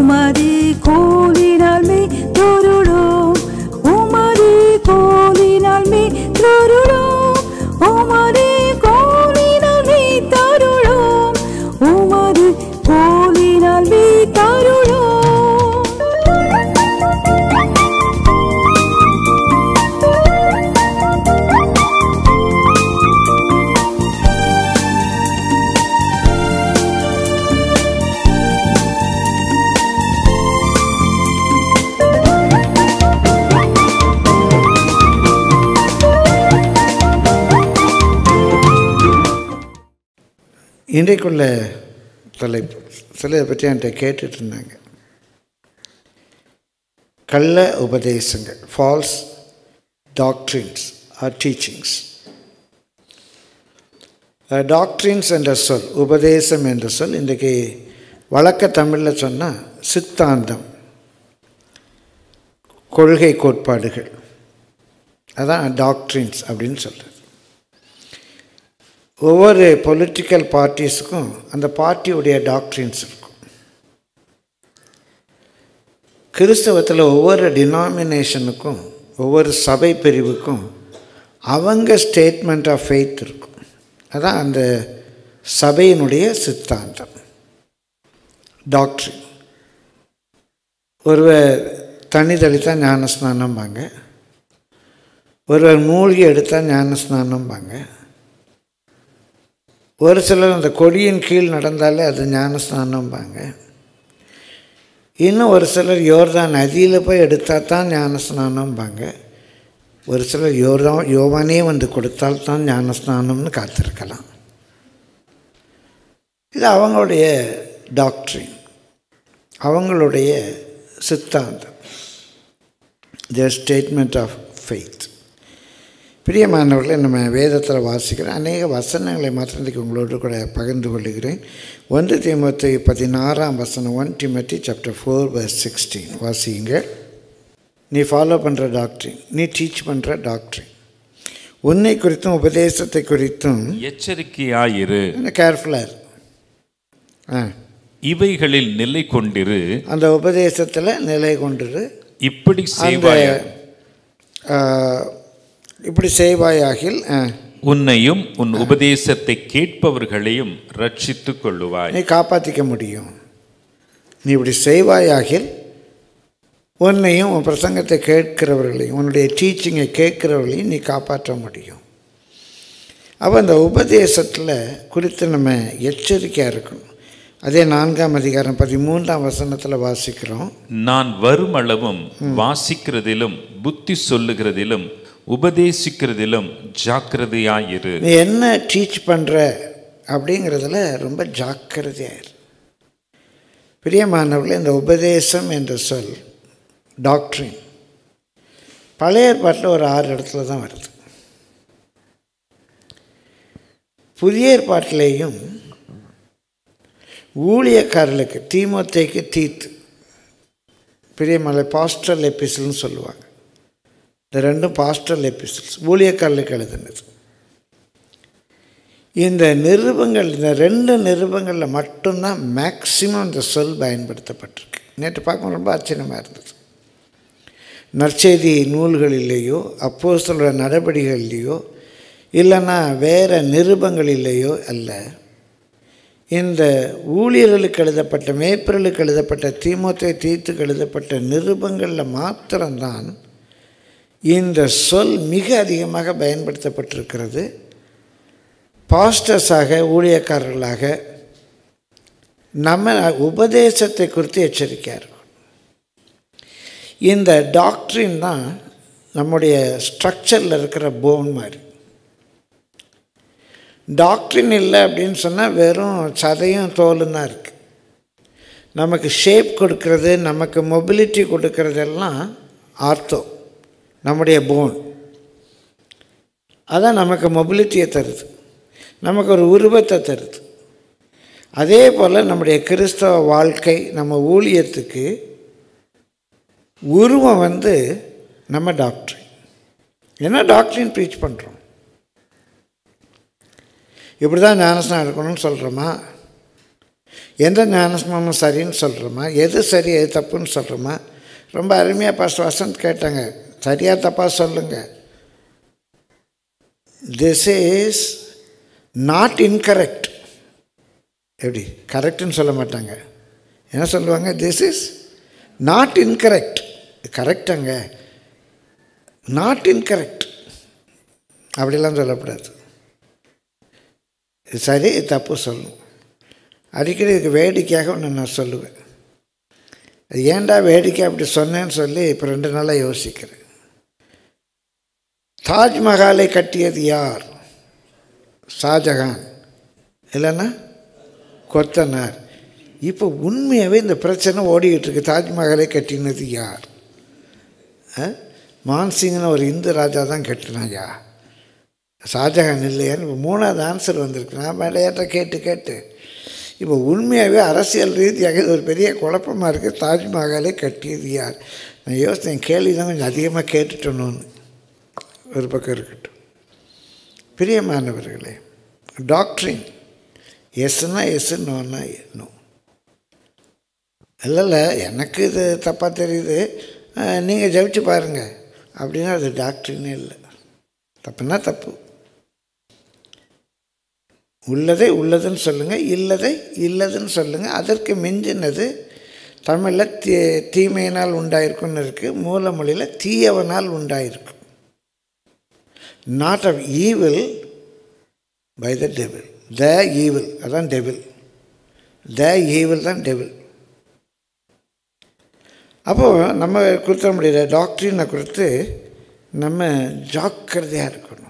உமது கோலினால் மே தொருளோம் உமது கோலினால் மே தொருளோம் உமது கோலினால் மே தருளோம் உமது கோலினால் மே தருளோம் இன்றைக்குள்ள தலைப்பு சிலரை பற்றி என்கிட்ட கேட்டுட்டு இருந்தாங்க கள்ள உபதேசங்கள் false doctrines or teachings doctrines என்ற சொல் உபதேசம் என்ற சொல் இன்றைக்கு வழக்க தமிழில் சொன்னால் சித்தாந்தம் கொள்கை கோட்பாடுகள் அதான் டாக்ட்ரின்ஸ் அப்படின்னு சொல்கிறது ஒவ்வொரு பொலிட்டிக்கல் பார்ட்டிஸுக்கும் அந்த பார்ட்டியுடைய டாக்ட்ரின்ஸ் இருக்கும் கிறிஸ்தவத்தில் ஒவ்வொரு டினாமினேஷனுக்கும் ஒவ்வொரு சபை பிரிவுக்கும் அவங்க ஸ்டேட்மெண்ட் ஆஃப் ஃபெய்த் இருக்கும் அதான் அந்த சபையினுடைய சித்தாந்தம் டாக்ட்ரின் ஒருவர் தண்ணி தெளித்தா ஞானஸ்நானம்பாங்க ஒருவர் மூழ்கி எடுத்தால் ஞானஸ்நானம்பாங்க ஒரு சிலர் அந்த கொடியின் கீழ் நடந்தாலே அது ஞானஸ்நானம்பாங்க இன்னும் ஒரு சிலர் யோர்தான் நதியில் போய் எடுத்தால் தான் ஞானஸ்நானம்பாங்க ஒரு சிலர் யோர்தான் யோவானே வந்து கொடுத்தால் தான் ஞானஸ்நானம்னு காத்திருக்கலாம் இது அவங்களுடைய டாக்ட்ரின் அவங்களுடைய சித்தாந்தம் their ஸ்டேட்மெண்ட் ஆஃப் ஃபெய்த் பிரியமானவர்களை நம்ம வேதத்தில் வாசிக்கிற அநேக வசனங்களை மாத்திரம் இன்றைக்கு உங்களோடு கூட பகிர்ந்து கொள்கிறேன் ஒன்று தீமத்தை பதினாறாம் வசனம் one Timothy chapter four verse sixteen வாசிங்க நீ ஃபாலோ பண்ணுற டாக்டரின் நீ டீச் பண்ணுற டாக்டரின் உன்னை குறித்தும் உபதேசத்தை குறித்தும் எச்சரிக்கையாயிரு கேர்ஃபுல்லாக இரு ஆ இவைகளில் நிலை கொண்டிரு அந்த உபதேசத்தில் நிலை கொண்டிரு இப்படி அந்த செய்வாய ஆ, இப்படி செய்வாயாகில் ஆ, உன்னையும் உன் உபதேசத்தை கேட்பவர்களையும் ரட்சித்துக் கொள்ளுவாய் நீ காப்பாற்றிக்க முடியும் நீ இப்படி செய்வாயாகில் உன்னையும் உன் பிரசங்கத்தை கேட்கிறவர்களையும் உன்னுடைய டீச்சிங்கை கேட்கிறவர்களையும் நீ காப்பாற்ற முடியும் அப்போ அந்த உபதேசத்தில் குறித்து நம்ம எச்சரிக்கையாக இருக்கணும் அதே நான்காம் அதிகாரம் பதிமூன்றாம் வசனத்தில் வாசிக்கிறோம் நான் வருமளவும் வாசிக்கிறதிலும் புத்தி சொல்லுகிறதிலும் உபதேசிக்கிறதிலும் ஜாக்கிரதையாயிரு நீ என்ன டீச் பண்ணுற அப்படிங்கிறதுல ரொம்ப ஜாக்கிரதையாயிரு பிரியமானவர்களே இந்த உபதேசம் என்ற சொல் டாக்ட்ரின் பழைய ஏற்பாட்டில் ஒரு ஆறு இடத்துல தான் வருது புதிய ஏற்பாட்டிலேயும் ஊழியக்காரர்களுக்கு தீமோத்தேக்கு தீத்து பிரியமலை பாஸ்டல் எபிசில்னு சொல்லுவாங்க இந்த ரெண்டும் பாஸ்டல் எபிசில்ஸ் ஊழியக்காரர்களுக்கு எழுதுனது இந்த நிருபங்கள் இந்த ரெண்டு நிருபங்களில் மட்டும்தான் மேக்சிமம் இந்த சொல் பயன்படுத்தப்பட்டிருக்கு நேற்று பார்க்க ரொம்ப ஆச்சரியமாக இருந்தது நற்செய்தி நூல்களிலேயோ அப்போ சொல்கிற நடவடிக்கைகளிலேயோ இல்லைன்னா வேறு நிருபங்களிலேயோ அல்ல இந்த ஊழியர்களுக்கு எழுதப்பட்ட மேய்ப்பர்களுக்கு எழுதப்பட்ட தீமோத்தை தீத்துக்கு எழுதப்பட்ட நிருபங்களில் மாத்திரம்தான் இந்த சொல் மிக அதிகமாக பயன்படுத்தப்பட்டிருக்கிறது பாஸ்டர்ஸாக ஊழியக்காரர்களாக நம்ம உபதேசத்தை குறித்து எச்சரிக்கையாக இருக்கும் இந்த டாக்டரின் தான் நம்முடைய ஸ்ட்ரக்சரில் இருக்கிற போன் மாதிரி டாக்டரின் இல்லை அப்படின்னு சொன்னால் வெறும் சதையும் தோலும் தான் இருக்குது நமக்கு ஷேப் கொடுக்கறது நமக்கு மொபிலிட்டி கொடுக்கறதெல்லாம் ஆர்த்தோ நம்முடைய போன் அதான் நமக்கு மொபிலிட்டியை தருது நமக்கு ஒரு உருவத்தை தருது அதே போல் நம்முடைய கிறிஸ்தவ வாழ்க்கை நம்ம ஊழியத்துக்கு உருவம் வந்து நம்ம டாக்டரின் என்ன டாக்டரின் ப்ரீச் பண்ணுறோம் இப்படி தான் ஞானஸ்நானம் இருக்கணும்னு சொல்கிறோமா எந்த ஞானஸ்நானம் சரின்னு சொல்கிறோமா எது சரி எது தப்புன்னு சொல்கிறோமா ரொம்ப அருமையாக பாஸ்டர் வசந்த் கேட்டாங்க சரியாக தப்பாக சொல்லுங்கள் திஸ் இஸ் நாட் இன்கரெக்ட் எப்படி கரெக்டுன்னு சொல்ல மாட்டாங்க என்ன சொல்லுவாங்க திஸ் இஸ் நாட் இன்கரெக்ட் கரெக்டாங்க நாட் இன்கரெக்ட் அப்படிலாம் சொல்லக்கூடாது இது சரி இது தப்பு சொல்லணும் அடிக்கடி இதுக்கு வேடிக்கையாக ஒன்று நான் சொல்லுவேன் அது ஏன்டா வேடிக்கை அப்படி சொன்னேன்னு சொல்லி இப்போ ரெண்டு நாளாக யோசிக்கிறேன் தாஜ்மஹாலை கட்டியது யார் ஷாஜஹான் இல்லைன்னா கொத்தனார் இப்போ உண்மையாகவே இந்த பிரச்சனை ஓடிக்கிட்டு இருக்கு தாஜ்மஹாலை கட்டினது யார் ஆ? மான்சிங்னு ஒரு இந்து ராஜா தான் கட்டினாயா ஷாஜஹான் இல்லையான்னு இப்போ மூணாவது ஆன்சர் வந்திருக்கு நான் விளையாட்டை கேட்டு கேட்டு இப்போ உண்மையாகவே அரசியல் ரீதியாக இது ஒரு பெரிய குழப்பமாக இருக்குது தாஜ்மஹாலை கட்டியது யார் நான் யோசித்தேன் கேள்வி தான் கொஞ்சம் அதிகமாக கேட்டுட்டணும்னு ஒரு பக்கம் இருக்கட்டும் பிரியமானவர்களே டாக்டரின் எஸ்னா எஸ் நோன்னா நோ இல்லை இல்லை எனக்கு இது தப்பாக தெரியுது நீங்கள் ஜெபிச்சு பாருங்கள் அப்படின்னா அது டாக்டரினே இல்லை தப்புனா தப்பு உள்ளதை உள்ளதுன்னு சொல்லுங்கள் இல்லதை இல்லதுன்னு சொல்லுங்கள் அதற்கு மிஞ்சினது தமிழில் தீ தீமையினால் உண்டாயிருக்குன்னு இருக்குது மூலமொழியில் தீயவனால் உண்டாயிருக்கும் not of evil by the devil the evil அதான் டெவில் த ஈவில் தான் டெவில் அப்போது நம்ம கொடுத்த முடியல டாக்டரினை கொடுத்து நம்ம ஜாக்கிரதையாக இருக்கணும்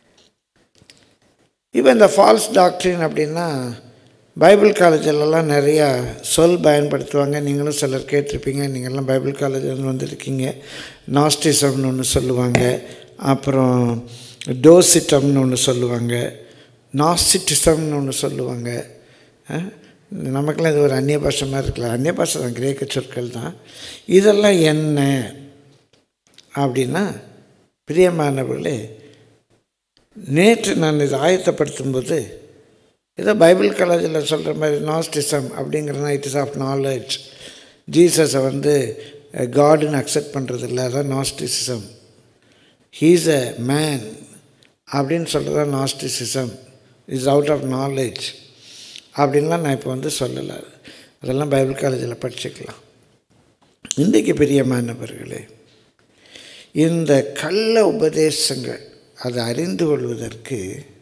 இப்போ இந்த ஃபால்ஸ் டாக்டரின் அப்படின்னா பைபிள் காலேஜிலலாம் நிறையா சொல் பயன்படுத்துவாங்க நீங்களும் சிலர் கேட்டிருப்பீங்க நீங்கள்லாம் பைபிள் காலேஜில் வந்திருக்கீங்க நாஸ்டிசம்னு ஒன்று சொல்லுவாங்க அப்புறம் டோசிட்டம்னு ஒன்று சொல்லுவாங்க நாஸ்டிட்டிசம்னு ஒன்று சொல்லுவாங்க அஹ், நமக்கெல்லாம் இது ஒரு அந்நிய பாஷை மாதிரி இருக்கலாம் அந்நிய பாஷை தான் கிரேக்க சொற்கள் தான் இதெல்லாம் என்ன அப்படின்னா பிரியமானவர்களே நேற்று நான் இதை ஆயத்தப்படுத்தும்போது ஏதோ பைபிள் காலேஜில் சொல்கிற மாதிரி நாஸ்டிசம் அப்படிங்கிறனா இட் இஸ் ஆஃப் நாலேஜ் ஜீசஸை வந்து காடுன்னு அக்செப்ட் பண்ணுறது இல்லை அதான் நாஸ்டிசிசம் ஹீஸ் அ மேன் அப்படின்னு சொல்கிறது gnosticism is out of knowledge அப்படின்லாம் நான் இப்போ வந்து சொல்லலை அதெல்லாம் பைபிள் காலேஜில் படிச்சுக்கலாம் இன்றைக்கு பிரியமானவர்களே இந்த கள்ள உபதேசங்கள் அதை அறிந்து கொள்வதற்கு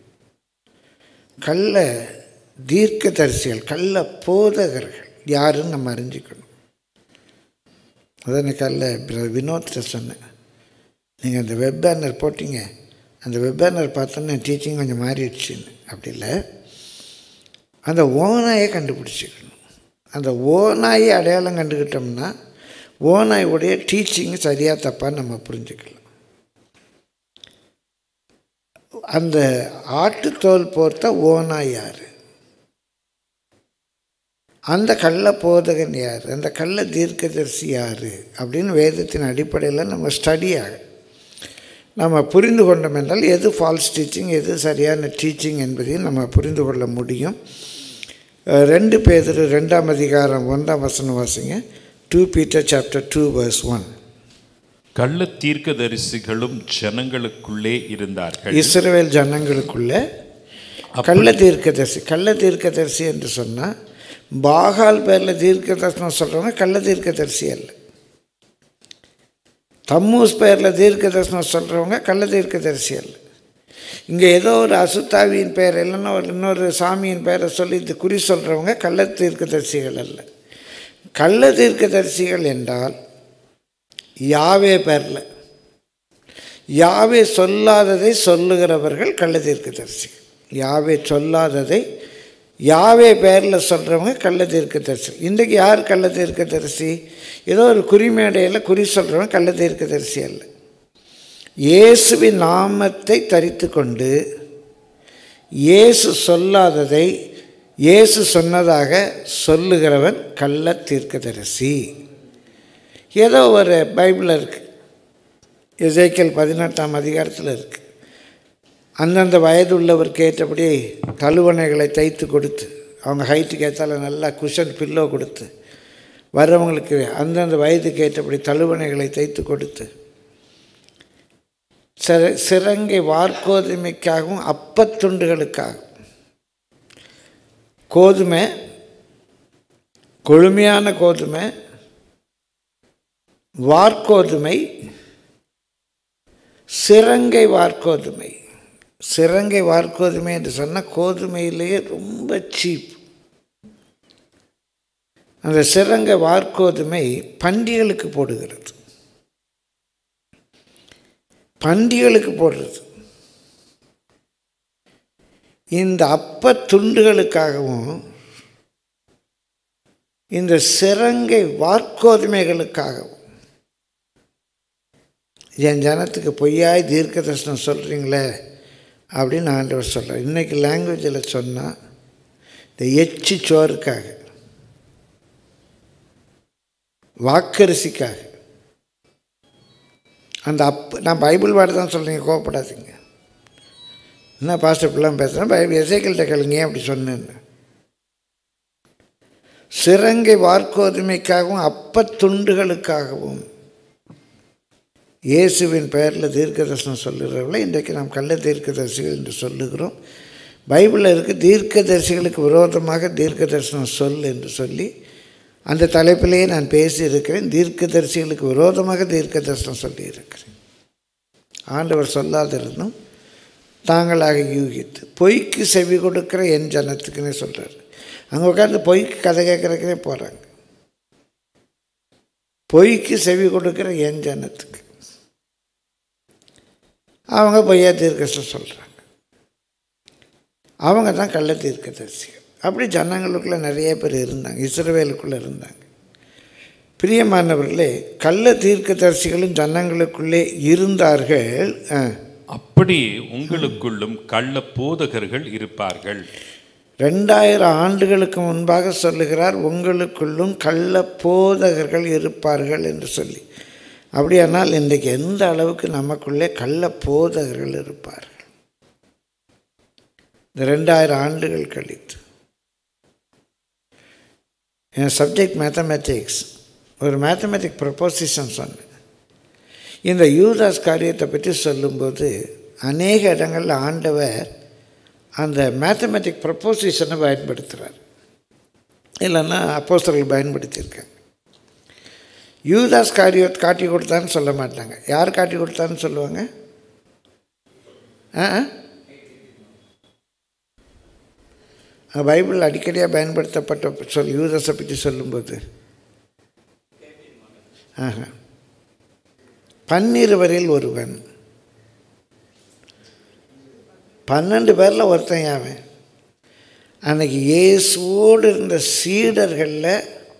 கள்ள தீர்க்கதரிசிகள் கள்ள போதகர்கள் யாருன்னு நம்ம அறிஞ்சிக்கணும் அதான் கல்ல வினோத்திட்ட சொன்னேன் நீங்கள் அந்த வெப் பேனர் போட்டிங்க அந்த வெப் பேனர் பார்த்தோன்னே டீச்சிங் கொஞ்சம் மாறிடுச்சுன்னு அப்படி இல்லை அந்த ஓநாயை கண்டுபிடிச்சிக்கணும் அந்த ஓநாயை அடையாளம் கண்டுக்கிட்டோம்னா ஓநாயுடைய டீச்சிங் சரியாக தப்பாக நம்ம புரிஞ்சுக்கலாம் அந்த ஆட்டுத்தோல் போர்த்த ஓநாய் யார் அந்த கள்ள போதகன் யார் அந்த கள்ள தீர்க்கதரிசி யார் அப்படின்னு வேதத்தின் அடிப்படையில் நம்ம ஸ்டடியாக நம்ம புரிந்து கொண்டோம் என்றால் எது ஃபால்ஸ் டீச்சிங் எது சரியான டீச்சிங் என்பதையும் நம்ம புரிந்து கொள்ள முடியும் அஹ் ரெண்டு பேர் ரெண்டாம் அதிகாரம் ஒன்றாம் வசனம் வாசிங்க two Peter chapter two verse one கள்ள தீர்க்கதரிசிகளும் ஜனங்களுக்குள்ளே இருந்தார்கள் இஸ்ரவேல் ஜனங்களுக்குள்ள கள்ள தீர்க்கதரிசி கள்ள தீர்க்கதரிசி என்று சொன்னால் பாகால் பேரில் தீர்க்கதரிசனம் சொல்கிறவங்க கள்ள தீர்க்கதரிசி அல்ல தம்மூஸ் பேரில் தீர்க்கதரிசனம் சொல்கிறவங்க கள்ள தீர்க்கதரிசி அல்ல இங்கே ஏதோ ஒரு அசுத்தாவியின் பெயர் இல்லைன்னா ஒரு இன்னொரு சாமியின் பெயரை சொல்லி இது குறி சொல்கிறவங்க கள்ள தீர்க்கதரிசிகள் அல்ல கள்ள தீர்க்கதரிசிகள் என்றால் யாவே பேரில் யாவே சொல்லாததை சொல்லுகிறவர்கள் கள்ள தீர்க்கதரிசிகள் யாவே சொல்லாததை யாவே பேரில் சொல்கிறவங்க கள்ள தீர்க்கதரிசி இன்றைக்கு யார் கள்ள தீர்க்கதரிசி ஏதோ ஒரு குறிமேடையில் குறி சொல்கிறவங்க கள்ள தீர்க்கதரிசி அல்ல இயேசுவின் நாமத்தை தரித்து கொண்டு இயேசு சொல்லாததை இயேசு சொன்னதாக சொல்லுகிறவன் கள்ள தீர்க்கதரிசி ஏதோ ஒரு பைபிளில் இருக்குது எசேக்கியல் பதினெட்டாம் அதிகாரத்தில் இருக்குது அந்தந்த வயது உள்ளவர் கேட்டபடி தழுவணைகளை தைத்து கொடுத்து அவங்க ஹைட்டுக்கு ஏற்றால நல்லா குஷன் பில்லோ கொடுத்து வர்றவங்களுக்கு அந்தந்த வயதுக்கு ஏற்றபடி தழுவணைகளை தைத்து கொடுத்து சிற சிறங்கை வார்கோதுமைக்காகவும் அப்பத்துண்டுகளுக்காகவும் கோதுமை கொழுமையான கோதுமை வார்கோதுமை சிறங்கை வார்கோதுமை சிறங்கை வார்கோதுமை என்று சொன்னால் கோதுமையிலேயே ரொம்ப சீப் அந்த சிறங்கை வார்கோதுமை பண்டிகளுக்கு போடுகிறது பண்டிகளுக்கு போடுறது இந்த அப்ப துண்டுகளுக்காகவும் இந்த சிறங்கை வார்க்கோதுமைகளுக்காகவும் என் ஜனத்துக்கு பொய்யாய் தீர்க்க தரிசனம் சொல்கிறீங்களே அப்படின்னு ஆண்டவர் சொல்கிறார் இன்றைக்கி லாங்குவேஜில் சொன்னால் இந்த எச்சி சோறுக்காக வாக்கரிசிக்காக அந்த அப் நான் பைபிள் வார்டு தான் சொல்கிறீங்க கோவப்படாதீங்க என்ன பாஸ்டர் இப்படிலாம் பேசுகிறேன் பைபிள் எசைக்கிள்கிட்ட கேளுங்க ஏன் அப்படி சொன்னேன்னு சிறங்கை வார்க்கோதுமைக்காகவும் அப்பத்துண்டுகளுக்காகவும் இயேசுவின் பெயரில் தீர்க்கதரிசனம் சொல்லுகிறவர்களை இன்றைக்கு நாம் கள்ள தீர்க்கதரிசிகள் என்று சொல்லுகிறோம் பைபிளில் இருக்க தீர்க்கதரிசிகளுக்கு விரோதமாக தீர்க்கதரிசனம் சொல் என்று சொல்லி அந்த தலைப்பிலேயே நான் பேசியிருக்கிறேன் தீர்க்கதரிசிகளுக்கு விரோதமாக தீர்க்கதரிசனம் சொல்லியிருக்கிறேன் ஆண்டவர் சொல்லாதிருந்தும் தாங்களாக யூகித்து பொய்க்கு செவி கொடுக்கிற என் ஜனத்துக்குன்னே சொல்கிறார் அங்கே உட்காந்து பொய்க்கு கதை கேட்குறக்கே போகிறாங்க பொய்க்கு செவி கொடுக்கிற என் ஜனத்துக்கு அவங்க பொய்யா தீர்க்கதரிசனம் சொல்கிறாங்க அவங்க தான் கள்ள தீர்க்கதரிசிகள் அப்படி ஜனங்களுக்குள்ளே நிறைய பேர் இருந்தாங்க இஸ்ரவேலுக்குள்ளே இருந்தாங்க பிரியமானவர்களே கள்ள தீர்க்கதரிசிகளும் ஜனங்களுக்குள்ளே இருந்தார்கள் ஆ. அப்படி உங்களுக்குள்ளும் கள்ள போதகர்கள் இருப்பார்கள் ரெண்டாயிரம் ஆண்டுகளுக்கு முன்பாக சொல்லுகிறார் உங்களுக்குள்ளும் கள்ள போதகர்கள் இருப்பார்கள் என்று சொல்லி அப்படியானால் இன்றைக்கு எந்த அளவுக்கு நமக்குள்ளே கள்ள போதகர்கள் இருப்பார்கள் இந்த ரெண்டாயிரம் ஆண்டுகள் கழித்து என் சப்ஜெக்ட் மேத்தமேட்டிக்ஸ் ஒரு மேத்தமேட்டிக் ப்ரப்போசிஷன் சொன்னேன் இந்த யூதாஸ் காரியத்தை பற்றி சொல்லும்போது அநேக இடங்களில் ஆண்டவர் அந்த மேத்தமேட்டிக் ப்ரப்போசிஷனை பயன்படுத்துகிறார் இல்லைன்னா அப்போஸ்தலர்கள் பயன்படுத்தியிருக்காங்க யூதாஸ் காரியத் காட்டி கொடுத்தான்னு சொல்ல மாட்டாங்க யார் காட்டி கொடுத்தான்னு சொல்லுவாங்க ஆ ஆ? பைபிள் அடிக்கடியாக பயன்படுத்தப்பட்ட சொல் யூதாஸை பற்றி சொல்லும்போது ஆஹா பன்னிருவரில் ஒருவன் பன்னெண்டு பேரில் ஒருத்தன் யாவன் அன்னைக்கு இயேசுவோடு இருந்த சீடர்களில்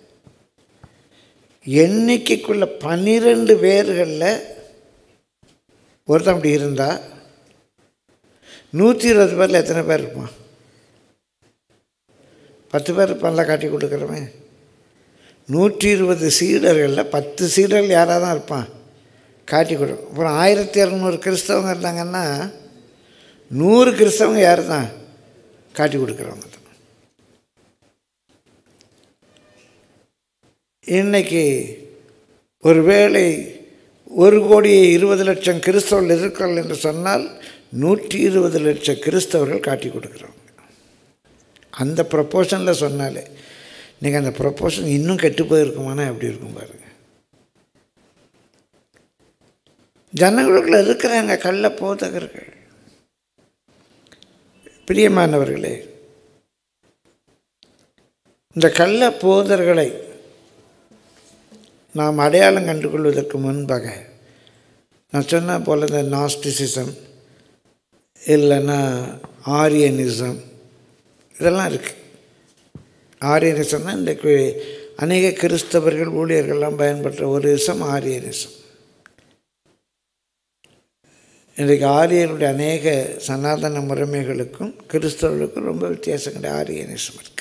எண்ணிக்கைக்குள்ள பன்னிரெண்டு பேர்களில் ஒருத்தன் அப்படி இருந்தா நூற்றி இருபது பேரில் எத்தனை பேர் இருப்பான் பத்து பேர் இருப்பான்ல காட்டி கொடுக்குறவன் நூற்றி இருபது சீடர்களில் பத்து சீடர்கள் யாராக தான் இருப்பான் காட்டி கொடு அப்புறம் ஆயிரத்தி இரநூறு கிறிஸ்தவங்க இருந்தாங்கன்னா நூறு கிறிஸ்தவங்க யார் தான் காட்டி கொடுக்குறவங்க தான் இன்னைக்கு ஒருவேளை ஒரு கோடி இருபது லட்சம் கிறிஸ்தவர்கள் இருக்கிறார்கள் என்று சொன்னால் நூற்றி இருபது லட்சம் கிறிஸ்தவர்கள் காட்டி கொடுக்குறவங்க அந்த ப்ரொப்போஷனில் சொன்னாலே நீங்கள் அந்த ப்ரொப்போஷன் இன்னும் கெட்டு போயிருக்குமானா எப்படி இருக்கும் பாருங்கள் ஜனங்களுக்குள்ள இருக்கிறாங்க கள்ள போதகர்கள் பிரியமானவர்களே இந்த கள்ள போதர்களை நாம் அடையாளம் கண்டுகொள்வதற்கு முன்பாக நான் சொன்ன போல் இந்த நாஸ்டிசிசம் இல்லைன்னா ஆரியனிசம் இதெல்லாம் இருக்குது ஆரியனிசம்னா இன்றைக்கு அநேக கிறிஸ்தவர்கள் ஊழியர்கள்லாம் பயன்படுற ஒரு இசம் ஆரியனிசம் இன்றைக்கு ஆரியனுடைய அநேக சனாதன முறைமைகளுக்கும் கிறிஸ்தவர்களுக்கும் ரொம்ப வித்தியாசம் கிடையாது ஆரியனிசம் இருக்குது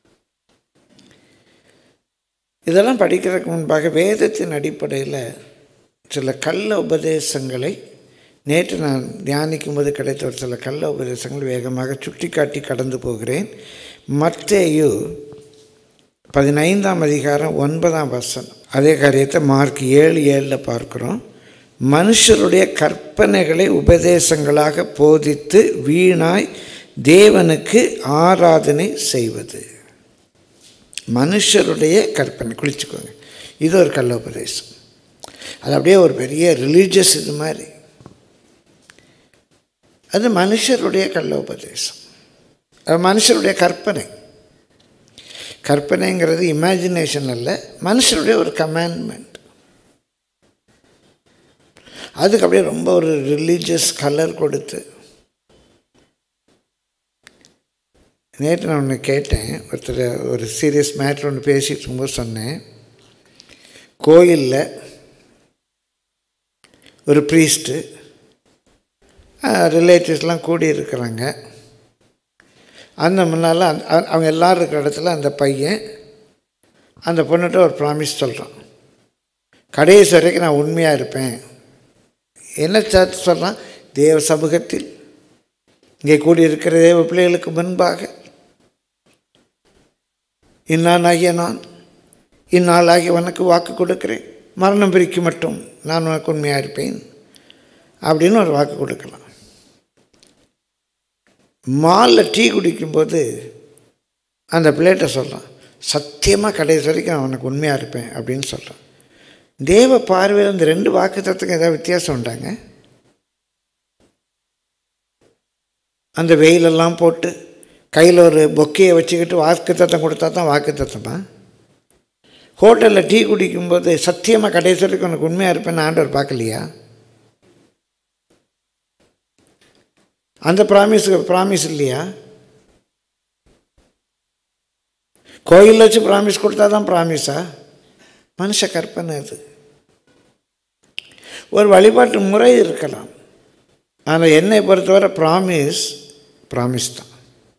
இதெல்லாம் படிக்கிறதுக்கு முன்பாக வேதத்தின் அடிப்படையில் சில கள்ள உபதேசங்களை நேற்று நான் தியானிக்கும் போது கிடைத்த ஒரு சில கள்ள உபதேசங்கள் வேகமாக சுட்டி காட்டி கடந்து போகிறேன் மத்தேயு பதினைந்தாம் அதிகாரம் ஒன்பதாம் வசனம் அதே காரியத்தை மார்க் ஏழு ஏழில் பார்க்குறோம் மனுஷருடைய கற்பனைகளை உபதேசங்களாக போதித்து வீணாய் தேவனுக்கு ஆராதனை செய்வது மனுஷருடைய கற்பனை குளிச்சுக்கோங்க இது ஒரு கல்லோபதேசம் அது அப்படியே ஒரு பெரிய ரிலீஜியஸ் இது மாதிரி அது மனுஷருடைய கல்லோபதேசம் அது மனுஷருடைய கற்பனை கற்பனைங்கிறது இமேஜினேஷன் அல்ல மனுஷருடைய ஒரு கமாண்ட்மெண்ட் அதுக்கு அப்படியே ரொம்ப ஒரு ரிலீஜியஸ் கலர் கொடுத்து நேற்று நான் ஒன்று கேட்டேன் ஒருத்தர் ஒரு சீரியஸ் மேட்ரு ஒன்று பேசிட்டு இருக்கும்போது சொன்னேன் கோயிலில் ஒரு ப்ரீஸ்ட்டு ரிலேட்டிவ்ஸ்லாம் கூடி இருக்கிறாங்க அந்த முன்னால் அவங்க எல்லோரும் இருக்கிற இடத்துல அந்த பையன் அந்த பொண்ணுகிட்ட ஒரு ப்ராமிஸ் சொல்கிறான் கடைசி வரைக்கும் நான் உண்மையாக இருப்பேன் என்ன சேர்த்து சொல்கிறான் தேவ சமூகத்தில் இங்கே கூடியிருக்கிற தேவ பிள்ளைகளுக்கு முன்பாக இன்னானாகிய நான் இந்நாளாகிய உனக்கு வாக்கு கொடுக்கிறேன் மரணம் பிரிக்கு மட்டும் நான் உனக்கு உண்மையாக இருப்பேன் அப்படின்னு ஒரு வாக்கு கொடுக்கலாம் மாலில் டீ குடிக்கும்போது அந்த பிளேட்டை சொல்கிறான் சத்தியமாக கடைசி வரைக்கும் நான் உனக்கு உண்மையாக இருப்பேன் அப்படின்னு சொல்கிறான் தேவ பார்வையில் இந்த ரெண்டு வாக்கு தத்துக்கு ஏதாவது வித்தியாசம் உண்டாங்க அந்த வெயிலெல்லாம் போட்டு கையில் ஒரு பொக்கையை வச்சுக்கிட்டு வாக்கு தத்தம் கொடுத்தா தான் வாக்கு தத்தமா ஹோட்டலில் டீ குடிக்கும்போது சத்தியமாக கடைசி வரைக்கும் உனக்கு உண்மையாக இருப்பேன்னு ஆண்டவர் பார்க்கலையா அந்த ப்ராமிஸுக்கு ப்ராமிஸ் இல்லையா கோயிலில் வச்சு ப்ராமிஸ் கொடுத்தா தான் ப்ராமிஸா மனுஷ கற்பனை அது ஒரு வழிபாட்டு முறை இருக்கலாம் ஆனால் என்னை பொறுத்தவரை ப்ராமிஸ் ப்ராமிஸ் தான்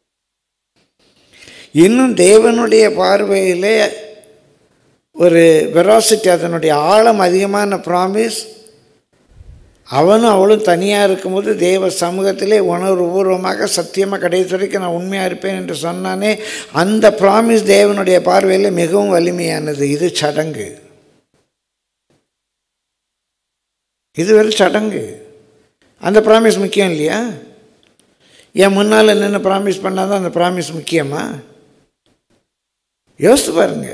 இன்னும் தேவனுடைய பார்வையிலே ஒரு வெராசிட்டி அதனுடைய ஆழம் அதிகமான ப்ராமிஸ் அவனும் அவளும் தனியாக இருக்கும்போது தேவ சமூகத்திலே உணர்வுபூர்வமாக சத்தியமாக கடைசி வரைக்கும் நான் உண்மையாக இருப்பேன் என்று சொன்னானே அந்த ப்ராமிஸ் தேவனுடைய பார்வையில் மிகவும் வலிமையானது இது சடங்கு இது வெறும் சடங்கு அந்த ப்ராமிஸ் முக்கியம் இல்லையா என் முன்னால் நின்று ப்ராமிஸ் பண்ணால் தான் அந்த ப்ராமிஸ் முக்கியமா யோசித்து பாருங்க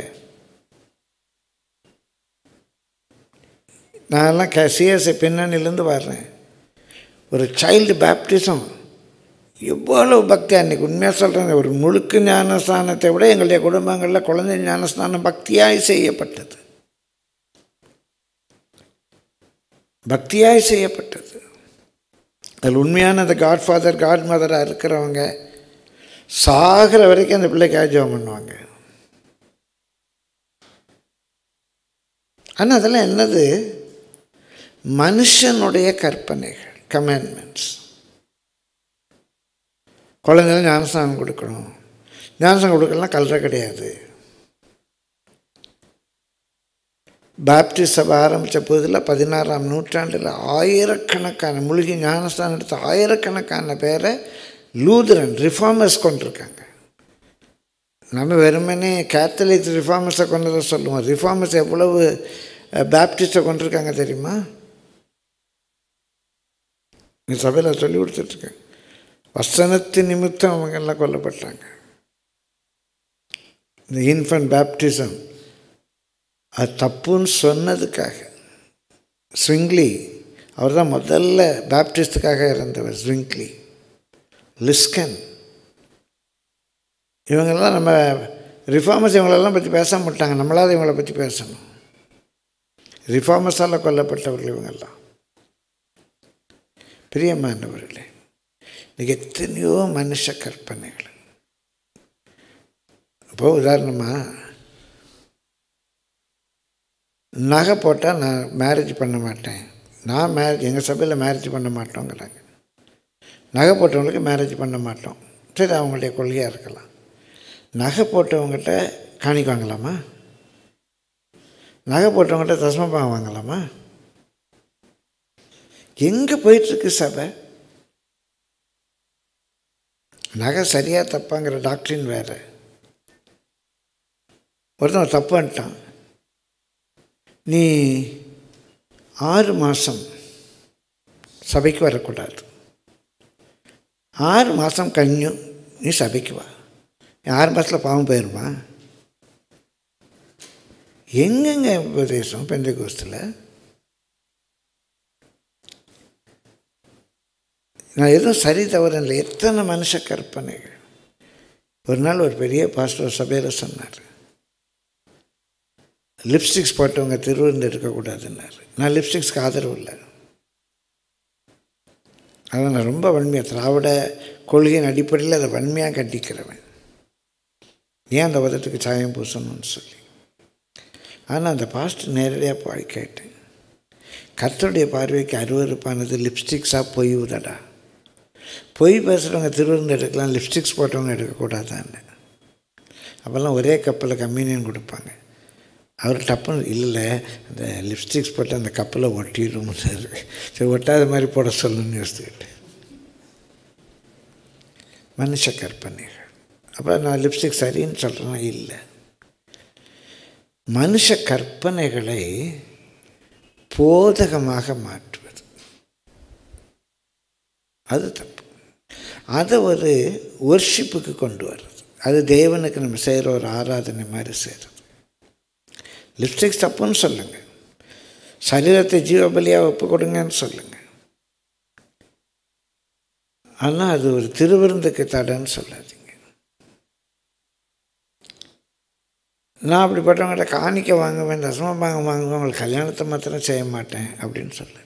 நான்லாம் க சிஎஸ்ஐ பின்னணியிலேருந்து வர்றேன் ஒரு சைல்டு பேப்டிசம் எவ்வளோ பக்தி அன்றைக்கி உண்மையாக சொல்கிறேன் ஒரு முழுக்கு ஞானஸ்தானத்தை விட எங்களுடைய குடும்பங்களில் குழந்தை ஞானஸ்தானம் பக்தியாய் செய்யப்பட்டது பக்தியாய் செய்யப்பட்டது அதில் உண்மையான அந்த காட்ஃபாதர் காட் மதராக இருக்கிறவங்க சாகிற வரைக்கும் அந்த பிள்ளைக்காக ஜெபம் பண்ணுவாங்க ஆனால் அதெல்லாம் என்னது மனுஷனுடைய கற்பனைகள் கமெண்ட்மெண்ட்ஸ் குழந்தைங்க ஞானஸ்தானம் கொடுக்கணும் ஞானஸ்தானம் கொடுக்கலாம் கல்ற கிடையாது பாப்டிஸ்ட் சபை ஆரம்பித்த புதில் பதினாறாம் நூற்றாண்டில் ஆயிரக்கணக்கான மூலிகை ஞானஸ்தானம் எடுத்த ஆயிரக்கணக்கான பேரை லூதரன் ரிஃபார்மர்ஸ் கொண்டிருக்காங்க நம்ம வெறுமனே கேத்தலிக் ரிஃபார்மர்ஸை கொண்டதை சொல்லுவோம் ரிஃபார்மர்ஸ் எவ்வளவு பேப்டிஸ்ட்டை கொண்டிருக்காங்க தெரியுமா இந்த சபையில் சொல்லி கொடுத்துட்ருக்கேன் வசனத்து நிமித்தம் அவங்க எல்லாம் கொல்லப்பட்டாங்க இந்த இன்ஃபன்ட் பேப்டிசம் அது தப்புன்னு சொன்னதுக்காக ஸ்விங்லி அவர் தான் முதல்ல பேப்டிஸ்டுக்காக இறந்தவர் ஸ்விங்லி லிஸ்கன் இவங்கெல்லாம் நம்ம ரிஃபார்மர்ஸ் இவங்களெல்லாம் பற்றி பேச மாட்டாங்க நம்மளாவது இவங்களை பற்றி பேசணும் ரிஃபார்மர்ஸால் கொல்லப்பட்டவர்கள் இவங்கெல்லாம் பிரியமானவர்களே இன்றைக்கி எத்தனையோ மனுஷ கற்பனைகள் இப்போ உதாரணமாக நகை போட்டால் நான் மேரேஜ் பண்ண மாட்டேன் நான் மேரேஜ் எங்கள் சபையில் மேரேஜ் பண்ண மாட்டோங்கிறாங்க நகை போட்டவங்களுக்கு மேரேஜ் பண்ண மாட்டோம் சரி அவங்களுடைய கொள்கையாக இருக்கலாம் நகை போட்டவங்ககிட்ட காணிக்க வாங்கலாமா நகை போட்டவங்ககிட்ட தஸ்மபா வாங்கலாமா எங்கே போயிட்டுருக்கு சபை நகை சரியாக தப்பாங்கிற டாக்டரின் வேறு ஒருத்தன் தப்புன்ட்டான் நீ ஆறு மாதம் சபைக்கு வரக்கூடாது ஆறு மாதம் கழிஞ்சும் நீ சபைக்கு வா ஆறு மாதத்தில் பாவம் போயிருமா எங்கெங்க உபதேசம் பெந்த கோஸ்தில் நான் எதுவும் சரி தவறு இல்லை எத்தனை மனுஷ கற்பனைகள் ஒரு நாள் ஒரு பெரிய பாஸ்டர் சபையில் சொன்னார் லிப்ஸ்டிக்ஸ் போட்டவங்க திருவிருந்து எடுக்கக்கூடாதுன்னாரு நான் லிப்ஸ்டிக்ஸ்க்கு ஆதரவு இல்லை அதை நான் ரொம்ப வன்மையாக திராவிட கொள்கையின் அடிப்படையில் அதை வன்மையாக கண்டிக்கிறவன் ஏன் அந்த உதட்டுக்கு சாயம் பூசணும்னு சொல்லி ஆனால் அந்த பாஸ்டர் நேரடியாக பாடி கேட்டேன் கர்த்தருடைய பார்வைக்கு அருவறுப்பானது லிப்ஸ்டிக்ஸாக பொய் உதடா பொய் பேசுகிறவங்க திருவிருந்து எடுக்கலாம் லிப்ஸ்டிக்ஸ் போட்டவங்க எடுக்கக்கூடாதான்னு அப்போல்லாம் ஒரே கப்பில் கம்யூனியன் கொடுப்பாங்க அவர் டப்புன்னு இல்லை அந்த லிப்ஸ்டிக்ஸ் போட்டு அந்த கப்பில் ஒட்டிடும்னாரு சரி ஒட்டாத மாதிரி போட சொல்லணும்னு யோசிச்சுக்கிட்டு மனுஷ கற்பனைகள் அப்போ நான் லிப்ஸ்டிக் சரின்னு சொல்கிறேன்னா இல்லை மனுஷ கற்பனைகளை போதகமாக மாற்றுவது அது தப்பு அதை ஒரு ஒர்ஷிப்புக்கு கொண்டு வர்றது அது தேவனுக்கு நம்ம செய்கிற ஒரு ஆராதனை மாதிரி செய்கிறது லிப்ஸ்டிக்ஸ் தப்புன்னு சொல்லுங்கள் சரீரத்தை ஜீவபலியாக ஒப்பு கொடுங்கன்னு சொல்லுங்கள் ஆனால் அது ஒரு திருவிருந்துக்கு தடைன்னு சொல்லாதீங்க நான் அப்படிப்பட்டவங்கள்ட்ட காணிக்க வாங்குவேன் தசமம் வாங்க வாங்குவேன் உங்களுக்கு கல்யாணத்தை மாத்திரம் செய்ய மாட்டேன் அப்படின்னு சொல்லாதீங்க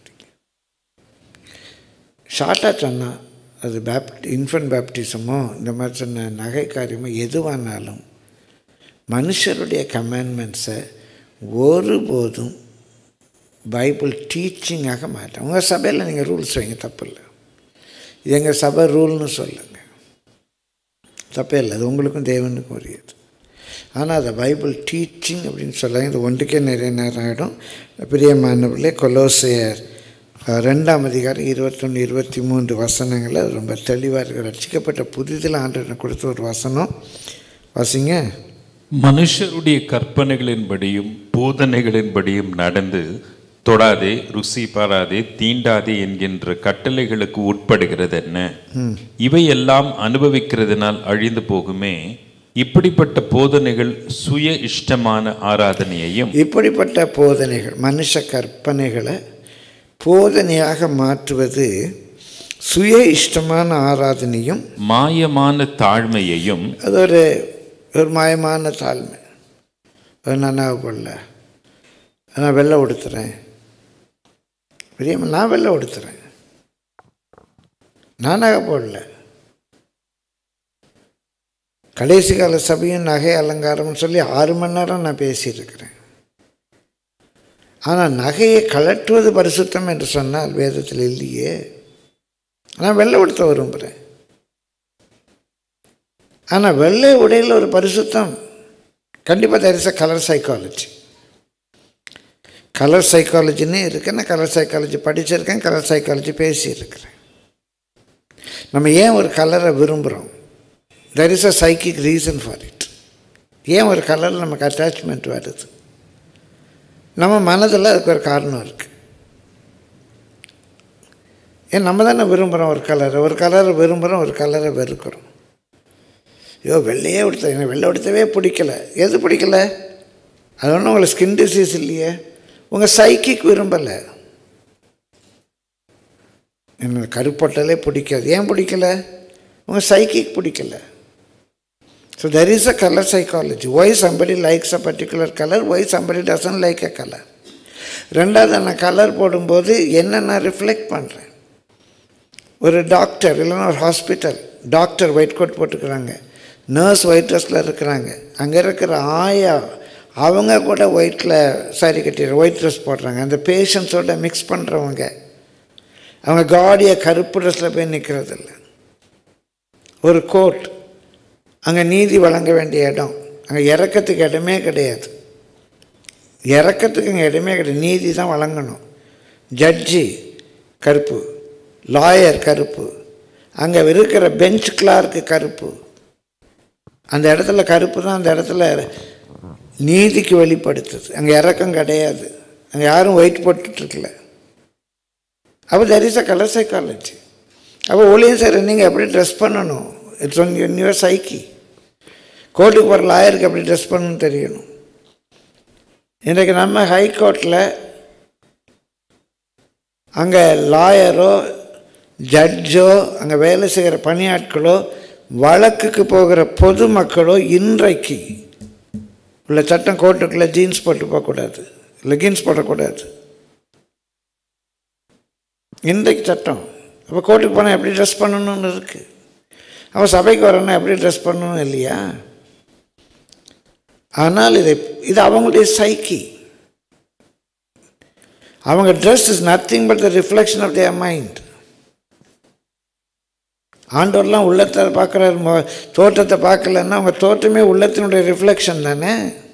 ஷார்ட்டாக சொன்னால் அது பேப்ட் இன்ஃபன்ட் பேப்டிசமோ இந்த மாதிரி சொன்ன நகை காரியமோ எதுவானாலும் மனுஷருடைய கமாண்ட்மெண்ட்ஸை ஒருபோதும் பைபிள் டீச்சிங்காக மாட்டேன் உங்கள் சபையில் நீங்கள் ரூல்ஸ் வைங்க தப்பு இல்லை இது எங்கள் சபை ரூல்னு சொல்லுங்கள் தப்பே இல்லை அது உங்களுக்கும் தேவனுக்கும் உரியது ஆனால் அதை பைபிள் டீச்சிங் அப்படின்னு சொல்லுவாங்க இது ஒன்றுக்கே நிறைய நேரம் ஆகிடும் பிரியமானவர்களே கொலோசையர் அஹ், ரெண்டாம் அதிகாரம் இருபத்தொன்று இருபத்தி மூன்று வசனங்கள் அது ரொம்ப தெளிவாக இருக்குது ரட்சிக்கப்பட்ட புதிதில் ஆண்டு கொடுத்த ஒரு வசனம் வாசிங்க மனுஷருடைய கற்பனைகளின்படியும் போதனைகளின்படியும் நடந்து தொடாதே ருசி பாராதே தீண்டாதே என்கின்ற கட்டளைகளுக்கு உட்படுகிறது என்ன இவையெல்லாம் அனுபவிக்கிறதுனால் அழிந்து போகுமே இப்படிப்பட்ட போதனைகள் சுய இஷ்டமான ஆராதனையையும் இப்படிப்பட்ட போதனைகள் மனுஷ கற்பனைகளை போதனையாக மாற்றுவது சுய இஷ்டமான ஆராதனையும் மாயமான தாழ்மையையும் அது ஒரு ஒரு மாயமான தாழ்மை ஒரு நன்னாவை போடல நான் வெள்ளை உடுத்துறேன் பெரியம்மா நான் வெள்ளை உடுத்துறேன் நானாக போடல கடைசி கால சபையும் நகை அலங்காரம்னு சொல்லி ஆறு மணி நேரம் நான் பேசியிருக்கிறேன் ஆனால் நகையை கலட்டுவது பரிசுத்தம் என்று சொன்னால் வேதத்தில் இல்லையே நான் வெள்ளை உடுத்த விரும்புகிறேன் ஆனால் வெள்ளை உடையில் ஒரு பரிசுத்தம் கண்டிப்பாக there is a colour psychology colour சைக்காலஜின்னு இருக்கு நான் கலர் சைக்காலஜி படிச்சிருக்கேன் கலர் சைக்காலஜி பேசியிருக்கிறேன் நம்ம ஏன் ஒரு கலரை விரும்புகிறோம் there is a psychic reason for it ஏன் ஒரு கலரில் நமக்கு அட்டாச்மெண்ட் வருது நம்ம மனதில் அதுக்கு ஒரு காரணம் இருக்குது ஏன் நம்ம தானே விரும்புகிறோம் ஒரு கலரை ஒரு கலரை விரும்புகிறோம் ஒரு கலரை வெறுக்கிறோம் ஐயோ வெள்ளையே உடுத்த எனக்கு வெள்ளை உடுத்தவே பிடிக்கல எது பிடிக்கல அது ஒன்றும் உங்களுக்கு ஸ்கின் டிசீஸ் இல்லையே உங்கள் சைக்கிக் விரும்பலை எனக்கு கருப்பொட்டலே பிடிக்காது ஏன் பிடிக்கல உங்கள் சைக்கிக் பிடிக்கல so there is a colour psychology why somebody likes a particular colour why somebody doesn't like a colour ரெண்டாவது நான் கலர் போடும்போது என்ன நான் ரிஃப்ளெக்ட் பண்ணுறேன் ஒரு டாக்டர் இல்லைன்னா ஒரு ஹாஸ்பிட்டல் டாக்டர் ஒயிட் கோட் போட்டுக்கிறாங்க நர்ஸ் ஒயிட் ட்ரெஸ்ஸில் இருக்கிறாங்க அங்கே இருக்கிற ஆயா அவங்க கூட ஒயிட்டில் சாரி கட்டிடுற ஒயிட் ட்ரெஸ் போடுறாங்க அந்த பேஷண்ட்ஸோட மிக்ஸ் பண்ணுறவங்க அவங்க காடியாக கருப்பு ட்ரெஸ்ஸில் போய் நிற்கிறதில்ல ஒரு கோர்ட் அங்கே நீதி வழங்க வேண்டிய இடம் அங்கே இறக்கத்துக்கு இடமே கிடையாது இறக்கத்துக்கு அங்கே இடமே கிடையாது நீதி தான் வழங்கணும் ஜட்ஜி கருப்பு லாயர் கருப்பு அங்கே இருக்கிற பெஞ்ச் கிளார்க்கு கருப்பு அந்த இடத்துல கருப்பு தான் அந்த இடத்துல நீதிக்கு வெளிப்படுத்துது அங்கே இறக்கம் கிடையாது அங்கே யாரும் வெயிட் போட்டுட்ருக்கல அப்போ there is a colour psychology அப்போ ஒளியும் சார் நீங்கள் எப்படி ட்ரெஸ் பண்ணணும் இட்ஸ் ஒன் யுவர் சைக்கி கோர்ட்டுக்கு போகிற லாயருக்கு எப்படி ட்ரெஸ் பண்ணணும்னு தெரியணும் இன்றைக்கு நம்ம ஹைகோர்ட்டில் அங்கே லாயரோ ஜட்ஜோ அங்கே வேலை செய்கிற பணியாட்களோ வழக்குக்கு போகிற பொதுமக்களோ இன்றைக்கு உள்ள சட்டம் கோர்ட்டுக்குள்ளே ஜீன்ஸ் போட்டு போகக்கூடாது லெகின்ஸ் போடக்கூடாது இன்றைக்கு சட்டம் அப்போ கோர்ட்டுக்கு போனால் எப்படி ட்ரெஸ் பண்ணணும்னு இருக்குது அப்போ சபைக்கு வரணும்னா எப்படி ட்ரெஸ் பண்ணணும் இல்லையா ஆனால் இதை இது அவங்களுடைய சைக்கி அவங்க dress is nothing but the reflection of their mind ஆண்டவர்லாம் உள்ளத்தை பார்க்குறாரு மொ- தோற்றத்தை பார்க்கலன்னா அவங்க தோற்றமே உள்ளத்தினுடைய ரிஃப்ளெக்ஷன் தானே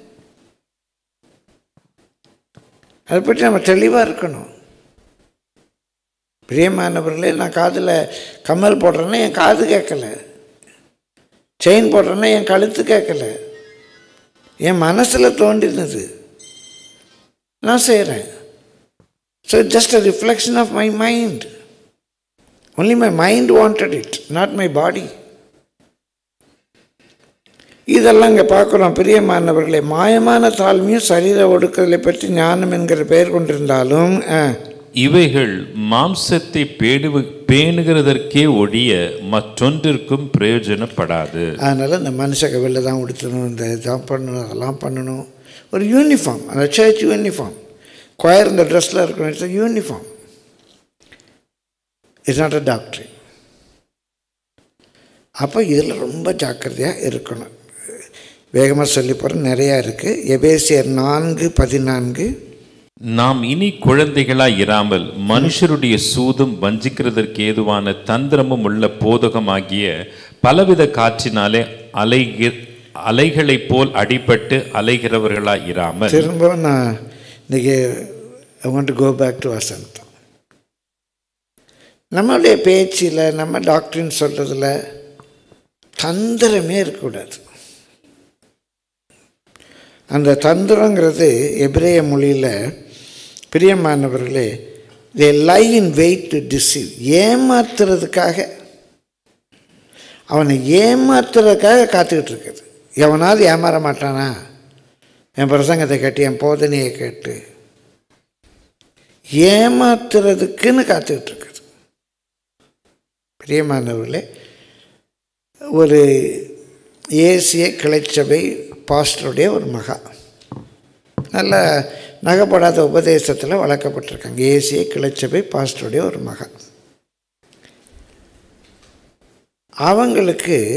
அதை பற்றி நம்ம தெளிவாக இருக்கணும் பிரியமானவர்களே நான் காதில் கம்மல் போடுறேன்னா என் காது கேட்கல செயின் போடுறேன்னா என் கழுத்து கேட்கல என் மனசில் தோண்டினது நான் செய்கிறேன் so just a reflection of my mind only my mind wanted it not my body இதெல்லாம் இங்கே பார்க்குறோம் பிரியமானவர்களே மாயமான தாழ்மையும் சரீர ஒடுக்குதலை பற்றி ஞானம் என்கிற பெயர் கொண்டிருந்தாலும் ஆ, இவைகள் மாம்சத்தை பேணுவ பேணுகிறதற்கே ஒழிய மற்றொன்றிற்கும் பிரயோஜனப்படாது அதனால் இந்த மனுஷங்க வெளில தான் உடுத்தணும் இந்த இதான் பண்ணணும் அதெல்லாம் பண்ணணும் ஒரு யூனிஃபார்ம் அந்த சர்ச் யூனிஃபார்ம் கொயர் இந்த ட்ரெஸ்ஸில் இருக்கணும் it's uniform it's not a டாக்டரி அப்போ இதில் ரொம்ப ஜாக்கிரதையாக இருக்கணும் வேகமாக சொல்லி போகிறேன் நிறையா இருக்குது எபேசியர் நான்கு பதினான்கு நாம் இனி குழந்தைகளாய் இராமல் மனுஷருடைய சூதும் வஞ்சிக்கிறதற்கு ஏதுவான தந்திரமும் உள்ள போதகமாகிய பலவித காற்றினாலே அலைகி அலைகளைப் போல் அடிபட்டு அலைகிறவர்களாய் இராமல் திரும்பவும் நான் இன்றைக்கி I want to go back to Vasantham நம்மளுடைய பேச்சில் நம்ம டாக்டரின் சொல்கிறதுல தந்திரமே இருக்கக்கூடாது அந்த தந்திரங்கிறது எபிரேய மொழியில் பிரியமானவர்களே they lie in wait to deceive ஏமாத்துறதுக்காக அவனை ஏமாத்துறதுக்காக காத்துக்கிட்டு இருக்குது எவனாவது ஏமாற மாட்டானா என் பிரசங்கத்தை கேட்டு என் போதனையை கேட்டு ஏமாத்துறதுக்குன்னு காத்துக்கிட்டு இருக்குது பிரியமானவர்களே ஒரு ஏசிய கிளைச்சபை பாஸ்டருடைய ஒரு மகா நல்ல நகைப்படாத உபதேசத்தில் வளர்க்கப்பட்டிருக்காங்க ஏசிய கிளைச்சபை பாஸ்டருடைய ஒரு மகா அவங்களுக்கு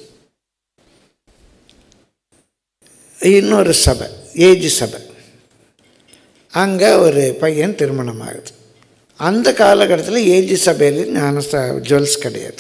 இன்னொரு சபை ஏஜ் சபை அங்கே ஒரு பையன் திருமணம் ஆகுது அந்த காலகட்டத்தில் ஏஜ் சபையில் ஞானஸ்தா ஜுவல்ஸ் கிடையாது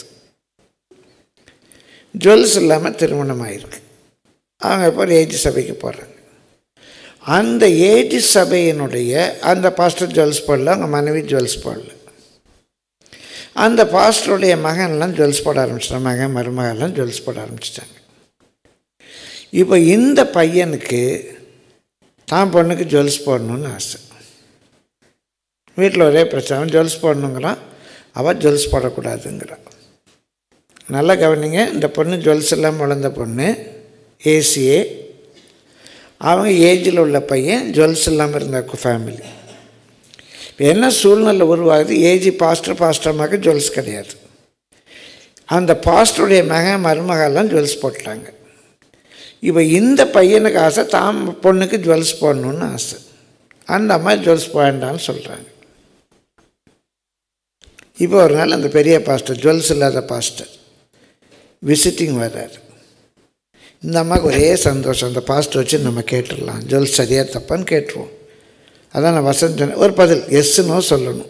ஜுவல்ஸ் இல்லாமல் திருமணம் ஆகிருக்கு அவங்க இப்போ ஒரு ஏஜ் சபைக்கு போகிறாங்க அந்த ஏஜ் சபையினுடைய அந்த பாஸ்டர் ஜுவல்ஸ் போடல அவங்க மனைவி ஜுவல்ஸ் போடல அந்த பாஸ்டருடைய மகன்லாம் ஜுவல்ஸ் போட ஆரம்பிச்சிட்டாங்க மகன் மருமகன்லாம் ஜுவல்ஸ் போட ஆரம்பிச்சிட்டாங்க இப்போ இந்த பையனுக்கு தான் பொண்ணுக்கு ஜுவல்ஸ் போடணும்னு ஆசை வீட்டில் ஒரே பிரச்சனை அவன் ஜுவல்ஸ் போடணுங்கிறான் அவள் ஜுவல்ஸ் போடக்கூடாதுங்கிறான் நல்லா கவனிங்க இந்த பொண்ணு ஜுவல்ஸ் இல்லாமல் வளர்ந்த பொண்ணு ஏசிஏ அவங்க ஏஜில் உள்ள பையன் ஜுவல்ஸ் இல்லாமல் இருந்த ஃபேமிலி இப்போ என்ன சூழ்நிலை உருவாகுது ஏஜி பாஸ்டர் பாஸ்டர் மக ஜுவல்ஸ் கிடையாது அந்த பாஸ்டருடைய மகன் மருமகெல்லாம் ஜுவல்ஸ் போட்டாங்க இப்போ இந்த பையனுக்கு ஆசை தாம் பொண்ணுக்கு ஜுவல்ஸ் போடணுன்னு ஆசை அந்த அம்மா ஜுவல்ஸ் வேண்டாம்னு சொல்கிறாங்க இப்போ ஒரு நாள் அந்த பெரிய பாஸ்டர் ஜுவல்ஸ் இல்லாத பாஸ்டர் விசிட்டிங் வர்றாரு இந்த அம்மாவுக்கு ஒரே சந்தோஷம் அந்த பாஸ்டர் வச்சு நம்ம கேட்டுடலாம் ஜுவல்ஸ் சரியாக தப்பான்னு கேட்டுருவோம் அதான் நான் வசந்த் சொன்னேன் ஒரு பதில் எஸ்ஸுனோ சொல்லணும்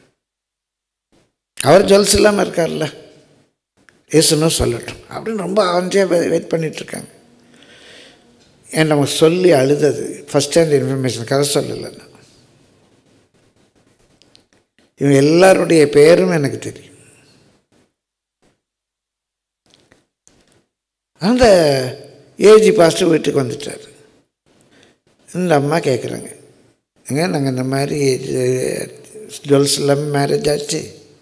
அவர் ஜுவல்ஸ் இல்லாமல் இருக்கார்ல எஸ்ஸுனோ சொல்லட்டும் அப்படின்னு ரொம்ப ஆவஞ்சியாக வெயிட் பண்ணிகிட்ருக்காங்க என் நமக்கு சொல்லி அழுதது ஃபஸ்ட் ஹேண்ட் இன்ஃபர்மேஷன் கதை சொல்லலை நான் இவங்க எல்லாருடைய பேரும் எனக்கு தெரியும் அந்த ஏஜி பாஸ்டர் வீட்டுக்கு வந்துட்டார் இந்த அம்மா கேட்குறாங்க ஏங்க நாங்கள் இந்த மாதிரி ஜுவல்ஸ் இல்லாமல் மேரேஜ் ஆச்சு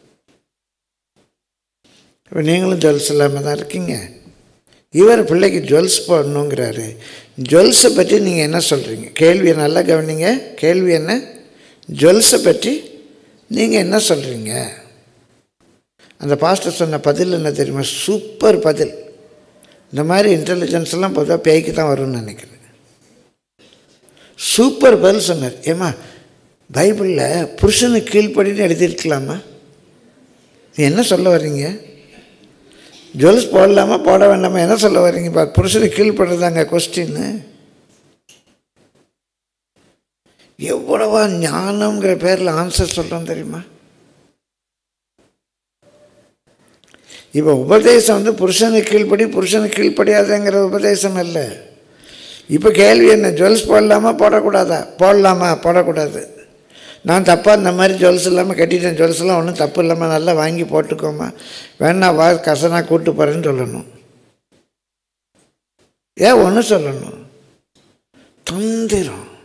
இப்போ நீங்களும் ஜுவல்ஸ் இல்லாமல் தான் இருக்கீங்க இவர் பிள்ளைக்கு ஜுவல்ஸ் போடணுங்கிறாரு ஜுவல்ஸை பற்றி நீங்கள் என்ன சொல்கிறீங்க கேள்வியை நல்லா கவனிங்க கேள்வி என்ன ஜுவல்ஸை பற்றி நீங்கள் என்ன சொல்கிறீங்க அந்த பாஸ்டர் சொன்ன பதில் என்ன தெரியுமா சூப்பர் பதில் இந்த மாதிரி இன்டெலிஜென்ஸ் எல்லாம் பொதுவாக பேய்க்கு தான் வரும்னு நினைக்கிறேன் சூப்பர் பதில் சொன்னார் ஏம்மா பைபிளில் புருஷனுக்கு கீழ்ப்படின்னு எழுதியிருக்கலாமா நீ என்ன சொல்ல வர்றீங்க ஜுவல்ஸ் போடலாமா போட வேண்டாமா என்ன சொல்ல வர்றீங்க பா புருஷனுக்கு கீழ்ப்படுறதாங்க கொஸ்டின்னு எவ்வளவா ஞானம்ங்கிற பேரில் ஆன்சர் சொல்கிறோம் தெரியுமா இப்போ உபதேசம் வந்து புருஷனுக்கு கீழ்ப்படி புருஷனுக்கு கீழ்ப்படியாதுங்கிற உபதேசம் இல்லை இப்போ கேள்வி என்ன ஜுவல்ஸ் போடலாமா போடக்கூடாதா போடலாமா போடக்கூடாது நான் தப்பாக இந்த மாதிரி ஜுவல்ஸ் இல்லாமல் கட்டிட்டேன் ஜுவல்ஸ் எல்லாம் ஒன்றும் தப்பு இல்லாமல் நல்லா வாங்கி போட்டுக்கோமா வேணா வா கசனா கூட்டு போகிறேன்னு சொல்லணும் ஏன் ஒன்று சொல்லணும் தந்திரம்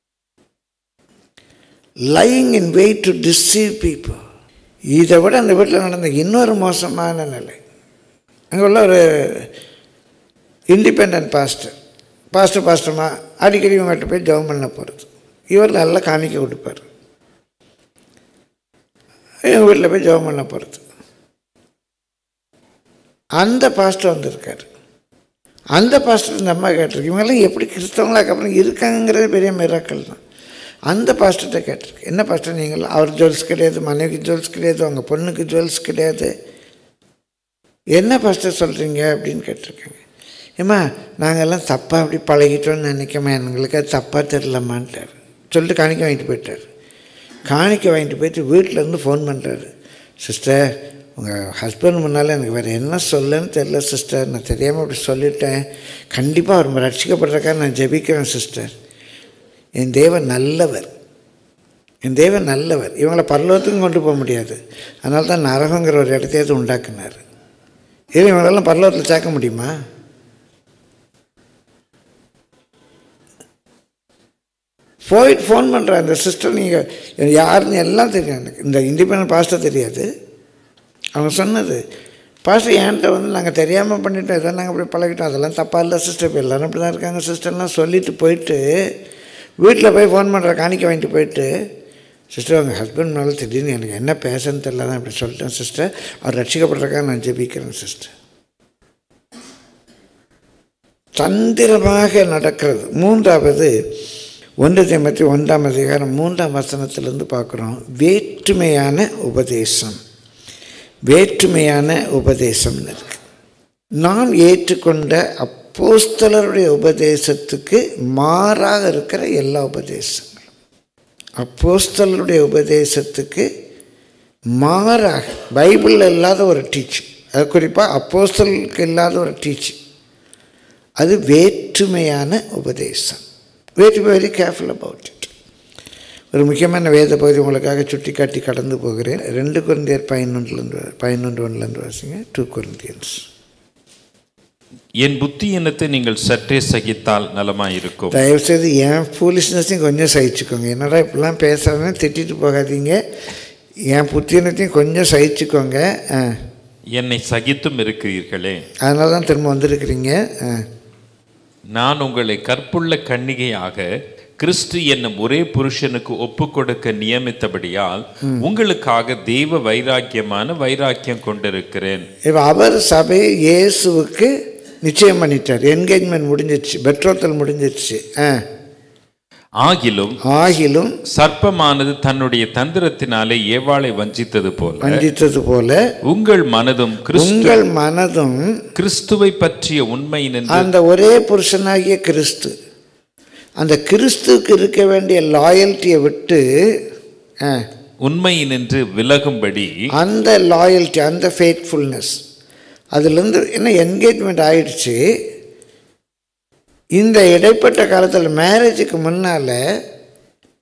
lying in wait to deceive people இதை விட அந்த வீட்டில் நடந்த இன்னொரு மோசமான நிலை அங்கே உள்ள ஒரு இண்டிபெண்ட் பாஸ்டர் பாஸ்டர் பாஸ்டர்மா அடிக்கடி இவங்ககிட்ட போய் ஜெபம் பண்ண போகிறது இவர் நல்லா காணிக்க கொடுப்பார் எங்கள் வீட்டில் போய் ஜெபம் பண்ண போகிறது அந்த பாஸ்டர் வந்திருக்கார் அந்த பாஸ்டர் இந்த அம்மா கேட்டிருக்கு இவங்கெல்லாம் எப்படி கிறிஸ்தவங்களாக்கு அப்புறம் இருக்காங்கிறது பெரிய மிராக்கள் தான் அந்த பாஸ்டர்கிட்ட கேட்டிருக்கு என்ன பாஸ்டர் நீங்கள் அவர் ஜுவல்ஸ் கிடையாது மனைவிக்கு ஜுவல்ஸ் கிடையாது அவங்க பொண்ணுக்கு ஜுவல்ஸ் கிடையாது என்ன பாஸ்டர் சொல்கிறீங்க அப்படின்னு கேட்டிருக்காங்க ஏம்மா நாங்கள்லாம் தப்பாக அப்படி பழகிட்டோன்னு நினைக்கமா எங்களுக்கு அது தப்பாக தெரிலமான்ட்டார் சொல்லிட்டு காணிக்க வாங்கிட்டு போயிட்டார் காணிக்க வாங்கிட்டு போயிட்டு வீட்டிலேருந்து ஃபோன் பண்ணுறாரு சிஸ்டர் உங்கள் ஹஸ்பண்ட் முன்னால் எனக்கு வேறு என்ன சொல்லன்னு தெரில சிஸ்டர் நான் தெரியாமல் அப்படி சொல்லிட்டேன் கண்டிப்பாக அவர் ரட்சிக்கப்படுறக்காக நான் ஜெபிக்கிறேன் சிஸ்டர் என் தேவன் நல்லவர் என் தேவன் நல்லவர் இவங்களை பரலோகத்துக்கும் கொண்டு போக முடியாது அதனால தான் நரகங்கிற ஒரு இடத்தையாவது உண்டாக்குனார் இது இவங்களெல்லாம் பரலோகத்தில் சேர்க்க முடியுமா போயிட்டு ஃபோன் பண்ணுறேன் அந்த சிஸ்டர் நீங்கள் யாருன்னு எல்லாம் தெரியும் எனக்கு இந்த இண்டிபெண்ட் பாஸ்டர் தெரியாது அவங்க சொன்னது பாஸ்டர் என்கிட்ட வந்து நாங்கள் தெரியாமல் பண்ணிட்டோம் இதை நாங்கள் அப்படி பழகிட்டோம் அதெல்லாம் தப்பாக இல்லை சிஸ்டர் இப்போ எல்லோரும் அப்படி தான் இருக்காங்க சிஸ்டர்லாம் சொல்லிட்டு போயிட்டு வீட்டில் போய் ஃபோன் பண்ணுற காணிக்க வாங்கிட்டு போயிட்டு சிஸ்டர் உங்கள் ஹஸ்பண்ட் மேலே திடீர்னு எனக்கு என்ன பேசன்னு தெரியல தான் அப்படி சொல்லிட்டேன் சிஸ்டர் அவர் ரட்சிக்கப்படுறக்காக நான் ஜெபிக்கிறேன் சிஸ்டர் தந்திரமாக நடக்கிறது மூன்றாவது ஒன்று தேமத்தி ஒன்றாம் அதிகாரம் மூன்றாம் வசனத்திலிருந்து பார்க்குறோம் வேற்றுமையான உபதேசம் வேற்றுமையான உபதேசம்னு இருக்கு நாம் ஏற்றுக்கொண்ட அப்போஸ்தலருடைய உபதேசத்துக்கு மாறாக இருக்கிற எல்லா உபதேசங்களும் அப்போஸ்தலருடைய உபதேசத்துக்கு மாறாக பைபிளில் இல்லாத ஒரு டீச்சிங் அது குறிப்பாக அப்போஸ்தலுக்கு இல்லாத ஒரு டீச்சிங் அது வேற்றுமையான உபதேசம் very very careful about it ஒரு முக்கியமான வேத பகுதி உங்களுக்காக சுட்டி காட்டி கடந்து போகிறேன் ரெண்டு குழந்தையர் பதினொன்றுலேருந்து பதினொன்று ஒன்றுலேருந்து வாசிங்க டூ குழந்தையன்ஸ் என் புத்தி எண்ணத்தை நீங்கள் சற்றே சகித்தால் நலமாயிருக்கும் தயவுசெய்து என் ஃபூலிஷ்னஸையும் கொஞ்சம் சகிச்சுக்கோங்க என்னடா இப்படிலாம் பேசுகிறேன்னு திட்டிட்டு போகாதீங்க என் புத்தினத்தையும் கொஞ்சம் சகிச்சுக்கோங்க ஆ என்னை சகித்தும் இருக்கிறீர்களே அதனால தான் திரும்ப வந்திருக்கிறீங்க ஆ நான் உங்களை கற்புள்ள கன்னிகையாக கிறிஸ்து என்னும் ஒரே புருஷனுக்கு ஒப்பு கொடுக்க நியமித்தபடியால் உங்களுக்காக தெய்வ வைராக்கியமான வைராக்கியம் கொண்டிருக்கிறேன் இப்போ அவர் சபையை இயேசுவுக்கு நிச்சயம் பண்ணிட்டார் என்கேஜ்மெண்ட் முடிஞ்சிடுச்சு பெட்ரோத்தல் முடிஞ்சிடுச்சு ஆ ஆகிலும் ஆகிலும் சர்ப்பமானது தன்னுடைய தந்திரத்தினாலே ஏவாளை வஞ்சித்தது போல வஞ்சித்தது போல உங்கள் மனதும் கிறிஸ்து உங்கள் மனதும் கிறிஸ்துவை பற்றிய உண்மை நின்று அந்த ஒரே புருஷனாகிய கிறிஸ்து அந்த கிறிஸ்துவுக்கு இருக்க வேண்டிய லாயல்ட்டியை விட்டு ஆ, உண்மை நின்று விலகும்படி அந்த லாயல்ட்டி அந்த ஃபேத்ஃபுல்னஸ் அதுலேருந்து என்ன என்கேஜ்மெண்ட் ஆயிடுச்சு இந்த இடைப்பட்ட காலத்தில் மேரேஜுக்கு முன்னால்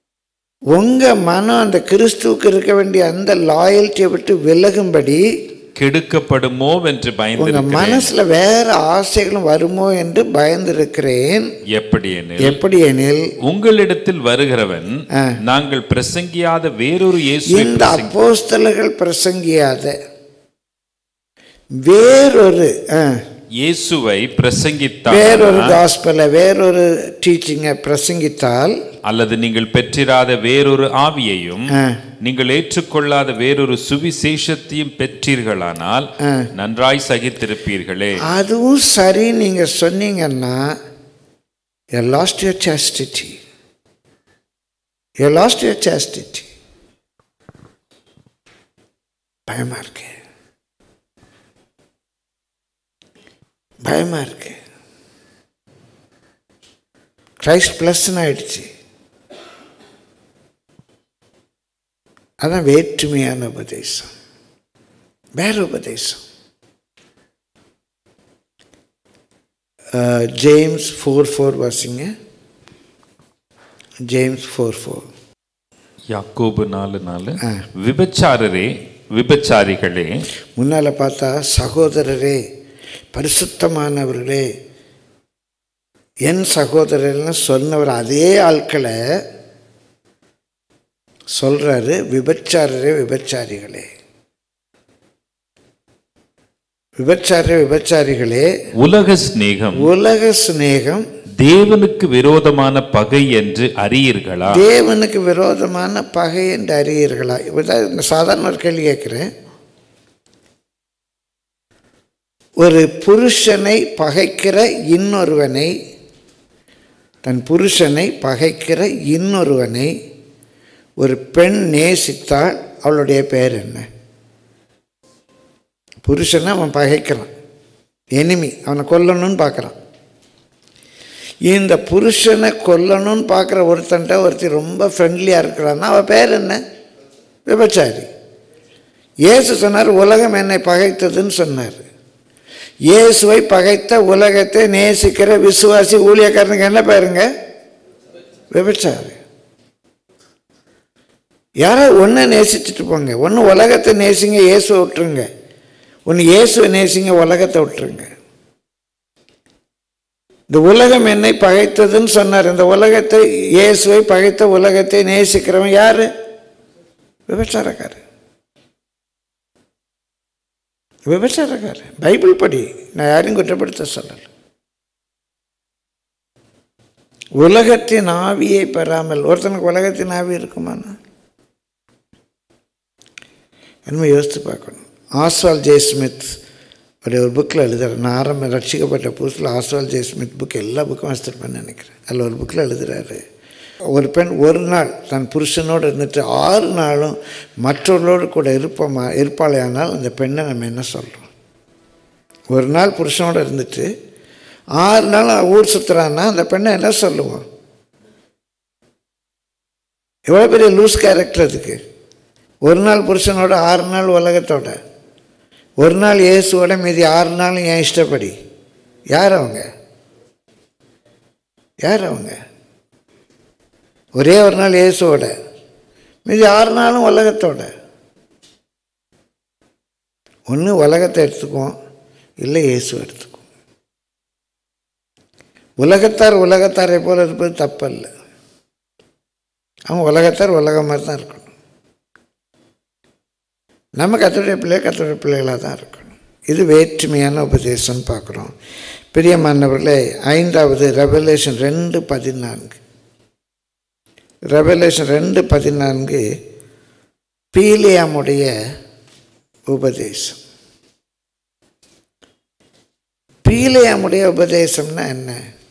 உங்கள் மனம் அந்த கிறிஸ்துவுக்கு இருக்க வேண்டிய அந்த லாயல்ட்டியை விட்டு விலகும்படி கெடுக்கப்படுமோ என்று உங்க பயந்திருக்கிறேன் மனசுல வேற ஆசைகளும் வருமோ என்று பயந்திருக்கிறேன் எப்படி எனில் எப்படி எனில் உங்களிடத்தில் வருகிறவன் நாங்கள் பிரசங்கியாத வேறொரு இயேசுவை இந்த அப்போஸ்தலர்கள் பிரசங்கியாத வேறொரு ஆ, இயேசுவை பிரசங்கித்தால் வேறொரு காஸ்பலை வேறொரு டீச்சிங்கை பிரசங்கித்தால் அல்லது நீங்கள் பெற்றிராத வேறொரு ஆவியையும் ஆ, நீங்கள் ஏற்றுக்கொள்ளாத வேறொரு சுவிசேஷத்தையும் பெற்றீர்களானால் நன்றாய் சகித்திருப்பீர்களே அதுவும் சரி நீங்க சொன்னீங்கன்னா you lost your chastity you lost your chastity பயமா இருக்கு பயமா இருக்கு கிரைஸ்ட் பிளஸ்ன்னு ஆயிடுச்சு அதான் வேற்றுமையான உபதேசம் வேற உபதேசம் ஜேம்ஸ் ஃபோர் ஃபோர் வாசிங்க ஜேம்ஸ் ஃபோர் ஃபோர் யாக்கோபு நாலு நாலு விபச்சாரரே விபச்சாரிகளே முன்னால் பார்த்தா சகோதரரே பரிசுத்தமானவர்களே என் சகோதரர்னு சொன்னவர் அதே ஆட்களை சொல்றாரு விபச்சாரரே விபச்சாரிகளே விபச்சார விபச்சாரிகளே உலக சிநேகம் உலக சிநேகம் தேவனுக்கு விரோதமான பகை என்று அறியீர்களா தேவனுக்கு விரோதமான பகை என்று அறியீர்களா இப்படிதான் இந்த சாதாரண ஒரு கேள்வி கேட்குறேன் ஒரு புருஷனை பகைக்கிற இன்னொருவனை தன் புருஷனை பகைக்கிற இன்னொருவனை ஒரு பெண் நேசித்தால் அவளுடைய பேர் என்ன புருஷனை அவன் பகைக்கிறான் எனிமி அவனை கொல்லணும்னு பார்க்குறான் இந்த புருஷனை கொல்லணும்னு பார்க்குற ஒருத்தன்ட்ட ஒருத்தி ரொம்ப ஃப்ரெண்ட்லியாக இருக்கிறான்னா அவள் பேர் என்ன விபச்சாரி இயேசு சொன்னார் உலகம் என்னை பகைத்ததுன்னு சொன்னார் இயேசுவை பகைத்த உலகத்தை நேசிக்கிற விசுவாசி ஊழியக்காரனுக்கு என்ன பேருங்க விபச்சாரி யாராவது ஒன்றை நேசிச்சுட்டு போங்க ஒன்று உலகத்தை நேசிங்க இயேசுவை விட்டுருங்க ஒன்று இயேசுவை நேசிங்க உலகத்தை விட்டுருங்க இந்த உலகம் என்னை பகைத்ததுன்னு சொன்னார் இந்த உலகத்தை இயேசுவை பகைத்த உலகத்தை நேசிக்கிறவன் யாரு விபச்சாரக்காரர் விபச்சாரக்காரர் பைபிள் படி நான் யாரையும் குற்றப்படுத்த சொல்லலை உலகத்தின் ஆவியை பெறாமல் ஒருத்தனுக்கு உலகத்தின் ஆவி இருக்குமாண்ணா என்ன யோசித்து பார்க்கணும் ஆஸ்வால் ஜே ஸ்மித் அப்படி ஒரு புக்கில் எழுதுறாரு நான் ஆரம்ப ரட்சிக்கப்பட்ட புதுசில் ஆஸ்வால் ஜே ஸ்மித் புக் எல்லா புக்கும் வாசித்திருப்பேன்னு நினைக்கிறேன் அதில் ஒரு புக்கில் எழுதுறாரு ஒரு பெண் ஒரு நாள் தன் புருஷனோடு இருந்துட்டு ஆறு நாளும் மற்றவர்களோடு கூட இருப்போமா இருப்பாளையானால் அந்த பெண்ணை நம்ம என்ன சொல்கிறோம் ஒரு நாள் புருஷனோடு இருந்துட்டு ஆறு நாள் ஊர் சுற்றுறான்னா அந்த பெண்ணை என்ன சொல்லுவோம் எவ்வளோ பெரிய லூஸ் கேரக்டர் அதுக்கு ஒரு நாள் புருஷனோட ஆறு நாள் உலகத்தோட ஒரு நாள் இயேசுவோட மீதி ஆறு நாளும் என் இஷ்டப்படி யார் அவங்க யார் அவங்க ஒரே ஒரு நாள் இயேசுவோட மீதி ஆறு நாளும் உலகத்தோட ஒன்று உலகத்தை எடுத்துக்குவோம் இல்லை இயேசு எடுத்துக்குவோம் உலகத்தார் உலகத்தாரை போல இருப்பது தப்பல்ல அவங்க உலகத்தார் உலகம் மாதிரி தான் இருக்கணும் நம்ம கத்தருடைய பிள்ளை கத்தருடைய பிள்ளைகளாக தான் இருக்கணும் இது வேற்றுமையான உபதேசம்னு பார்க்குறோம் பிரியமானவர்களே ஐந்தாவது ரெவலேஷன் ரெண்டு பதினான்கு ரெவலேஷன் ரெண்டு பதினான்கு பீலியாமுடைய உபதேசம் பீலியாமுடைய உபதேசம்னா என்ன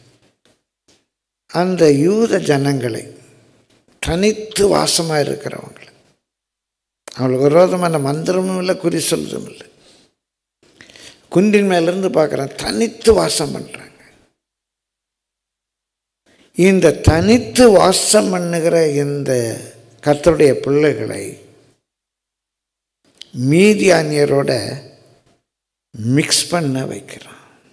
அந்த யூத ஜனங்களை தனித்து வாசமாக இருக்கிறவங்களை அவளுக்கு விரோதமான மந்திரமும் இல்லை குறி சொல்றதும் இல்லை குன்றின் மேலேருந்து பார்க்குறேன் தனித்து வாசம் பண்ணுறாங்க இந்த தனித்து வாசம் பண்ணுகிற இந்த கர்த்தருடைய பிள்ளைகளை மீதியானியரோட மிக்ஸ் பண்ண வைக்கிறான்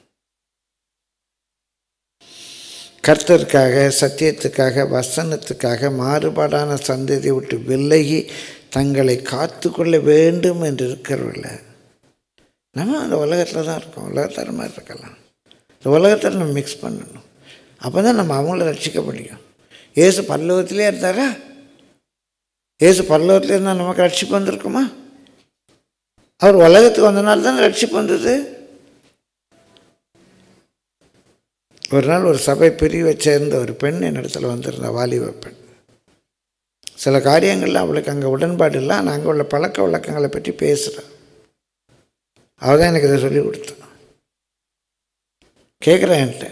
கர்த்தருக்காக சத்தியத்துக்காக வசனத்துக்காக மாறுபாடான சந்ததியை விட்டு விலகி தங்களை காத்து கொள்ள வேண்டும் என்று இருக்கிறவர்கள நம்ம அந்த உலகத்தில் தான் இருக்கோம் உலகத்தர மாதிரி இருக்கலாம் இந்த உலகத்தில் நம்ம மிக்ஸ் பண்ணணும் அப்போ தான் நம்ம அவங்கள ரட்சிக்க முடியும் ஏசு பல்லவத்திலே இருந்தாரா ஏசு பல்லவத்திலே இருந்தால் நமக்கு ரட்சிப்பு வந்திருக்குமா அவர் உலகத்துக்கு வந்தனால தான் ரட்சிப்பு வந்தது ஒரு நாள் ஒரு சபை பிரிவை சேர்ந்த ஒரு பெண் என்னிடத்துல வந்திருந்தா வாலிப பெண் சில காரியங்கள்ல அவளுக்கு அங்கே உடன்பாடு இல்லை ஆனால் அங்கே உள்ள பழக்க வழக்கங்களை பற்றி பேசுகிறாள் அவள் தான் எனக்கு இதை சொல்லி கொடுத்தான் கேட்குறேன் என்கிட்ட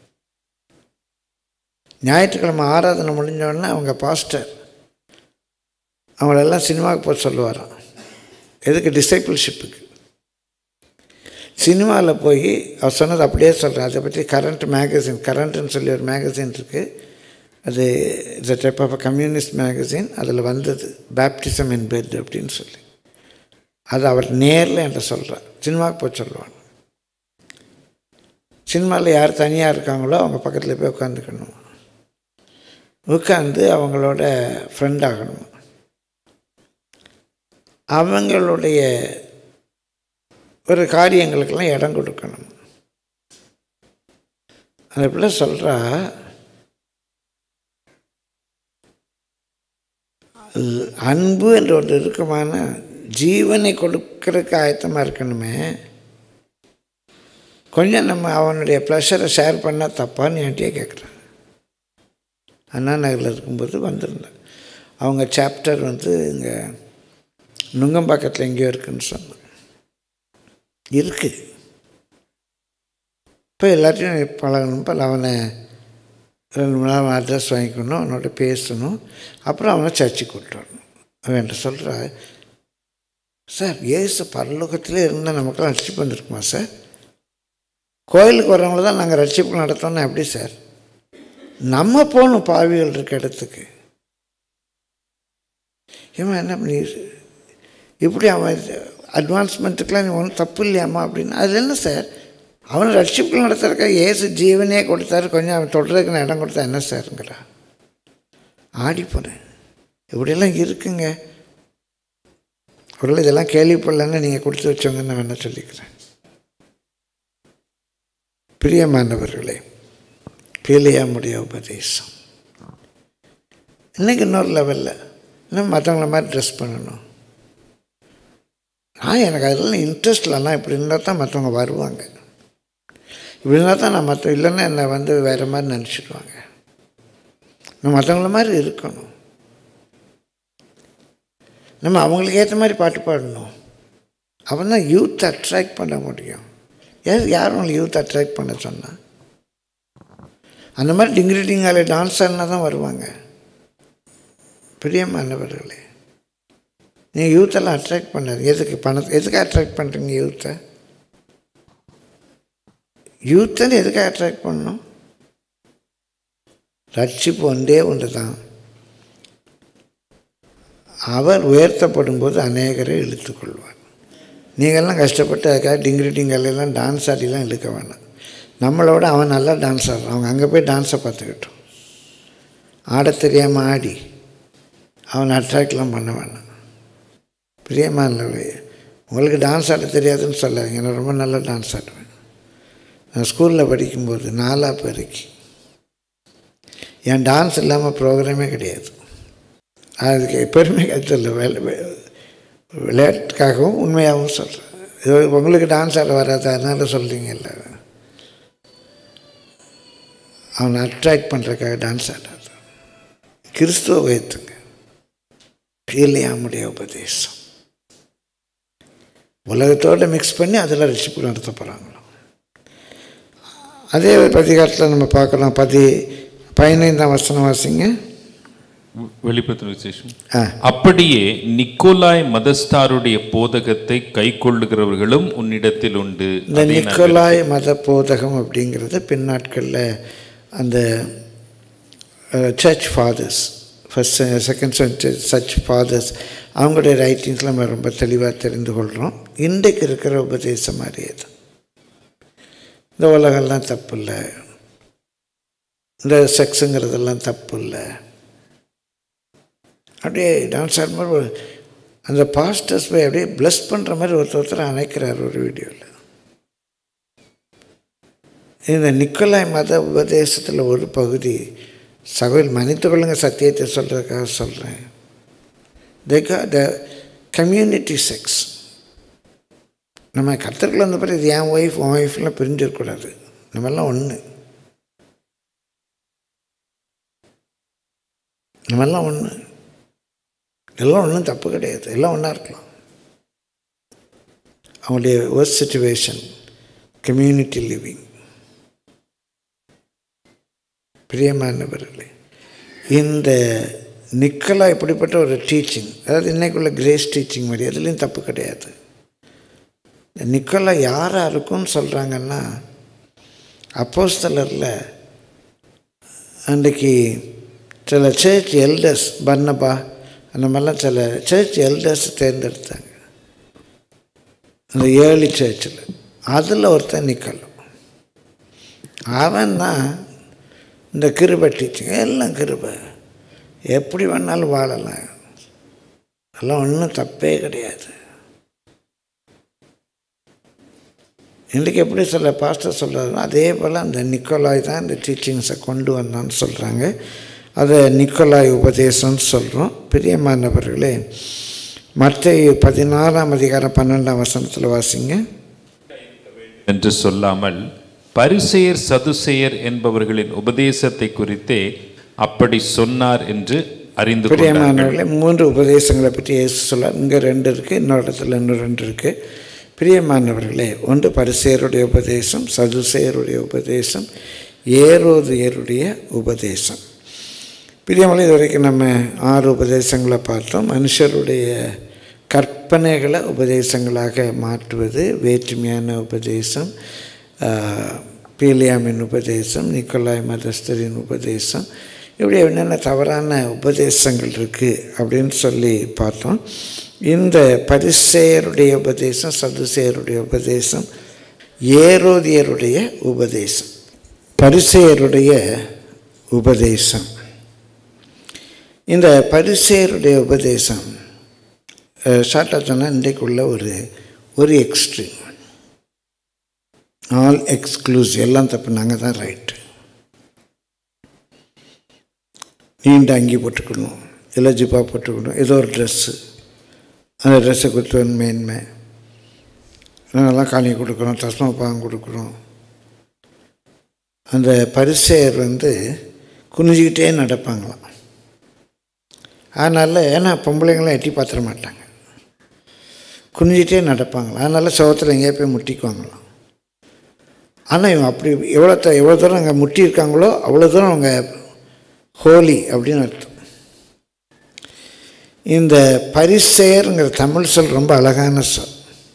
ஞாயிற்றுக்கிழமை ஆராதனை முடிஞ்ச உடனே அவங்க பாஸ்டர் அவங்களெல்லாம் சினிமாவுக்கு போக சொல்லுவாராம் எதுக்கு டிசைபிள்ஷிப்புக்கு சினிமாவில் போய் அவர் சொன்னது அப்படியே சொல்கிறேன் அதை பற்றி கரண்ட் மேகசின் கரண்ட்னு சொல்லி ஒரு மேகசின் இருக்குது அது it's type of communist magazine அதில் வந்தது பேப்டிசம் இன் பெட் அப்படின்னு சொல்லி அது அவர் நேரில் என்கிட்ட சொல்கிறார் சினிமாவுக்கு போய் சொல்லுவாங்க சினிமாவில் யார் தனியாக இருக்காங்களோ அவங்க பக்கத்தில் போய் உட்காந்துக்கணும் உட்காந்து அவங்களோட ஃப்ரெண்ட் ஆகணும் அவங்களுடைய ஒரு காரியங்களுக்கெல்லாம் இடம் கொடுக்கணும் அந்த பிள்ளை சொல்கிறா அன்பு என்ற ஒன்று இருக்குமான ஜீவனை கொடுக்கறதுக்கு ஆயத்தமாக இருக்கணுமே கொஞ்சம் நம்ம அவனுடைய ப்ளஷரை ஷேர் பண்ணால் தப்பான்னு என்கிட்டயே கேட்குறாங்க அண்ணா நகரில் இருக்கும்போது வந்திருந்தேன் அவங்க சாப்டர் வந்து இங்கே நுங்கம்பாக்கத்தில் எங்கேயோ இருக்குன்னு சொன்னாங்க இருக்குது இப்போ எல்லாத்தையும் பழகணும் இப்போ அவனை ரெண்டு மணி நேரம் அட்ரஸ் வாங்கிக்கணும் அவனோட பேசணும் அப்புறம் அவனை சர்ச்சுக்கு கூப்பிட்டு வரணும் அவன் என்கிட்ட சொல்கிறா சார் ஏசு பரலோகத்திலே இருந்தால் நமக்கெல்லாம் ரட்சிப்பு வந்திருக்குமா சார் கோயிலுக்கு வரவங்கள தான் நாங்கள் ரட்சிப்பு நடத்தோம்னா எப்படி சார் நம்ம போகணும் பாவிகள் இருக்க இடத்துக்கு ஏமா என்ன பண்ணி இப்படி அவன் அட்வான்ஸ்மெண்ட்டுக்கெலாம் நீ ஒன்றும் தப்பு இல்லையாம்மா அப்படின்னு அது என்ன சார் அவனை ரட்சிப்பு நடத்துறக்க ஏசு ஜீவனே கொடுத்தாரு கொஞ்சம் அவன் தொடுறதுக்கு நான் இடம் கொடுத்தா என்ன சாருங்கிறா ஆடி போனேன் இப்படியெல்லாம் இருக்குங்க ஒரு இதெல்லாம் கேள்விப்படலன்னு நீங்கள் கொடுத்து வச்சவங்கன்னு நான் வேணால் சொல்லிக்கிறேன் பிரியமானவர்களே பீலையாமுடைய உபதேசம் இன்றைக்கி இன்னொரு லெவலில் இன்னும் மற்றவங்கள மாதிரி ட்ரெஸ் பண்ணணும் நான் எனக்கு அதெல்லாம் இன்ட்ரெஸ்ட் இல்லைன்னா இப்படி இருந்தால் தான் மற்றவங்க வருவாங்க இப்படி இருந்தால் தான் நான் மற்ற இல்லைன்னா என்னை வந்து வேறு மாதிரி நினச்சிடுவாங்க நான் மற்றவங்கள மாதிரி இருக்கணும் நம்ம அவங்களுக்கு ஏற்ற மாதிரி பாட்டு பாடணும் அவன் தான் யூத் அட்ராக்ட் பண்ண முடியும் யார் யார் உங்களை யூத் அட்ராக்ட் பண்ண சொன்னால் அந்த மாதிரி டிங்கிரி டிங்காலே டான்ஸ் ஆடினா தான் வருவாங்க பிரியமானவர்களே நீங்கள் யூத்தெல்லாம் அட்ராக்ட் பண்ணாது எதுக்கு பணத்தை எதுக்கு அட்ராக்ட் பண்ணுறீங்க யூத்தை யூத்தை எதுக்கு அட்ராக்ட் பண்ணணும் ரட்சிப்பு ஒன்றே ஒன்று தான் அவர் உயர்த்தப்படும் போது அநேகரை இழுத்துக்கொள்வார் நீங்கள்லாம் கஷ்டப்பட்டு அதுக்காக டிங்கிரி டிங்கல்லாம் டான்ஸ் ஆடிலாம் இழுக்க வேணாம் நம்மளோட அவன் நல்லா டான்ஸ் ஆடுறான் அவங்க அங்கே போய் டான்ஸை பார்த்துக்கிட்டோம் ஆட தெரியாமல் ஆடி அவனை அட்ராக்ட்லாம் பண்ண வேணாம் பிரியமாக இல்லை உங்களுக்கு டான்ஸ் ஆட தெரியாதுன்னு சொல்லாதீங்க நான் ரொம்ப நல்லா டான்ஸ் ஆடுவேன் நான் ஸ்கூலில் படிக்கும்போது நாலா பேருக்கு என் டான்ஸ் இல்லாமல் ப்ரோக்ராமே கிடையாது அதுக்கு பெருமைக்காக சொல்ல வேலை விளையாட்டுக்காகவும் உண்மையாகவும் சொல்கிறேன் இது உங்களுக்கு டான்ஸ் ஆட வராது அதனால் சொல்கிறீங்கல்ல அவனை அட்ராக்ட் பண்ணுறதுக்காக டான்ஸ் ஆடாது கிறிஸ்துவ வைத்துங்க பீலையாமுடைய உபதேசம் உலகத்தோடு மிக்ஸ் பண்ணி அதில் ரசிப்பு நடத்த போகிறாங்களோ அதே பதிகாரத்தில் நம்ம பார்க்கலாம் பதி பதினைந்தாம் வசனம் வாசிங்க வெளிப்படுத்தின விசேஷம் ஆ அப்படியே நிக்கோலாய் மதஸ்தாருடைய போதகத்தை கைக்கொள்ளுகிறவர்களும் உன்னிடத்தில் உண்டு இந்த அதை நான் நிக்கோலாய் மத போதகம் அப்படிங்கிறது பின்னாட்களில் அந்த church fathers first second century church fathers அவங்களுடைய ரைட்டிங்ஸில் நம்ம ரொம்ப தெளிவாக தெரிந்து கொள்கிறோம் இன்றைக்கு இருக்கிற உபதேசம் மாதிரியே தான் இந்த உலகம்லாம் தப்பு இல்லை இந்த செக்ஸுங்கிறதெல்லாம் தப்பு இல்லை அப்படியே டான்ஸ் ஆடும்போது அந்த பாஸ்டர்ஸ் போய் அப்படியே ப்ளஸ் பண்ணுற மாதிரி ஒருத்தர் ஒருத்தர் அணைக்கிறார் ஒரு வீடியோவில் இந்த நிக்கோலாய் மத உபதேசத்தில் ஒரு பகுதி சகோதரி மன்னித்து கொள்ளுங்க சத்தியத்தை சொல்கிறதுக்காக சொல்கிறேன் தே த கம்யூனிட்டி செக்ஸ் நம்ம கத்தர்கள் வந்த பிறகு இது என் ஒய்ஃப் உன் ஒய்ஃப்லாம் பிரிஞ்சிருக்கூடாது நம்மெல்லாம் ஒன்று நம்மெல்லாம் ஒன்று எல்லாம் ஒன்றும் தப்பு கிடையாது எல்லாம் ஒன்றா இருக்கலாம் அவங்களுடைய ஒர்க் சுச்சுவேஷன் கம்யூனிட்டி லிவிங் பிரியமானவர்களே இந்த நிக்கலா இப்படிப்பட்ட ஒரு டீச்சிங் அதாவது இன்னைக்குள்ள கிரேஸ் டீச்சிங் மாதிரி அதுலேயும் தப்பு கிடையாது இந்த நிக்கலா யாராக இருக்கும்னு சொல்கிறாங்கன்னா அப்போஸ்தலரில் அன்றைக்கு சில சர்ச் எல்டர்ஸ் பர்னபா அந்த மாதிரிலாம் சில சர்ச் எல்டர்ஸ் தேர்ந்தெடுத்தாங்க அந்த ஏர்லி சர்ச்சில் அதில் ஒருத்தன் நிக்கலும் அவன் தான் இந்த கிருபை டீச்சிங் எல்லாம் கிருபை எப்படி வேணாலும் வாழலாம் அதெல்லாம் ஒன்றும் தப்பே கிடையாது இன்றைக்கி எப்படி சொல்ல பாஸ்டர் சொல்கிறாருன்னா அதே போல் அந்த நிக்கோலாய் தான் இந்த டீச்சிங்ஸை கொண்டு வந்தான்னு சொல்கிறாங்க அதை நிக்கோலாய் உபதேசம்னு சொல்கிறோம் பிரியமானவர்களே மற்ற பதினாறாம் அதிகாரம் பன்னெண்டாம் வசனத்தில் வாசிங்க என்று சொல்லாமல் பரிசெயர் சதுசெயர் என்பவர்களின் உபதேசத்தை குறித்தே அப்படி சொன்னார் என்று அறிந்து கொண்டார்கள் பிரியமானவர்களே மூன்று உபதேசங்களை பற்றி இயேசு சொல்ல இங்கே ரெண்டு இருக்குது இன்னொரு இடத்துல இன்னும் ரெண்டு இருக்குது பிரியமானவர்களே ஒன்று பரிசேயருடைய உபதேசம் சதுசேயருடைய உபதேசம் ஏரோதியருடைய உபதேசம் பிரியமலை இது வரைக்கும் நம்ம ஆறு உபதேசங்களை பார்த்தோம் மனுஷருடைய கற்பனைகளை உபதேசங்களாக மாற்றுவது வேற்றுமையான உபதேசம் ஆஹ், பீலியாமின் உபதேசம் நிக்கோலாய் மதஸ்தரின் உபதேசம் இப்படி என்னென்ன தவறான உபதேசங்கள் இருக்குது அப்படின்னு சொல்லி பார்த்தோம் இந்த பரிசேயருடைய உபதேசம் சதுசேயருடைய உபதேசம் ஏரோதியருடைய உபதேசம் பரிசேயருடைய உபதேசம் இந்த பரிசேயருடைய உபதேசம் ஷார்ட்டாக சொன்னால் இன்றைக்குள்ள ஒரு ஒரு எக்ஸ்ட்ரீம் ஆல் எக்ஸ்க்ளூசிவ் எல்லாம் தப்பு நாங்கள் தான் ரைட்டு நீண்ட அங்கி போட்டுக்கணும் இல்லை ஜிப்பா போட்டுக்கணும் ஏதோ ஒரு ட்ரெஸ்ஸு அந்த ட்ரெஸ்ஸை கொடுத்து மேன்மை நாங்கள்லாம் காணி கொடுக்குறோம் தஸ்மா பாகம் கொடுக்குறோம் அந்த பரிசெயர் வந்து குனிஞ்சிக்கிட்டே நடப்பாங்களாம் அதனால் ஏன்னா பொம்பளைங்களாம் எட்டி பார்த்துட மாட்டாங்க குனிஞ்சிட்டே நடப்பாங்களாம் அதனால் சுகத்தில் எங்கேயா போய் முட்டிக்குவாங்களாம் ஆனால் இவங்க அப்படி எவ்வளோ த எவ்வளோ தூரம் அங்கே முட்டியிருக்காங்களோ அவ்வளோ தூரம் அவங்க ஹோலி அப்படின்னு அர்த்தம் இந்த பரிசெயருங்கிற தமிழ் சொல் ரொம்ப அழகான சொல்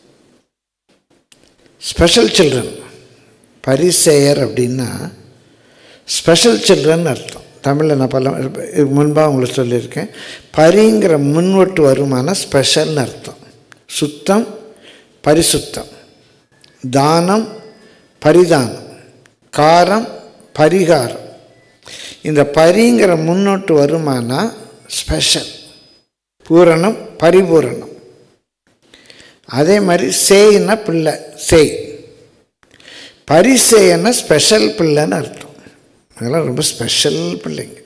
ஸ்பெஷல் சில்ட்ரன் பரிசெயர் அப்படின்னா ஸ்பெஷல் சில்ட்ரன் அர்த்தம் தமிழில் நான் பல இதுக்கு முன்பாக உங்களுக்கு சொல்லியிருக்கேன் பரிங்கிற முன்வட்டு வருமான ஸ்பெஷல்னு அர்த்தம் சுத்தம் பரிசுத்தம் தானம் பரிதானம் காரம் பரிகாரம் இந்த பரிங்கிற முன்னோட்டு வருமானா ஸ்பெஷல் பூரணம் பரிபூரணம் அதே மாதிரி சேயின்னா பிள்ளை சேய் பரிசேயன்னா ஸ்பெஷல் பிள்ளைன்னு அர்த்தம் அதெல்லாம் ரொம்ப ஸ்பெஷல் பிள்ளைங்க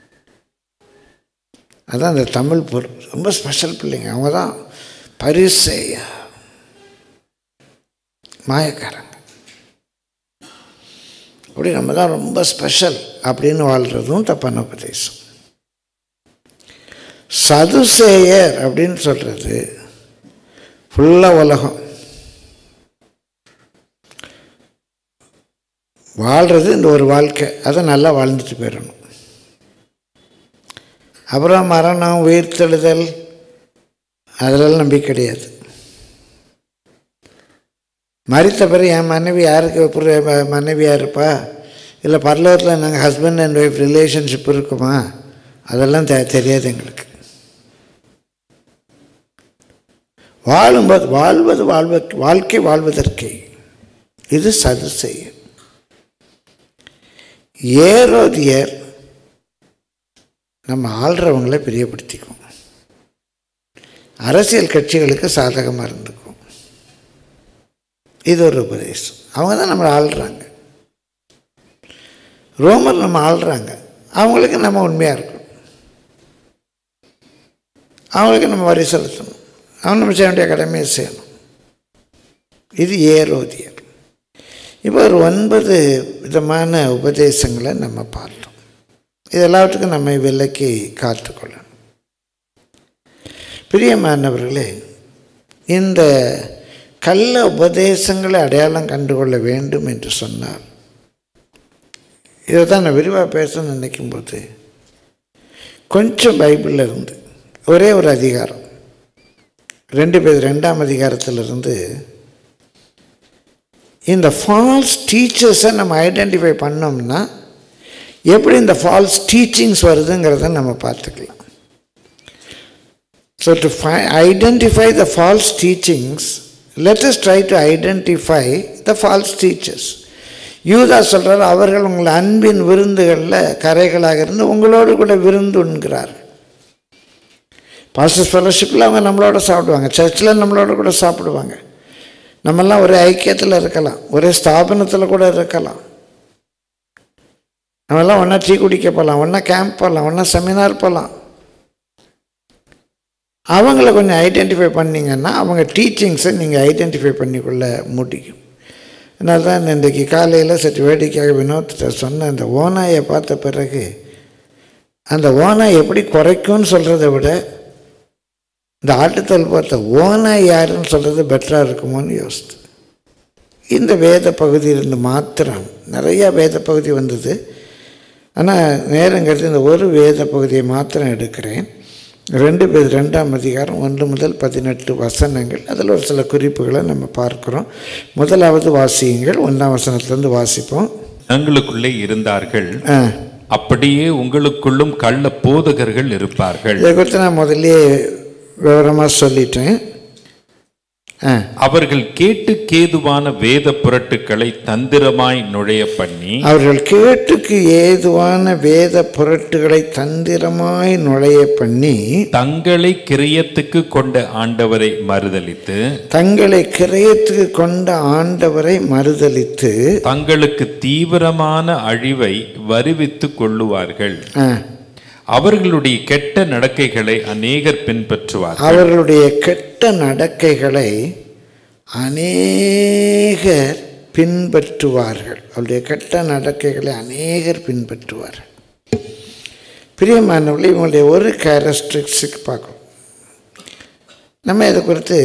அதான் அந்த தமிழ் பொருள் ரொம்ப ஸ்பெஷல் பிள்ளைங்க அவங்க தான் பரிசேய மாயக்காரங்க அப்படி நம்ம தான் ரொம்ப ஸ்பெஷல் அப்படின்னு வாழ்கிறதும் தப்பான உபதேசம் சதுசேயர் அப்படின்னு சொல்கிறது ஃபுல்லாக உலகம் வாழ்கிறது இந்த ஒரு வாழ்க்கை அதை நல்லா வாழ்ந்துட்டு போயிடணும் அப்புறம் மரணம் உயிர்த்தெழுதல் அதிலெல்லாம் நம்பிக்கை கிடையாது மறித்த பிறகு என் மனைவி யாருக்கு புரிய- ம- மனைவியாக இருப்பா இல்லை பரலோகத்தில் நாங்கள் ஹஸ்பண்ட் அண்ட் ஒய்ஃப் ரிலேஷன்ஷிப் இருக்குமா அதெல்லாம் தெ தெரியாது எங்களுக்கு வாழும்போது வாழ்வது வாழ்வ வாழ்க்கை வாழ்வதற்கே இது சதுசெய்ய ஏரோதியர் நம்ம ஆள்றவங்கள பிரியப்படுத்திக்கும் அரசியல் கட்சிகளுக்கு சாதகமாக இருந்துக்கும் இது ஒரு உபதேசம் அவங்க தான் நம்மளை ஆள்றாங்க ரோமர் நம்ம ஆள்றாங்க அவங்களுக்கு நம்ம உண்மையாக இருக்கணும் அவங்களுக்கு நம்ம வரி செலுத்தணும் அவங்க நம்ம செய்ய வேண்டிய கடமையை செய்யணும் இது ஏரோதியர் இப்போ ஒரு ஒன்பது விதமான உபதேசங்களை நம்ம பார்த்தோம் இது எல்லாவற்றுக்கும் நம்மை விலக்கி காத்துக்கொள்ளணும் பிரியமானவர்களே இந்த கள்ள உபதேசங்களை அடையாளம் கண்டுகொள்ள வேண்டும் என்று சொன்னார் இதை தான் நான் விரிவாக பேசணும்னு நினைக்கும்போது கொஞ்சம் பைபிளில் இருந்து ஒரே ஒரு அதிகாரம் ரெண்டு பேர் ரெண்டாம் அதிகாரத்திலிருந்து இந்த ஃபால்ஸ் டீச்சர்ஸை நம்ம ஐடென்டிஃபை பண்ணோம்னா எப்படி இந்த ஃபால்ஸ் டீச்சிங்ஸ் வருதுங்கிறத நம்ம பார்த்துக்கலாம் ஸோ டு ஃபை identify the false teachings let us try to identify the false teachers யூதா சொல்கிறார் அவர்கள் உங்கள் அன்பின் விருந்துகளில் கரைகளாக இருந்து உங்களோடு கூட விருந்து உண்கிறார்கள் பாஸ்டர்ஸ் ஃபெலோஷிப்பில் அவங்க நம்மளோட சாப்பிடுவாங்க சர்ச்சில் நம்மளோட கூட சாப்பிடுவாங்க நம்மெல்லாம் ஒரே ஐக்கியத்தில் இருக்கலாம் ஒரே ஸ்தாபனத்தில் கூட இருக்கலாம் நம்மெல்லாம் ஒன்றா டீ குடிக்க போகலாம் ஒன்றா கேம்ப் போகலாம் ஒன்றா செமினார் போகலாம் அவங்கள கொஞ்சம் ஐடென்டிஃபை பண்ணிங்கன்னா அவங்க டீச்சிங்ஸை நீங்கள் ஐடென்டிஃபை பண்ணிக்கொள்ள முடியும் அதனால தான் இன்றைக்கு காலையில் சற்று வேடிக்கையாக வினோத்திட்ட சொன்ன அந்த ஓனாயை பார்த்த பிறகு அந்த ஓனாய் எப்படி குறைக்கும்னு சொல்கிறத விட இந்த ஆட்டுத்தல் பார்த்த ஓனாய் யாருன்னு சொல்கிறது பெட்டராக இருக்குமோன்னு யோசித்து இந்த வேத பகுதியிலிருந்து மாத்திரம் நிறையா வேத பகுதி வந்தது ஆனால் நேரங்கிறது இந்த ஒரு வேத பகுதியை மாத்திரம் எடுக்கிறேன் ரெண்டு பேர் ரெண்டாம் அதிகாரம் ஒன்று முதல் பதினெட்டு வசனங்கள் அதில் ஒரு சில குறிப்புகளை நம்ம பார்க்குறோம் முதலாவது வாசியுங்கள் ஒன்றாம் வசனத்துலேருந்து வாசிப்போம் தங்களுக்குள்ளே இருந்தார்கள் ஆ அப்படியே உங்களுக்குள்ளும் கள்ள போதகர்கள் இருப்பார்கள் இதை குறித்து நான் முதல்லயே விவரமாக சொல்லிட்டேன் ஆ அவர்கள் கேட்டு கேதுவான வேத புரட்டுக்களை தந்திரமாய் நுழைய பண்ணி அவர்கள் கேட்டுக்கு ஏதுவான வேத புரட்டுகளை தந்திரமாய் நுழைய பண்ணி தங்களை கிரியத்துக்கு கொண்ட ஆண்டவரை மறுதலித்து தங்களை கிரயத்துக்கு கொண்ட ஆண்டவரை மறுதலித்து தங்களுக்கு தீவிரமான அழிவை வருவித்துக் கொள்ளுவார்கள் ஆ, அவர்களுடைய கெட்ட நடக்கைகளை அநேகர் பின்பற்றுவார்கள் அவர்களுடைய கெட்ட நடக்கைகளை அநேகர் பின்பற்றுவார்கள் அவருடைய கெட்ட நடக்கைகளை அநேகர் பின்பற்றுவார்கள் பிரியமானவர்களே இவங்களுடைய ஒரு கேரக்டரிஸ்டிக் பார்க்கணும் நம்ம இதை குறித்து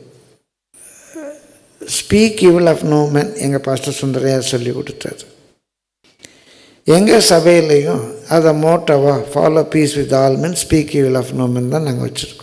ஸ்பீக் இவில் ஆஃப் நோமன் எங்கள் பாஸ்டர் சுந்தரையார் சொல்லி கொடுத்தது எங்கள் சபையிலையும் அதை மோட்டோவாக follow peace with all men speak evil of no man தான் நாங்கள் வச்சுருக்கிறோம்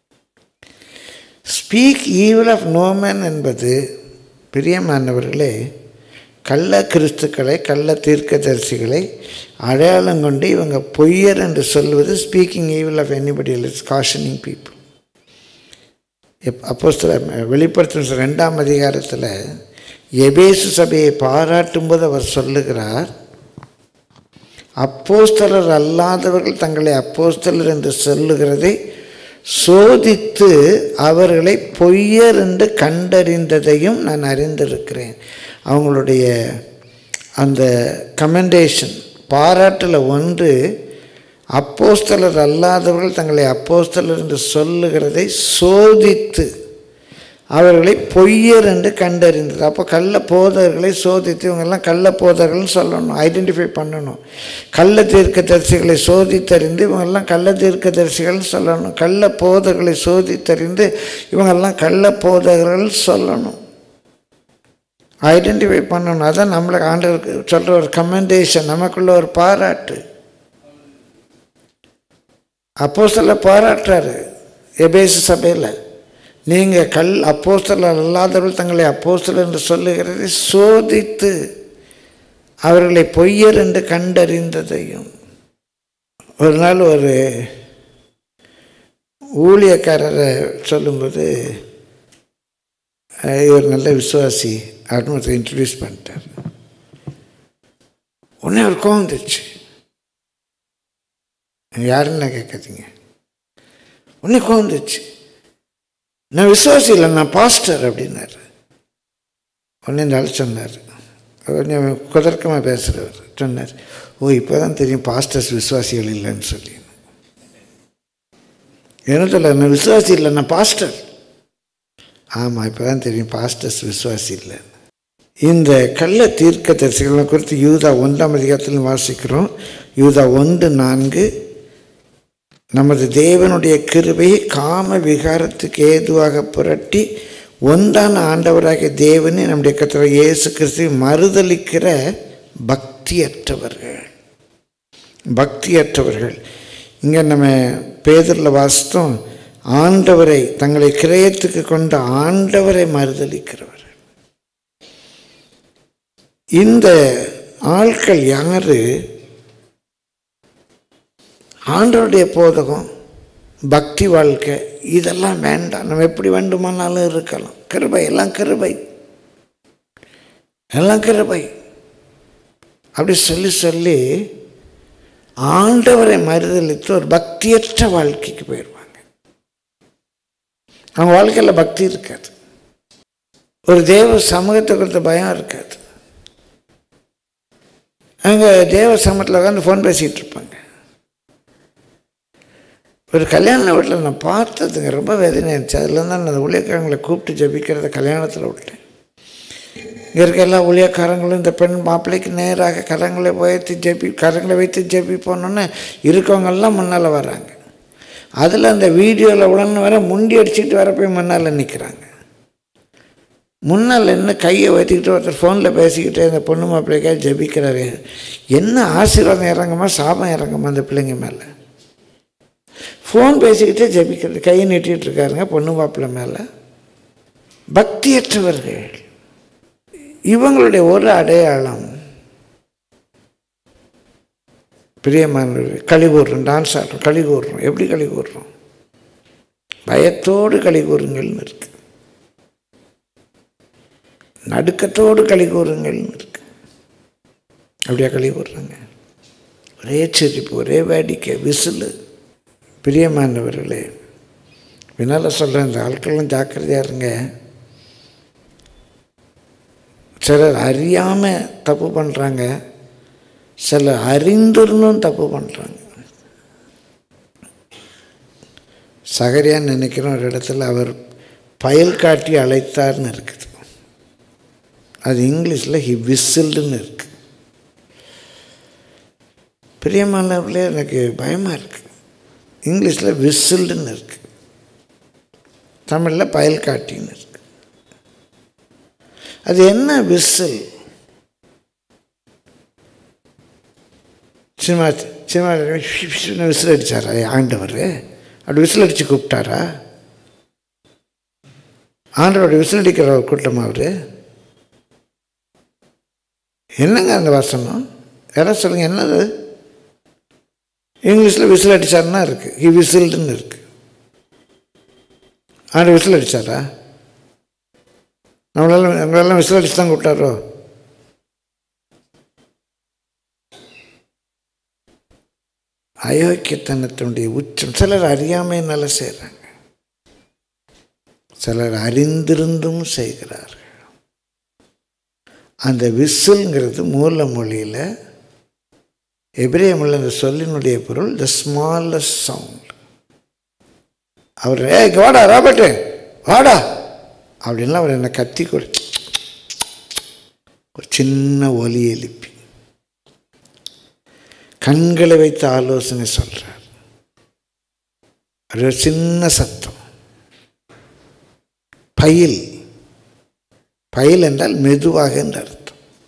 ஸ்பீக் ஈவில் ஆஃப் நோமன் என்பது பிரியமானவர்களே கள்ள கிறிஸ்துக்களை கள்ள தீர்க்கதரிசிகளை அடையாளம் கொண்டு இவங்க பொய்யர் என்று சொல்வது speaking evil of anybody is cautioning people எப் அப்போ வெளிப்படுத்தும் ரெண்டாம் அதிகாரத்தில் எபேசு சபையை பாராட்டும்போது அவர் சொல்லுகிறார் அப்போஸ்தலர் அல்லாதவர்கள் தங்களை அப்போஸ்தலர் என்று சொல்லுகிறதை சோதித்து அவர்களை பொய்யர் என்று கண்டறிந்ததையும் நான் அறிந்திருக்கிறேன் அவங்களுடைய அந்த கமெண்டேஷன் பாராட்டில் ஒன்று அப்போஸ்தலர் அல்லாதவர்கள் தங்களை அப்போஸ்தலர் என்று சொல்லுகிறதை சோதித்து அவர்களை பொய்யர் என்று கண்டறிந்தது அப்போ கள்ள போதகர்களை சோதித்து இவங்கெல்லாம் கள்ள போதகர்கள்னு சொல்லணும் ஐடென்டிஃபை பண்ணணும் கள்ள தீர்க்கதரிசிகளை சோதித்தறிந்து இவங்கெல்லாம் கள்ள தீர்க்கதரிசிகள்னு சொல்லணும் கள்ள போதகர்களை சோதித்தறிந்து இவங்கெல்லாம் கள்ள போதகர்கள் சொல்லணும் ஐடென்டிஃபை பண்ணணும் அதான் நம்மளுக்கு ஆண்டவருக்கு சொல்கிற ஒரு கமெண்டேஷன் நமக்குள்ள ஒரு பாராட்டு அப்போ சொல்ல பாராட்டுறாரு எபேசு சபையில் நீங்கள் கல் அப்போஸ்தலர் அல்லாதவர்கள் தங்களை அப்போஸ்தலர் என்று சொல்லுகிறதை சோதித்து அவர்களை பொய்யர் என்று கண்டறிந்ததையும் ஒரு நாள் ஒரு ஊழியக்காரரை சொல்லும்போது அஹ், இவர் நல்ல விசுவாசி அப்படின்னு ஒருத்தர் இன்ட்ரடியூஸ் பண்ணிட்டார் உடனே அவர் கோவம் வந்துச்சு யாருன்னு நான் கேட்காதீங்க உடனே கோவம் வந்துச்சு நான் விசுவாசி இல்லை நான் பாஸ்டர் அப்படின்னாரு உடனே இந்த ஆள் சொன்னார் கொஞ்சம் குதர்க்கமாக பேசுகிறவர் சொன்னார் ஓ இப்போ தான் தெரியும் பாஸ்டர்ஸ் விசுவாசிகள் இல்லைன்னு சொல்லி என்ன சொல்ல நான் விசுவாசி இல்லை நான் பாஸ்டர் ஆமாம் இப்போ தான் தெரியும் பாஸ்டர்ஸ் விசுவாசி இல்லை இந்த கள்ள தீர்க்க தரிசிகளை குறித்து யூதா ஒன்றாம் அதிகாரத்தில் வாசிக்கிறோம் யூதா ஒன்று நான்கு நமது தேவனுடைய கிருபையை காம விகாரத்துக்கு ஏதுவாக புரட்டி ஒன்றான ஆண்டவராகிய தேவனே நம்முடைய கத்தர் இயேசு கிறிஸ்துவை மறுதலிக்கிற பக்தியற்றவர்கள் பக்தியற்றவர்கள் இங்கே நம்ம பேதரில் வாசித்தோம் ஆண்டவரை தங்களை கிரயத்துக்கு கொண்ட ஆண்டவரை மறுதலிக்கிறவர்கள் இந்த ஆட்கள் யாரு ஆண்டவருடைய போதகம் பக்தி வாழ்க்கை இதெல்லாம் வேண்டாம் நம்ம எப்படி வேண்டுமானாலும் இருக்கலாம் கிருபை எல்லாம் கிருபை எல்லாம் கிருபை அப்படி சொல்லி சொல்லி ஆண்டவரை மறுதளித்து ஒரு பக்தியற்ற வாழ்க்கைக்கு போயிடுவாங்க அவங்க வாழ்க்கையில் பக்தி இருக்காது ஒரு தேவ சமூகத்தை குறித்த பயம் இருக்காது அங்கே தேவ சமூகத்தில் உட்காந்து ஃபோன் பேசிகிட்டு இருப்பாங்க ஒரு கல்யாண வீட்டில் நான் பார்த்ததுங்க ரொம்ப வேதனை இருந்துச்சு அதில் தான் நான் அந்த ஊழியக்காரங்களை கூப்பிட்டு ஜபிக்கிறத கல்யாணத்தில் விட்டேன் இங்கே இருக்க எல்லா ஊழியக்காரங்களும் இந்த பெண் மாப்பிள்ளைக்கு நேராக கரங்களை உயர்த்தி ஜெபி கரங்களை வைத்து ஜெபி போனோன்னே இருக்கவங்கெல்லாம் முன்னால் வராங்க அதில் அந்த வீடியோவில் உடனே வர முண்டி அடிச்சுட்டு வர போய் முன்னால் நிற்கிறாங்க முன்னால் என்ன கையை வைத்துக்கிட்டு ஒருத்தர் ஃபோனில் பேசிக்கிட்டு அந்த பொண்ணு மாப்பிள்ளைக்காக ஜெபிக்கிறாரு என்ன ஆசீர்வாதம் இறங்குமா சாபம் இறங்குமா அந்த பிள்ளைங்க மேலே ஃபோன் பேசிக்கிட்டே ஜெபிக்கிறது கையை நீட்டிகிட்டு இருக்காருங்க பொண்ணு மாப்பிள்ளை மேலே பக்தியற்றவர்கள் இவங்களுடைய ஒரு அடையாளம் பிரியமானவர்கள் களி கூறுறோம் டான்ஸ் ஆடுறோம் களி கூறுறோம் எப்படி களி கூறுறோம் பயத்தோடு களி கூறுங்கள்னு இருக்கு நடுக்கத்தோடு களி கூறுங்கள்னு இருக்கு அப்படியா களி கூறுறாங்க ஒரே சிரிப்பு ஒரே வேடிக்கை விசிலு பிரியமானவர்களே பின்னால் சொல்கிறேன் இந்த ஆட்கள்லாம் ஜாக்கிரதையாக இருங்க சிலர் அறியாமல் தப்பு பண்ணுறாங்க சிலர் அறிந்திருந்தும் தப்பு பண்ணுறாங்க சகரியான்னு நினைக்கிறோம் ஒரு இடத்துல அவர் பயல் காட்டி அழைத்தார்னு இருக்குது அது இங்கிலீஷில் ஹி விசில்டுன்னு இருக்கு பிரியமானவர்களே எனக்கு பயமாக இருக்குது இங்கிலீஷில் விசில்டுன்னு இருக்கு தமிழில் பயல் காட்டின்னு இருக்கு அது என்ன விசில் சினிமா சினிமா விசில் அடித்தாரா ஆண்டவர் அப்படி விசில் அடித்து கூப்பிட்டாரா ஆண்டவருடைய விசில் அடிக்கிற ஒரு கூட்டமா அவர் என்னங்க அந்த வசனம் யாராவது சொல்லுங்கள் என்னது இங்கிலீஷில் விசில் அடித்தாருன்னா இருக்குது ஹி விசில்டுன்னு இருக்குது ஆண்டு விசில் அடித்தாரா நம்மளெல்லாம் நம்மளெல்லாம் விசில் அடிச்சு தான் கூப்பிட்டாரோ அயோக்கியத்தனத்தினுடைய உச்சம் சிலர் அறியாமையினால செய்கிறாங்க சிலர் அறிந்திருந்தும் செய்கிறார்கள் அந்த விசில்ங்கிறது மூல மொழியில் எபிரேய மொழியில் அந்த சொல்லினுடைய பொருள் த ஸ்மாலஸ்ட் சவுண்ட் அவர் ஏ இங்கே வாடா ராபர்ட்டு வாடா அப்படின்லாம் அவர் என்னை கத்தி கொடு ஒரு சின்ன ஒலி எழுப்பி கண்களை வைத்து ஆலோசனை சொல்கிறார் அது ஒரு சின்ன சத்தம் பயில் பயில் என்றால் மெதுவாக என்று அர்த்தம்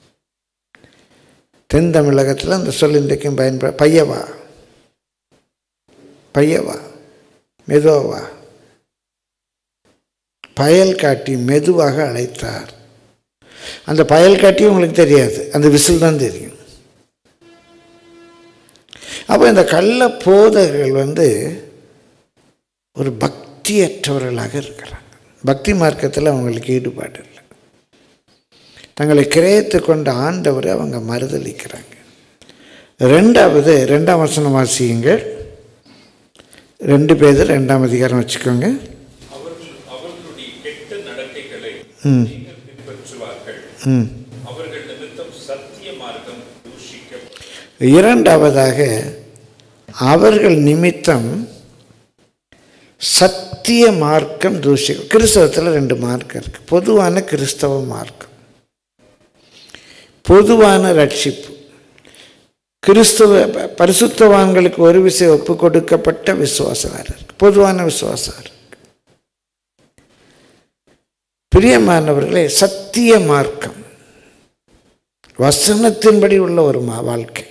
தென் தமிழகத்தில் அந்த சொல் இன்றைக்கும் பயன்பட பையவா பையவா மெதுவா பயல் காட்டி மெதுவாக அழைத்தார் அந்த பயல் காட்டி உங்களுக்கு தெரியாது அந்த விசில் தான் தெரியும் அப்போ இந்த கள்ள போதகர்கள் வந்து ஒரு பக்தியற்றவர்களாக இருக்கிறாங்க பக்தி மார்க்கத்தில் அவங்களுக்கு ஈடுபாடு இல்லை தங்களை கிரயத்து கொண்ட ஆண்டவரை அவங்க மறுதளிக்கிறாங்க ரெண்டாவது ரெண்டாம் வசனம் வாசியுங்கள் ரெண்டு பேர் ரெண்டாம் அதிகாரம் வச்சுக்கோங்க அவர்கள் அவர்கள் ம் பின்பற்றுவார்கள் ம் அவர்கள் நிமித்தம் சத்திய மார்க்கம் தூஷிக்க இரண்டாவதாக அவர்கள் நிமித்தம் சத்திய மார்க்கம் தூஷி கிறிஸ்தவத்தில் ரெண்டு மார்க்கம் இருக்கு பொதுவான கிறிஸ்தவ மார்க்கம் பொதுவான ரட்சிப்பு கிறிஸ்தவ ப- பரிசுத்தவான்களுக்கு ஒரு விஷயம் ஒப்பு கொடுக்கப்பட்ட விசுவாசம் வேறு இருக்கு பொதுவான விசுவாசம் இருக்கு பிரியமானவர்களே சத்திய மார்க்கம் வசனத்தின்படி உள்ள ஒரு மா வாழ்க்கை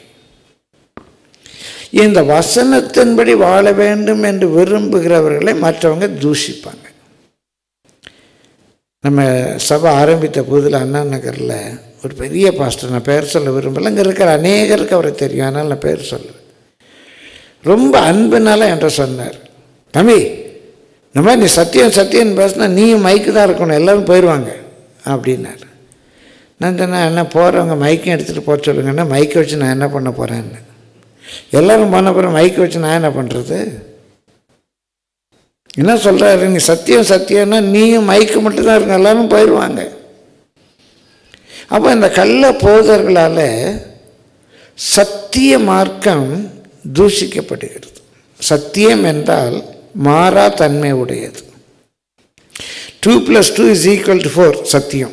இந்த வசனத்தின்படி வாழ வேண்டும் என்று விரும்புகிறவர்களை மற்றவங்க தூஷிப்பாங்க நம்ம சபை ஆரம்பித்த புதில் அண்ணா நகரில் ஒரு பெரிய பாஸ்டர் நான் பேர் சொல்ல விரும்பல இங்கே இருக்கிற அநேகருக்கு அவரை தெரியும் அதனால் நான் பேர் சொல்லுவேன் ரொம்ப அன்புனால என்கிட்ட சொன்னார் தம்பி இந்த மாதிரி நீ சத்தியம் சத்தியம் பேசினா நீயும் மைக்கு தான் இருக்கணும் எல்லோரும் போயிடுவாங்க அப்படின்னாரு நான் சொன்னேன் என்ன போகிறவங்க மைக்கையும் எடுத்துகிட்டு போக சொல்லுங்கன்னா மைக்கை வச்சு நான் என்ன பண்ண போகிறேன்னு எல்லோரும் பண்ண போகிற மைக்கை வச்சு நான் என்ன பண்ணுறது என்ன சொல்கிறாரு நீ சத்தியம் சத்தியம்னா நீயும் மைக்கு மட்டும்தான் இருக்க எல்லாரும் போயிடுவாங்க அப்போ இந்த கள்ள போதர்களால் சத்திய மார்க்கம் தூஷிக்கப்படுகிறது சத்தியம் என்றால் மாறா தன்மை உடையது two plus two is equal to four சத்தியம்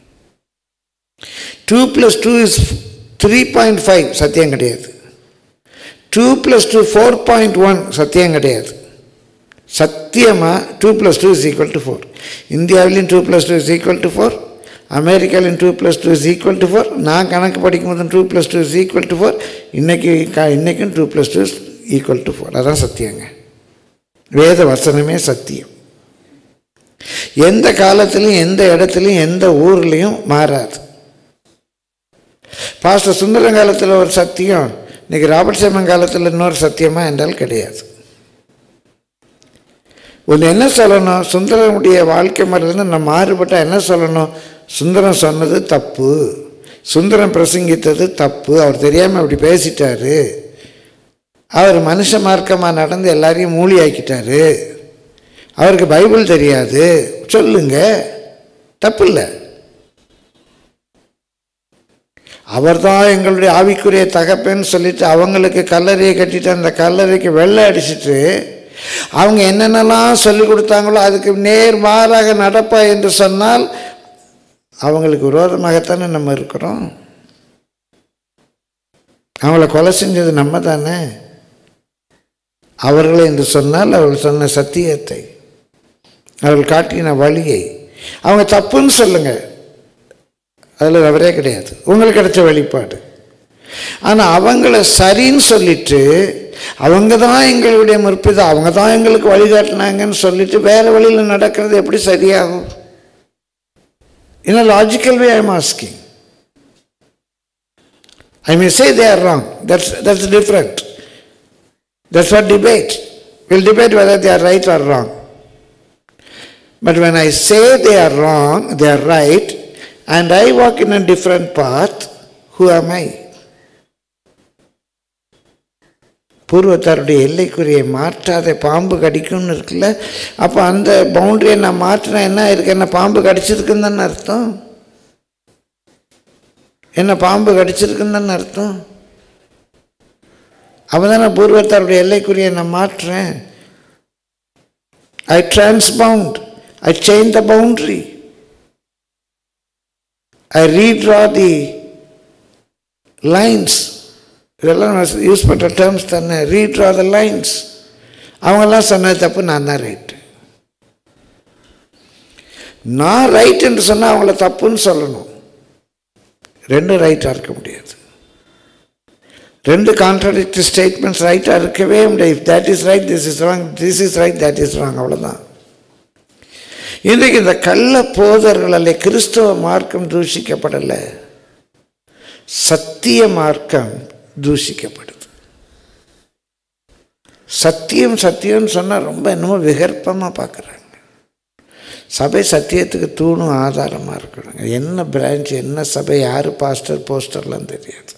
two plus two is three point five சத்தியம் கிடையாது two plus two four point one சத்தியம் கிடையாது சத்தியமாக two plus two is equal to four இந்தியாவிலையும் two plus two is equal to four அமெரிக்காலையும் two plus two is equal to four நான் கணக்கு படிக்கும்போது two plus two is equal to four இன்றைக்கி க இன்றைக்கும் two plus two is equal to four அதான் சத்தியங்க வேத வசனமே சத்தியம் எந்த காலத்துலையும் எந்த இடத்துலையும் எந்த ஊர்லேயும் மாறாது பாஸ்டர் சுந்தரம் காலத்தில் ஒரு சத்தியம் இன்னைக்கு ராபர்ட் சேமன் காலத்தில் இன்னொரு சத்தியமா என்றால் கிடையாது ஒன்று என்ன சொல்லணும் சுந்தரனுடைய வாழ்க்கை முறையிலேருந்து நம்ம மாறுபட்டால் என்ன சொல்லணும் சுந்தரம் சொன்னது தப்பு சுந்தரம் பிரசங்கித்தது தப்பு அவர் தெரியாமல் அப்படி பேசிட்டாரு அவர் மனுஷ மார்க்கமாக நடந்து எல்லாரையும் மூலி ஆக்கிட்டாரு அவருக்கு பைபிள் தெரியாது சொல்லுங்க தப்பு இல்லை அவர் தான் எங்களுடைய ஆவிக்குரிய தகப்பன்னு சொல்லிட்டு அவங்களுக்கு கல்லறையை கட்டிட்டு அந்த கல்லறைக்கு வெள்ளை அடிச்சிட்டு அவங்க என்னென்னலாம் சொல்லி கொடுத்தாங்களோ அதுக்கு நேர் மாறாக நடப்பா என்று சொன்னால் அவங்களுக்கு விரோதமாகத்தானே நம்ம இருக்கிறோம் அவங்கள கொலை செஞ்சது நம்ம தானே அவர்களை என்று சொன்னால் அவர்கள் சொன்ன சத்தியத்தை அவர்கள் காட்டின வழியை அவங்க தப்புன்னு சொல்லுங்கள் அதில் தவறே கிடையாது உங்களுக்கு கிடைச்ச வெளிப்பாடு ஆனால் அவங்கள சரின்னு சொல்லிட்டு அவங்க தான் எங்களுடைய முற்பிதம் அவங்க தான் எங்களுக்கு வழிகாட்டினாங்கன்னு சொல்லிட்டு வேறு வழியில் நடக்கிறது எப்படி சரியாகும் in a logical way I'm asking. I may say they are wrong. That's, that's different. That's what debate. We'll debate whether they are right or wrong. But when I say they are wrong, they are right, and I walk in a different path, who am I? பூர்வத்தாருடைய எல்லைக்குறியை மாற்றாத பாம்பு கடிக்கும்னு இருக்குல்ல அப்போ அந்த பவுண்டரியை நான் மாற்றினா என்ன இருக்கு என்ன பாம்பு கடிச்சிருக்குன்னு தானே அர்த்தம் என்ன பாம்பு கடிச்சிருக்குன்னு தானே அர்த்தம் அப்போ தானே பூர்வத்தாருடைய எல்லைக்குறியை நான் மாற்றுறேன் I transbound I change the boundary I redraw the lines இதெல்லாம் யூஸ் பண்ணுற டேர்ம்ஸ் தானே ரீட்ரா த லைன்ஸ் அவங்கெல்லாம் சொன்னது தப்பு நான் தான் ரைட்டு நான் ரைட் என்று சொன்னால் அவங்கள தப்புன்னு சொல்லணும் ரெண்டும் ரைட்டாக இருக்க முடியாது ரெண்டு கான்ட்ரடிக்ட் ஸ்டேட்மெண்ட்ஸ் ரைட்டாக இருக்கவே முடியாது if that is right this is wrong this is right that is wrong அவ்வளோதான் இன்றைக்கு இந்த கள்ள போதர்களாலே கிறிஸ்தவ மார்க்கம் தூஷிக்கப்படலை சத்திய மார்க்கம் தூஷிக்கப்படுது சத்தியம் சத்தியம்னு சொன்னால் ரொம்ப என்னமோ விகற்பமாக பார்க்குறாங்க சபை சத்தியத்துக்கு தூணும் ஆதாரமாக இருக்கணுங்க என்ன பிரான்ச் என்ன சபை யார் பாஸ்டர் போஸ்டர்லாம் தெரியாது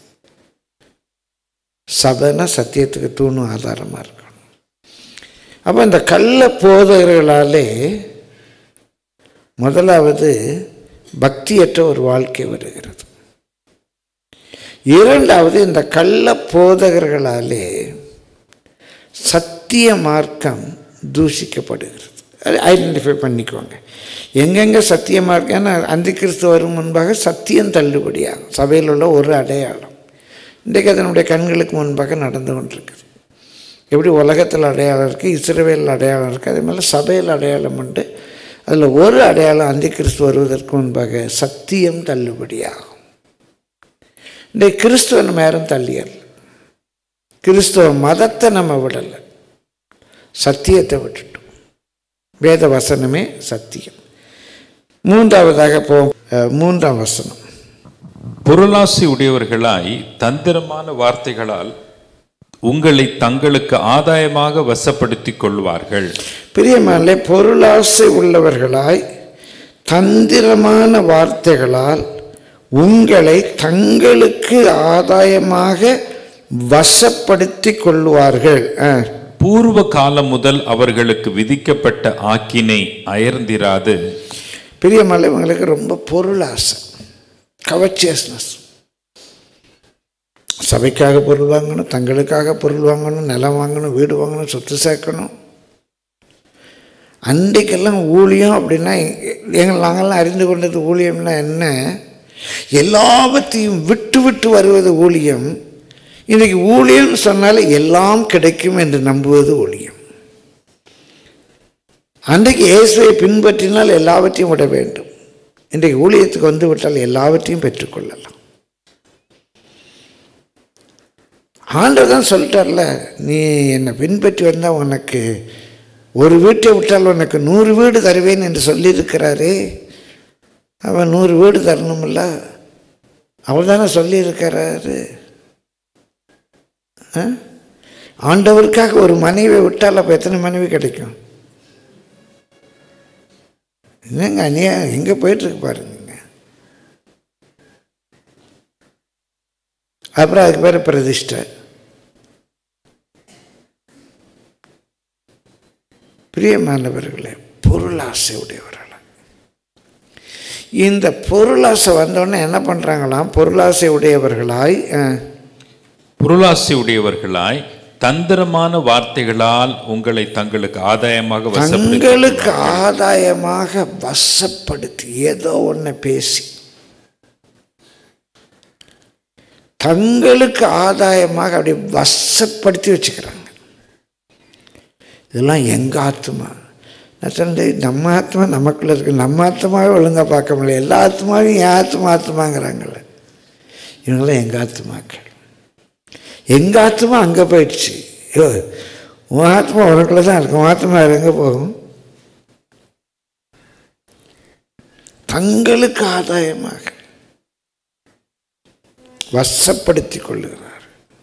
சபைனா சத்தியத்துக்கு தூணும் ஆதாரமாக இருக்கணும் அப்போ இந்த கள்ள போதகர்களாலே முதலாவது பக்தியற்ற ஒரு வாழ்க்கை வருகிறது இரண்டாவது இந்த கள்ள போதகர்களாலே சத்திய மார்க்கம் தூஷிக்கப்படுகிறது அது ஐடென்டிஃபை பண்ணிக்கோங்க எங்கெங்கே சத்திய மார்க்கம்னா அந்த கிறிஸ்து வரும் முன்பாக சத்தியம் தள்ளுபடியாகும் சபையில் உள்ள ஒரு அடையாளம் இன்றைக்கு அதனுடைய கண்களுக்கு முன்பாக நடந்து கொண்டிருக்குது எப்படி உலகத்தில் அடையாளம் இருக்குது இஸ்ரவேலில் அடையாளம் இருக்குது அதே மாதிரி சபையில் அடையாளம் உண்டு அதில் ஒரு அடையாளம் அந்த கிறிஸ்து வருவதற்கு முன்பாக சத்தியம் தள்ளுபடியாகும் இன்றைக்கு கிறிஸ்துவ நம்ம யாரும் தள்ளியல் கிறிஸ்துவ மதத்தை நம்ம விடலை சத்தியத்தை விட்டுட்டோம் வேத வசனமே சத்தியம் மூன்றாவதாக போ அஹ், மூன்றாம் வசனம் பொருளாசி உடையவர்களாய் தந்திரமான வார்த்தைகளால் உங்களை தங்களுக்கு ஆதாயமாக வசப்படுத்திக் கொள்வார்கள் பிரியமானே பொருளாசை உள்ளவர்களாய் தந்திரமான வார்த்தைகளால் உங்களை தங்களுக்கு ஆதாயமாக வசப்படுத்தி கொள்வார்கள் ஆ. பூர்வ காலம் முதல் அவர்களுக்கு விதிக்கப்பட்ட ஆக்கினை அயர்ந்திராது பிரியமானே இவங்களுக்கு ரொம்ப பொருளாசை கவர்ச்சியஸ்னஸ் சபைக்காக பொருள் வாங்கணும் தங்களுக்காக பொருள் வாங்கணும் நிலம் வாங்கணும் வீடு வாங்கணும் சொத்து சேர்க்கணும் அன்றைக்கெல்லாம் ஊழியம் அப்படின்னா எங்கள் நாங்கள்லாம் அறிந்து கொண்டது ஊழியம்னா என்ன எல்லாவற்றையும் விட்டு விட்டு வருவது ஊழியம் இன்றைக்கு ஊழியம் சொன்னாலே எல்லாம் கிடைக்கும் என்று நம்புவது ஊழியம் அன்றைக்கு இயேசுவை பின்பற்றினால் எல்லாவற்றையும் விட வேண்டும் இன்றைக்கு ஊழியத்துக்கு வந்து விட்டால் எல்லாவற்றையும் பெற்றுக்கொள்ளலாம் ஆண்டவர் தான் சொல்லிட்டார்ல நீ என்னை பின்பற்றி வந்தால் உனக்கு ஒரு வீட்டை விட்டால் உனக்கு நூறு வீடு தருவேன் என்று சொல்லியிருக்கிறாரே அவன் நூறு வீடு தரணுமில்ல அவர் தானே சொல்லியிருக்கிறாரு ஆ? ஆண்டவருக்காக ஒரு மனைவியை விட்டால் அப்போ எத்தனை மனைவி கிடைக்கும் என்னங்க அநியா எங்கே போயிட்டுருக்கு பாருங்க அப்புறம் அதுக்கு பேர் பிரதிஷ்டை பிரியமானவர்களே பொருளாசை உடையவர்களா இந்த பொருளாசை வந்தோடனே என்ன பண்ணுறாங்களாம் பொருளாசை உடையவர்களாய் அஹ், பொருளாசி உடையவர்களாய் தந்திரமான வார்த்தைகளால் உங்களை தங்களுக்கு ஆதாயமாக வசப்படுத்தி தங்களுக்கு ஆதாயமாக வசப்படுத்தி ஏதோ ஒன்றை பேசி தங்களுக்கு ஆதாயமாக அப்படி வசப்படுத்தி வச்சுக்கிறாங்க இதெல்லாம் எங்கள் ஆத்மா நான் சொன்னேன் நம்ம ஆத்மா நமக்குள்ளே இருக்கு நம்ம ஆத்மாவே ஒழுங்காக பார்க்க முடியல எல்லா ஆத்மாவையும் என் ஆத்மா ஆத்மாங்கிறாங்களே இவங்களாம் எங்கள் ஆத்மாக்கள் எங்கள் ஆத்மா அங்கே போயிடுச்சு ஐயோ உன் ஆத்மா உனக்குள்ள தான் இருக்கும் உன் ஆத்மா வேறு எங்கே போகும் தங்களுக்கு ஆதாயமாக வசப்படுத்தி கொள்ளுகிறார்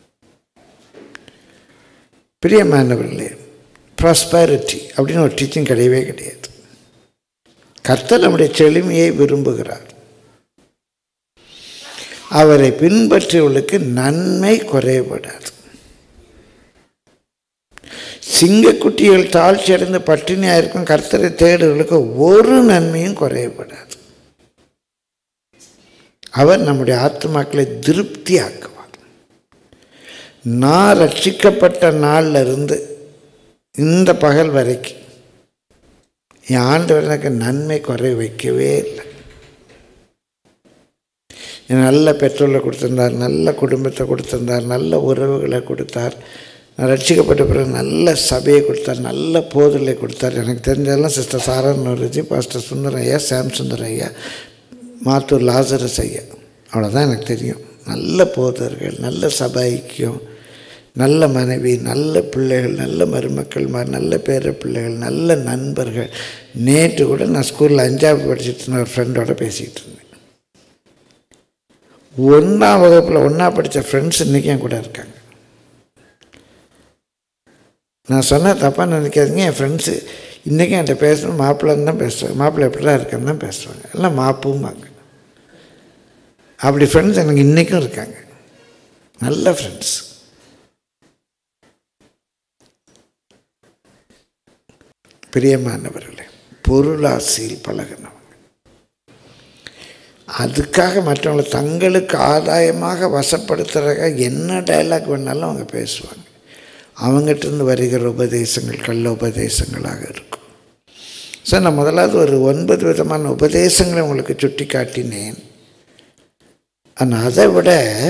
பிரியமானவர்களே ப்ராஸ்பேரிட்டி அப்படின்னு ஒரு டீச்சிங் கிடையவே கிடையாது கர்த்தர் நம்முடைய செழுமையை விரும்புகிறார் அவரை பின்பற்றியவர்களுக்கு நன்மை குறைபடாது சிங்கக்குட்டிகள் தாழ்ச்சி அடைந்து பட்டினியாக இருக்கும் கர்த்தரை தேடுவர்களுக்கு ஒரு நன்மையும் குறையப்படாது அவர் நம்முடைய ஆத்மாக்களை திருப்தி ஆக்குவார் நான் ரட்சிக்கப்பட்ட நாள்ல இருந்து இந்த பகல் வரைக்கும் என் ஆண்டவர் எனக்கு நன்மை குறை வைக்கவே இல்லை எனக்கு நல்ல பெட்ரோலை கொடுத்திருந்தார் நல்ல குடும்பத்தை கொடுத்திருந்தார் நல்ல உறவுகளை கொடுத்தார் நான் ரட்சிக்கப்பட்ட பிறகு நல்ல சபையை கொடுத்தார் நல்ல போதலை கொடுத்தார் எனக்கு தெரிஞ்சதெல்லாம் சிஸ்டர் சாரன் நூறுஜி பாஸ்டர் சுந்தரம் ஐயா சாம் சுந்தரம் ஐயா மாத்தூர் லாசரஸ் ஐயா அவ்வளோதான் எனக்கு தெரியும் நல்ல போதர்கள் நல்ல சபை ஐக்கியம் நல்ல மனைவி நல்ல பிள்ளைகள் நல்ல மருமக்கள் மா- நல்ல பேர பிள்ளைகள் நல்ல நண்பர்கள் நேற்று கூட நான் ஸ்கூலில் அஞ்சாவது படிச்சுட்டு இருந்த ஒரு ஃப்ரெண்டோட பேசிகிட்டு இருந்தேன் ஒன்றாம் வகுப்பில் ஒன்றா படித்த ஃப்ரெண்ட்ஸ் இன்றைக்கி என் கூட இருக்காங்க நான் சொன்ன தப்பாக நினைக்காதீங்க என் ஃப்ரெண்ட்ஸு இன்றைக்கும் என்கிட்ட பேசணும் மாப்பிள்ளைன்னு தான் பேசுவாங்க மாப்பிள்ளை எப்படிலாம் இருக்கேன்னு தான் பேசுவாங்க எல்லாம் மாப்பும்பாங்க அப்படி ஃப்ரெண்ட்ஸ் எனக்கு இன்றைக்கும் இருக்காங்க நல்ல ஃப்ரெண்ட்ஸ் பிரியமானவர்களே பொருளாசையில் பழகினவங்க அதுக்காக மற்றவங்களை தங்களுக்கு ஆதாயமாக வசப்படுத்துறதுக்காக என்ன டைலாக் வேணாலும் அவங்க பேசுவாங்க அவங்ககிட்டருந்து வருகிற உபதேசங்கள் கள்ள உபதேசங்களாக இருக்கும் ஸோ நான் முதலாவது ஒரு ஒன்பது விதமான உபதேசங்களை உங்களுக்கு சுட்டி காட்டினேன் ஆனால் அதை விட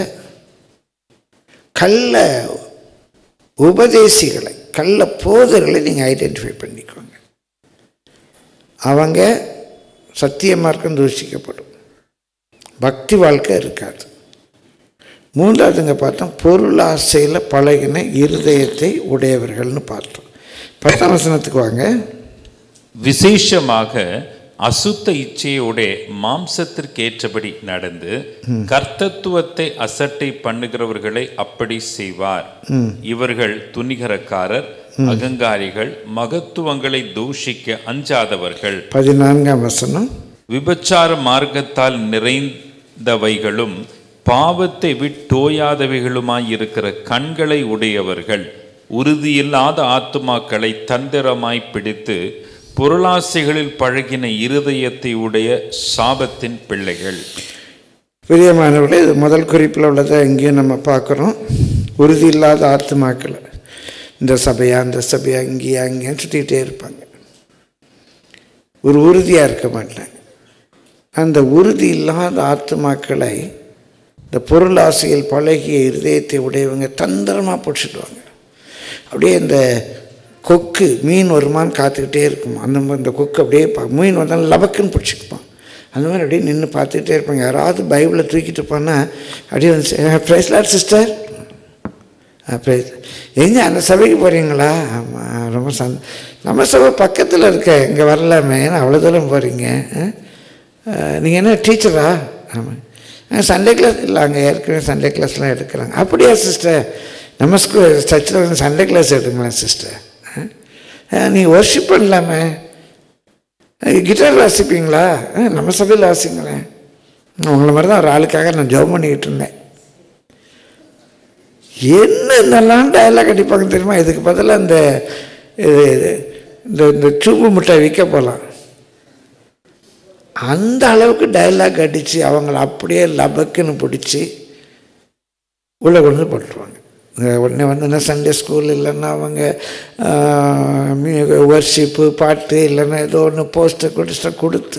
கள்ள உபதேசிகளை கள்ள போதர்களை நீங்கள் ஐடென்டிஃபை பண்ணிக்கோங்க அவங்க சத்திய மார்க்கம் தூஷிக்கப்படும் பக்தி வாழ்க்கை இருக்காது மூன்றாவதுங்க பார்த்தோம் பொருள் ஆசையில் பழகின இருதயத்தை உடையவர்கள்னு பார்த்தோம் பத்தாம் வசனத்துக்கு வாங்க விசேஷமாக அசுத்த இச்சையோட மாம்சத்திற்கேற்றபடி நடந்து கர்த்தத்துவத்தை அசட்டை பண்ணுகிறவர்களை அப்படி செய்வார் இவர்கள் துணிகரக்காரர் அகங்காரிகள் மகத்துவங்களை தூஷிக்க அஞ்சாதவர்கள் பதினான்காம் வசனம் விபச்சார மார்க்கத்தால் நிறைந்தவைகளும் பாவத்தை விட்டோயாதவைகளுமாயிருக்கிற கண்களை உடையவர்கள் உறுதியில்லாத ஆத்துமாக்களை தந்திரமாய் பிடித்து பொருளாசைகளில் பழகின இருதயத்தை உடைய சாபத்தின் பிள்ளைகள் பிரியமானவர்களே இது முதல் குறிப்பில் உள்ளதை இங்கேயும் நம்ம பார்க்குறோம் உறுதி இல்லாத ஆத்துமாக்களை இந்த சபையா அந்த சபையா இங்கேயா அங்கேயும் சுற்றிக்கிட்டே இருப்பாங்க ஒரு உறுதியாக இருக்க மாட்டாங்க அந்த உறுதி இல்லாத ஆத்துமாக்களை இந்த பொருள் ஆசையில் பழகிய இருதயத்தை உடையவங்க தந்திரமாக பிடிச்சிடுவாங்க அப்படியே இந்த கொக்கு மீன் வருமான்னு காத்துக்கிட்டே இருக்கும் அந்த மாதிரி இந்த கொக்கு அப்படியே பா- மீன் வந்தாலும் லபக்குன்னு பிடிச்சிக்குப்பான் அந்த மாதிரி அப்படியே நின்று பார்த்துக்கிட்டே இருப்பாங்க யாராவது பைபிளை தூக்கிட்டு போனால் அப்படியே வந்து ப்ரைஸ்லாட் சிஸ்டர் ப்ரைஸ் எங்கே அந்த சபைக்கு போகிறீங்களா ஆமாம் ரொம்ப சந் நம்ம சபை பக்கத்தில் இருக்க இங்கே வரலாமே ஏன்னா அவ்வளோ தூரம் போகிறீங்க நீங்கள் என்ன டீச்சரா ஆமாம் சண்டே கிளாஸ் இல்லை அங்கே ஏற்கனவே சண்டே கிளாஸ்லாம் எடுக்கிறாங்க அப்படியா சிஸ்டர் நம்ம ஸ்கூல் சர்ச்சில் வந்து சண்டே கிளாஸ் எடுங்களேன் சிஸ்டர் நீங்கள் ஒர்ஷிப் பண்ணலாமே கிட்டார் வாசிப்பீங்களா ஆ, நம்ம சபையில் வாசிங்களேன் உங்களை மாதிரி தான் ஒரு ஆளுக்காக நான் ஜெபம் பண்ணிக்கிட்டு இருந்தேன் என்ன இதெல்லாம் டயலாக் அடிப்பாங்க தெரியுமா இதுக்கு பதிலாக இந்த இது இது, இந்த இந்த சூப்பு முட்டை விற்க போகலாம் அந்த அளவுக்கு டயலாக் அடித்து அவங்கள அப்படியே லபக்குன்னு பிடிச்சி உள்ளே கொண்டு வந்து போட்டுருவாங்க இங்க உடனே வந்து என்ன சண்டே ஸ்கூல் இல்லைன்னா அவங்க ஒர்ஷிப்பு பாட்டு இல்லைன்னா ஏதோ ஒன்று போஸ்டர் கொடுத்து கொடுத்து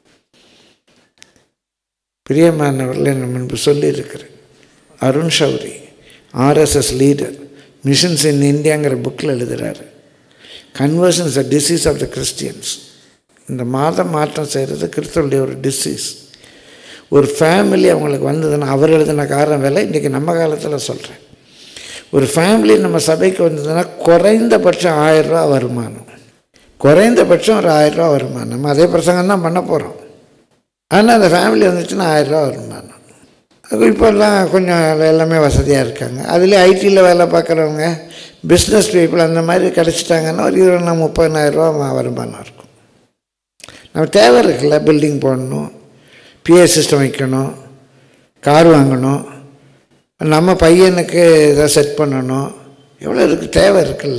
பிரியமானவர்களை நான் முன்பு சொல்லியிருக்கிறேன் Arun Shourie RSS leader missions in இந்தியாங்கிற புக்கில் எழுதுகிறாரு conversions a disease of the Christians இந்த மாதம் மாற்றம் செய்கிறது கிறிஸ்தவருடைய ஒரு டிசீஸ் ஒரு ஃபேமிலி அவங்களுக்கு வந்ததுன்னா அவர் எழுதின காரணம் வேலை இன்றைக்கி நம்ம காலத்தில் சொல்கிறேன் ஒரு ஃபேமிலி நம்ம சபைக்கு வந்ததுன்னா குறைந்தபட்சம் ஆயிரரூவா வருமானம் குறைந்தபட்சம் ஒரு ஆயிரரூவா வருமானம் நம்ம அதே பிரசங்கம் தான் பண்ண போகிறோம் ஆனால் அந்த ஃபேமிலி வந்துச்சுன்னா ஆயிரரூவா வருமானம் அது இப்போல்லாம் கொஞ்சம் எல்லாமே வசதியாக இருக்காங்க அதுலேயே ஐடியில் வேலை பார்க்குறவங்க பிஸ்னஸ் பீப்புள் அந்த மாதிரி கிடச்சிட்டாங்கன்னா ஒரு இருபது முப்பதினாயிரரூவா வருமானம் இருக்கும் நம்ம தேவை இருக்குல்ல பில்டிங் போடணும் பிஏ சிஸ்டம் வைக்கணும் கார் வாங்கணும் நம்ம பையனுக்கு இதை செட் பண்ணணும் எவ்வளோ இருக்குது தேவை இருக்குல்ல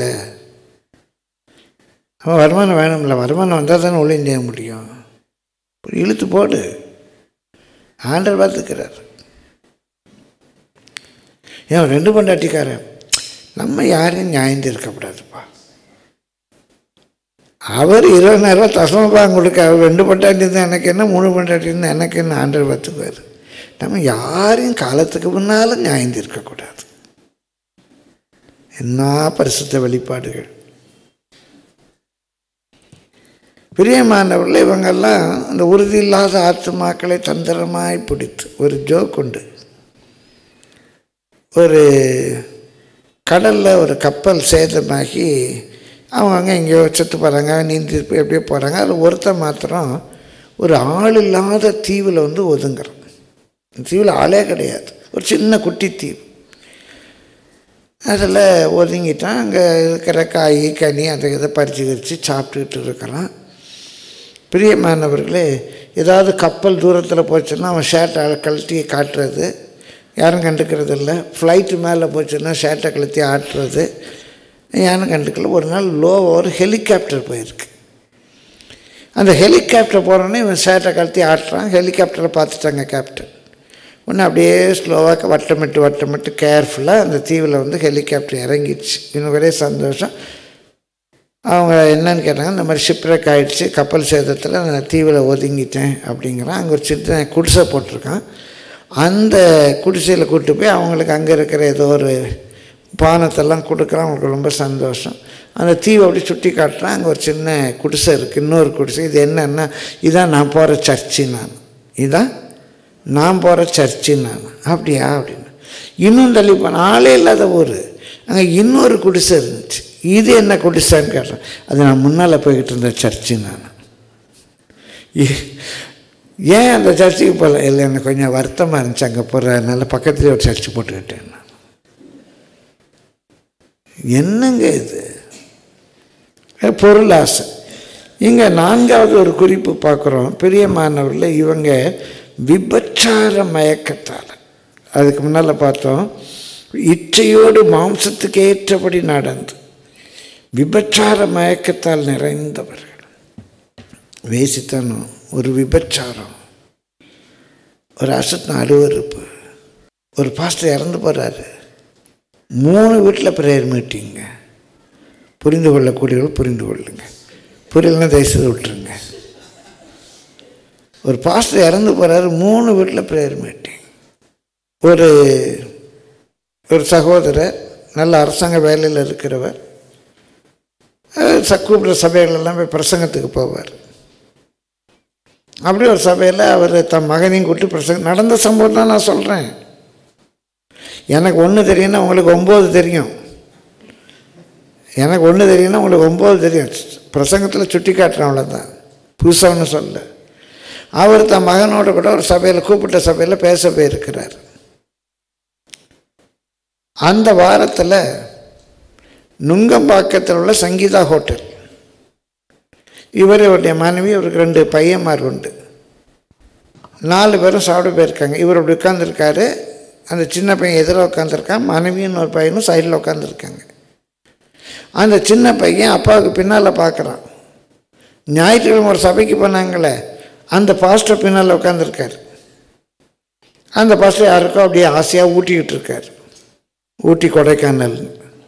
நம்ம வருமானம் வேணும்ல வருமானம் வந்தால் தானே ஒளியும் செய்ய முடியும் இப்படி இழுத்து போடு ஆண்டர் பார்த்துக்கிறார் ஏன் ரெண்டு பொண்டாட்டிக்காரன் நம்ம யாரையும் நியாயம் இருக்கக்கூடாதுப்பா அவர் இருபதாயிரரூவா தசமப்பா கொடுக்க அவர் ரெண்டு பொண்டாட்டி இருந்தால் எனக்கு என்ன மூணு பொண்டாட்டி இருந்தால் எனக்கு என்ன ஆண்டர் பார்த்துக்குவார் நம்ம யாரையும் காலத்துக்கு முன்னாலும் நியாயம் இருக்கக்கூடாது என்ன பரிசுத்த வெளிப்பாடுகள் பிரியமானவர்கள் இவங்கெல்லாம் அந்த உறுதி இல்லாத ஆத்துமாக்களை தந்திரமாய் பிடித்து ஒரு ஜோக் உண்டு ஒரு கடலில் ஒரு கப்பல் சேதமாகி அவங்க எங்கேயோ செத்து போகிறாங்க நீந்தி போய் எப்படியோ போகிறாங்க அதில் ஒருத்தன் மாத்திரம் ஒரு ஆள் இல்லாத தீவில் வந்து ஒதுங்குறான் இந்த தீவில் ஆளே கிடையாது ஒரு சின்ன குட்டி தீவு அதில் ஒதுங்கிட்டான் அங்கே இருக்கிற காய் கனி அதை இதை பறித்து கறித்து சாப்பிட்டுக்கிட்டு இருக்கிறான் பிரியமானவர்களே ஏதாவது கப்பல் தூரத்தில் போச்சுன்னா அவன் ஷர்ட்டை கழட்டி காட்டுறது யாரும் கண்டுக்கிறது இல்லை ஃப்ளைட்டு மேலே போச்சுன்னா ஷர்ட்டை கழட்டி ஆட்டுறது யாரும் கண்டுக்கல ஒரு நாள் லோ ஒரு ஹெலிகாப்டர் போயிருக்கு அந்த ஹெலிகாப்டர் போகிறோன்னே இவன் சேட்டை கழட்டி ஆட்டுறான் ஹெலிகாப்டரை பார்த்துட்டாங்க கேப்டன் ஒன்று அப்படியே ஸ்லோவாக வட்டமிட்டு வட்டமிட்டு கேர்ஃபுல்லாக அந்த தீவில் வந்து ஹெலிகாப்டர் இறங்கிடுச்சு இன்னும் ஒரே சந்தோஷம் அவங்க என்னன்னு கேட்டாங்க இந்த மாதிரி ஷிப்ரெக் ஆகிடுச்சு கப்பல் சேதத்தில் நான் தீவில் ஒதுங்கிட்டேன் அப்படிங்கிறான் அங்கே ஒரு சின்ன குடிசை போட்டிருக்கான் அந்த குடிசையில் கூட்டு போய் அவங்களுக்கு அங்கே இருக்கிற ஏதோ ஒரு பானத்தெல்லாம் கொடுக்குறான் அவங்களுக்கு ரொம்ப சந்தோஷம் அந்த தீவை அப்படி சுட்டி காட்டுறான் அங்கே ஒரு சின்ன குடிசை இருக்குது இன்னொரு குடிசை இது என்னன்னா இதான் நான் போகிற சர்ச்சு நான் இதான் நான் போகிற சர்ச்சு நான் அப்படியா அப்படின்னு இன்னும் தள்ளி போன ஆளே இல்லாத ஊர் அங்கே இன்னொரு குடிசை இருந்துச்சு இது என்ன குடிசைன்னு கேட்டேன் அது நான் முன்னால் போய்கிட்டு இருந்த சர்ச்சு நான் ஏ- ஏன் அந்த சர்ச்சுக்கு போகல இல்லை எனக்கு கொஞ்சம் வருத்தமாக இருந்துச்சு அங்கே போகிறதுனால பக்கத்துலேயே ஒரு சர்ச்சு போட்டுக்கிட்டேன் நான் என்னங்க இது அஹ் பொருள் ஆசை இங்கே நான்காவது ஒரு குறிப்பு பார்க்குறோம் பிரியமானவரில் இவங்க விபச்சார மயக்கத்தால் அதுக்கு முன்னால் பார்த்தோம் இச்சையோடு மாம்சத்துக்கு ஏற்றபடி நடந்து விபச்சார மயக்கத்தால் நிறைந்தவர்கள் வேசித்தனம் ஒரு விபச்சாரம் ஒரு அசத்தின அருவருப்பு ஒரு பாஸ்டர் இறந்து போகிறாரு மூணு வீட்டில் ப்ரேயர் மீட்டிங்க புரிந்து கொள்ளக்கூடியவர்கள் புரிந்து கொள்ளுங்க புரியலன்னா தயவுசெய்து விட்டுருங்க ஒரு பாஸ்டர் இறந்து போகிறாரு மூணு வீட்டில் ப்ரேயர் மீட்டிங் ஒரு ஒரு சகோதரர் நல்ல அரசாங்க வேலையில் இருக்கிறவர் அஹ் ச- கூப்பிடுற சபைகளெல்லாம் போய் பிரசங்கத்துக்கு போவார் அப்படி ஒரு சபையில் அவர் தன் மகனையும் கூட்டி பிரசங்க நடந்த சம்பவம் தான் நான் சொல்கிறேன் எனக்கு ஒன்று தெரியும்னா உங்களுக்கு ஒம்பது தெரியும் எனக்கு ஒன்று தெரியும்னா உங்களுக்கு ஒம்பது தெரியும் பிரசங்கத்தில் சுட்டி காட்டுறேன் அவ்வளோதான் புதுசாக ஒன்றும் சொல்ல அவர் தன் மகனோட கூட ஒரு சபையில் கூப்பிட்ட சபையில் பேச போயிருக்கிறார் அந்த வாரத்தில் நுங்கம்பாக்கத்தில் உள்ள சங்கீதா ஹோட்டல் இவர் இவருடைய மனைவி இவருக்கு ரெண்டு பையன்மார் உண்டு நாலு பேரும் சாப்பிட போயிருக்காங்க இவர் அப்படி உட்காந்துருக்காரு அந்த சின்ன பையன் எதிர உட்காந்துருக்கான் மனைவியும் ஒரு பையனும் சைடில் உட்காந்துருக்காங்க அந்த சின்ன பையன் அப்பாவுக்கு பின்னால் பார்க்குறான் ஞாயிற்றுக்கிழமை ஒரு சபைக்கு போனாங்களே அந்த பாஸ்டர் பின்னால் உட்காந்துருக்காரு அந்த பாஸ்டர் யாருக்கோ அப்படியே ஆசையாக ஊட்டிக்கிட்டு இருக்காரு ஊட்டி கொடைக்கானல்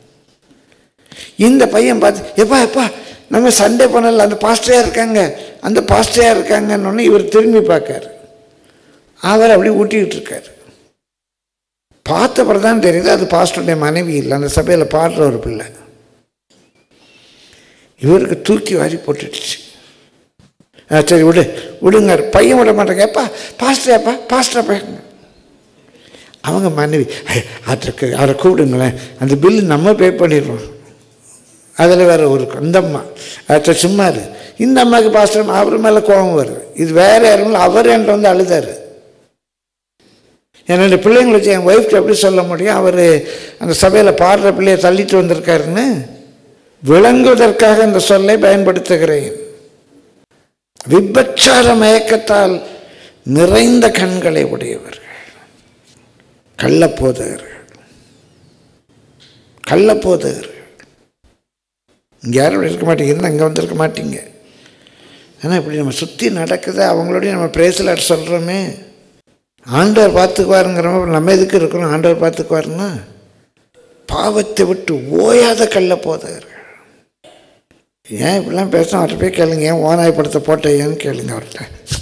இந்த பையன் பார்த்து எப்பா எப்பா நம்ம சண்டே போனல அந்த பாஸ்டரையாக இருக்காங்க அந்த பாஸ்டரையாக இருக்காங்கன்னு இவர் திரும்பி பார்க்காரு அவர் அப்படி ஊட்டிக்கிட்டு இருக்காரு பார்த்தப்பறம் தான் தெரியுது அது பாஸ்டருடைய மனைவி இல்லை அந்த சபையில் பாடுற ஒரு பிள்ளை இவருக்கு தூக்கி வாரி போட்டுடுச்சு ஆ சரி விடு விடுங்க பையன் விட மாட்டாங்க எப்பா பாஸ்டரேப்பா பாஸ்டரா பையன் அவங்க மனைவி "ஐ, அதற்கு அவரை கூப்பிடுங்களேன் அந்த பில்லு நம்ம பே பண்ணிடுவோம் அதில் வேற ஒரு அந்த அம்மா அச்சா சும்மா இரு இந்த அம்மாவுக்கு பாஸ்டர் அவர் மேலே கோபம் வருது இது வேற யாரும் அவர் என்கிட்ட வந்து அழுதாரு என்னோட பிள்ளைங்களை வச்சு என் ஒய்ஃப்க்கு எப்படி சொல்ல முடியும் அவர் அந்த சபையில் பாடுற பிள்ளையை தள்ளிட்டு வந்திருக்காருன்னு விளங்குவதற்காக இந்த சொல்லை பயன்படுத்துகிறேன் விபச்சார மயக்கத்தால் நிறைந்த கண்களை உடையவர்கள் கள்ளப்போதகர்கள் கள்ளப்போதகர்கள் இங்கே யாரும் இப்படி இருக்க மாட்டீங்க இருந்தால் அங்கே வந்திருக்க மாட்டீங்க ஆனால் இப்படி நம்ம சுற்றி நடக்குது அவங்களோடய நம்ம பிரேசலாட் சொல்கிறோமே ஆண்டவர் பார்த்துக்குவாருங்கிறவங்க நம்ம எதுக்கு இருக்கிறோம் ஆண்டவர் பார்த்துக்குவாருன்னா பாவத்தை விட்டு ஓயாத கள்ள போதகர்கள் ஏன் இப்படிலாம் பேசணும் அவர்கிட்ட போய் கேளுங்க ஏன் ஓனாய் படத்தை போட்டேன்னு கேளுங்க அவர்கிட்ட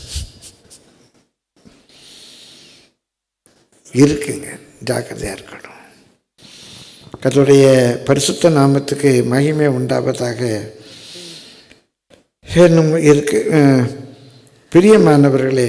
இருக்குங்க ஜாக்கிரதையாக இருக்கணும் கர்த்தருடைய பரிசுத்த நாமத்துக்கு மகிமை உண்டாவதாக இன்னும் இருக்கு அஹ், பிரியமானவர்களே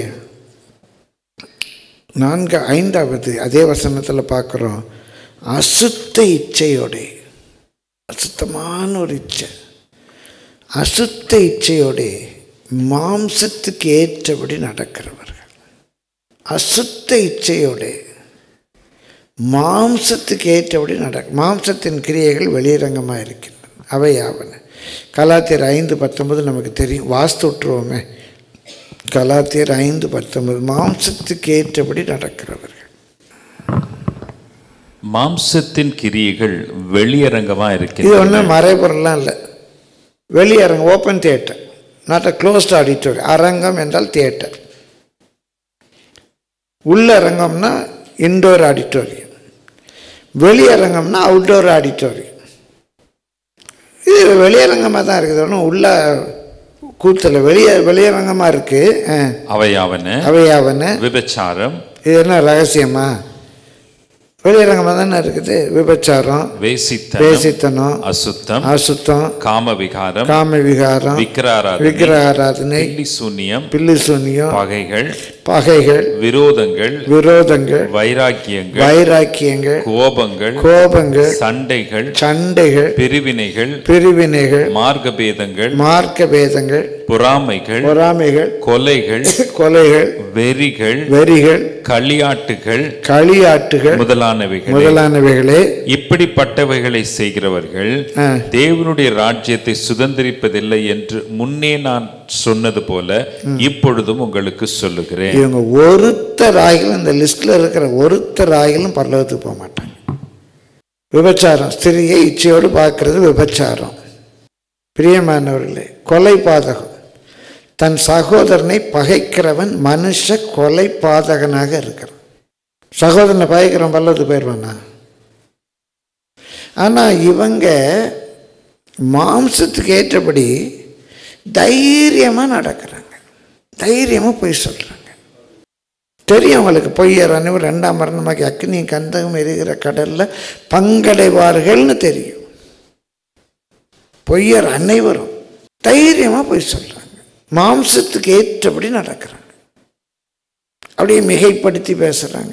நான்கு ஐந்தாவது அதே வசனத்தில் பார்க்குறோம் அசுத்த இச்சையோட அசுத்தமான ஒரு இச்சை அசுத்த இச்சையோட மாம்சத்துக்கு ஏற்றபடி நடக்கிறவர்கள் அசுத்த இச்சையோட மாம்சத்துக்கு ஏற்றபடி நடக்க மாம்சத்தின் கிரியைகள் வெளியரங்கமாக இருக்கின்றன அவையாவன கலாத்தியர் ஐந்து பத்தொன்பது நமக்கு தெரியும் வாஸ்து விட்டுருவோமே கலாத்தியர் ஐந்து பத்தொன்பது மாம்சத்துக்கு ஏற்றபடி நடக்கிறவர்கள் மாம்சத்தின் கிரியைகள் வெளியரங்கமா இது இருக்கின்றன ஒன்றும் மறைபொருள்லாம் இல்லை வெளியரங்க open theatre not a closed auditorium அரங்கம் என்றால் தியேட்டர் உள்ள அரங்கம்னா இன்டோர் ஆடிட்டோரியம் வெளியரங்கம்னா அவுட்டோர் ஆடிட்டோரியம் இது வெளியரங்கமாக தான் இருக்குது ஒன்றும் உள்ள கூத்தில் வெளியே வெளியரங்கமாக இருக்குது அவையாவன அவையாவன விபச்சாரம் இது என்ன ரகசியமா வெளியரங்கமாக தானே இருக்குது விபச்சாரம் வேசித்தனம் பேசித்தனம் அசுத்தம் அசுத்தம் காம விகாரம் காம விகாரம் விக்கிராராதனை விக்கிர ஆராதனை பில்லி சூனியம் பில்லி சூனியம் பகைகள் பகைகள் விரோதங்கள் விரோதங்கள் வைராக்கியங்கள் வைராக்கியங்கள் கோபங்கள் கோபங்கள் சண்டைகள் சண்டைகள் பிரிவினைகள் பிரிவினைகள் மார்க்கபேதங்கள் மார்க்க பேதங்கள் பொறாமைகள் பொறாமைகள் கொலைகள் கொலைகள் வெறிகள் வெறிகள் களியாட்டுகள் களியாட்டுகள் முதலானவைகள் முதலானவைகளே இப்படிப்பட்டவைகளை செய்கிறவர்கள் ஆ. தேவனுடைய ராஜ்யத்தை சுதந்திரிப்பதில்லை என்று முன்னே நான் சொன்னது போல இப்பொழுதும் உங்களுக்கு சொல்லுகிறேன் இவங்க ஒருத்தர் ஆகிலும் இந்த லிஸ்ட்ல இருக்கிற ஒருத்தர் ஆகிலும் பரலோகத்துக்கு போக மாட்டாங்க விபச்சாரம் ஸ்திரியை இச்சையோடு பார்க்கறது விபச்சாரம் பிரியமானவர்களே கொலை பாதகம் தன் சகோதரனை பகைக்கிறவன் மனுஷ கொலை பாதகனாக இருக்கிறான் சகோதரனை பகைக்கிறவன் பல்லவத்துக்கு போயிடுவானா ஆனால் இவங்க மாம்சத்துக்கு ஏற்றபடி தைரியமாக நடக்கிறாங்க தைரியமாக பொய் சொல்கிறாங்க தெரியும் அவங்களுக்கு பொய்யர் அனைவரும் ரெண்டாம் மரணமாக்கி அக்னி கந்தகம் எரிகிற கடலில் பங்கடைவார்கள்னு தெரியும் பொய்யர் அனைவரும் தைரியமாக பொய் சொல்கிறாங்க மாம்சத்துக்கு ஏற்றபடி நடக்கிறாங்க அப்படியே மிகைப்படுத்தி பேசுகிறாங்க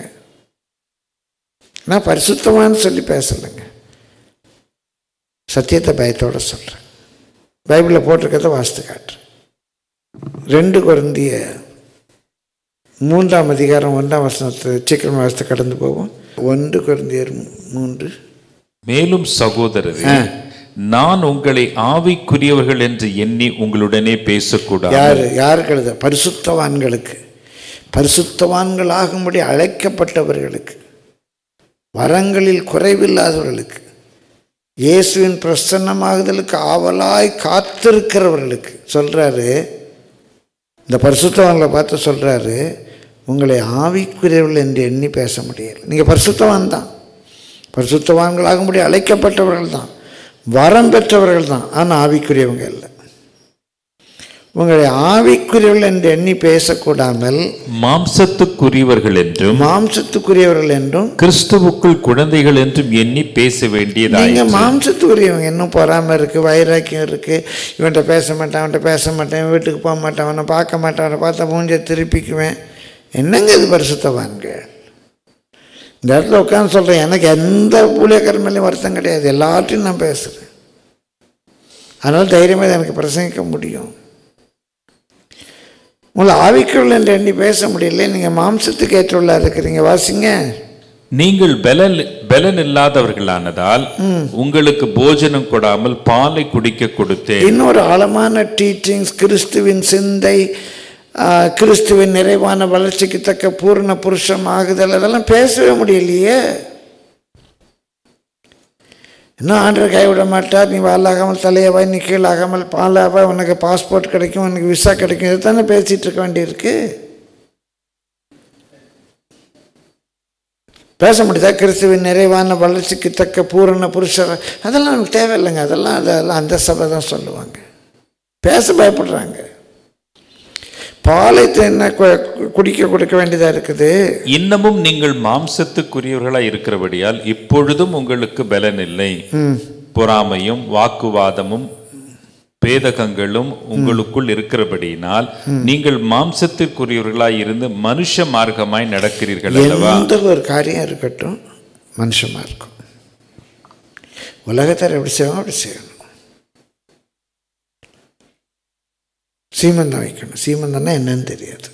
நான் பரிசுத்தமான்னு சொல்லி பேசலைங்க சத்தியத்தை பயத்தோட சொல்கிறேன் பைபிளில் போட்டிருக்கிறத வாசித்து காட்டுறேன் ரெண்டு குருந்திய மூன்றாம் அதிகாரம் ஒன்றாம் வசனத்தை சீக்கிரம் வாசித்து கடந்து போவோம் ஒன்று குருந்தியர் மூன்று மேலும் சகோதரரே நான் உங்களை ஆவிக்குரியவர்கள் என்று எண்ணி உங்களுடனே பேசக்கூடாது யார் யாருக்கு எழுத பரிசுத்தவான்களுக்கு பரிசுத்தவான்கள் ஆகும்படி அழைக்கப்பட்டவர்களுக்கு வரங்களில் குறைவில்லாதவர்களுக்கு இயேசுவின் பிரசன்னமாகுதலுக்கு ஆவலாய் காத்திருக்கிறவர்களுக்கு சொல்றாரு இந்த பரிசுத்தவான்களை பார்த்து சொல்றாரு உங்களை ஆவிக்குரியவர்கள் என்று எண்ணி பேச முடியல நீங்கள் பரிசுத்தவான் தான் பரிசுத்தவான்களாகும்படி அழைக்கப்பட்டவர்கள் தான் வரம் பெற்றவர்கள் தான் ஆனால் ஆவிக்குரியவங்க இல்லை உங்களை ஆவிக்குரியவர்கள் என்று எண்ணி பேசக்கூடாமல் மாம்சத்துக்குரியவர்கள் என்றும் மாம்சத்துக்குரியவர்கள் என்றும் கிறிஸ்துவுக்குள் குழந்தைகள் என்றும் எண்ணி பேச நீங்க வேண்டியதாய் மாம்சத்துக்குரியவங்க இன்னும் பொறாம இருக்கு வைராக்கியம் இருக்கு இவன்கிட்ட பேச மாட்டேன் அவன்கிட்ட பேச மாட்டேன் இவன் வீட்டுக்கு போக மாட்டேன் அவனை பார்க்க மாட்டேன் அவனை பார்த்தா மூஞ்ச திருப்பிக்குவேன் என்னங்க இது பரிசுத்தவான்க இந்த இடத்துல உட்காந்து சொல்றேன் எனக்கு எந்த ஊழியக்கார மேலேயும் வருத்தம் கிடையாது எல்லாத்தையும் நான் பேசுகிறேன் அதனால தைரியமாக எனக்கு பிரசங்கிக்க முடியும் உங்களை ஆவிக்குள் என்று எண்ணி பேச முடியல நீங்கள் மாம்சத்துக்கு ஏற்றுள்ளா இருக்கிறீங்க வாசிங்க நீங்கள் பலன் பலன் இல்லாதவர்களானதால் உங்களுக்கு போஜனம் கொடாமல் பாலை குடிக்க கொடுத்தேன் இன்னொரு ஆழமான டீச்சிங்ஸ் கிறிஸ்துவின் சிந்தை ஆ, கிறிஸ்துவின் நிறைவான வளர்ச்சிக்கு தக்க பூர்ண புருஷம் ஆகுதல் அதெல்லாம் பேசவே முடியலையே இன்னும் ஆண்டர் கைவிட மாட்டார் நீ வாலாகாமல் தலையவாய் நீ கீழாகாமல் பாலாவாய் உனக்கு பாஸ்போர்ட் கிடைக்கும் உனக்கு விசா கிடைக்கும் இது தானே பேசிகிட்டு இருக்க வேண்டியிருக்கு பேச முடியுதா கிறிஸ்துவின் நிறைவான வளர்ச்சிக்கு தக்க பூரண புருஷர் அதெல்லாம் நமக்கு தேவையில்லைங்க அதெல்லாம் அதெல்லாம் அந்த சபை தான் சொல்லுவாங்க பேச பயப்படுறாங்க பாலை என்ன குடிக்க கொடுக்க வேண்டியதாக இருக்குது இன்னமும் நீங்கள் மாம்சத்துக்குரியவர்களாய் இருக்கிறபடியால் இப்பொழுதும் உங்களுக்கு பலன் இல்லை பொறாமையும் வாக்குவாதமும் பேதகங்களும் உங்களுக்குள் இருக்கிறபடியினால் நீங்கள் மாம்சத்திற்குரியவர்களாய் இருந்து மனுஷ மார்க்கமாய் நடக்கிறீர்கள் அல்லவா எந்த ஒரு காரியம் இருக்கட்டும் மனுஷமாக இருக்கும் உலகத்தார் எப்படி செய்வோம் அப்படி செய்யணும் சீமந்தம் வைக்கணும் சீமந்தம்னா என்னன்னு தெரியாது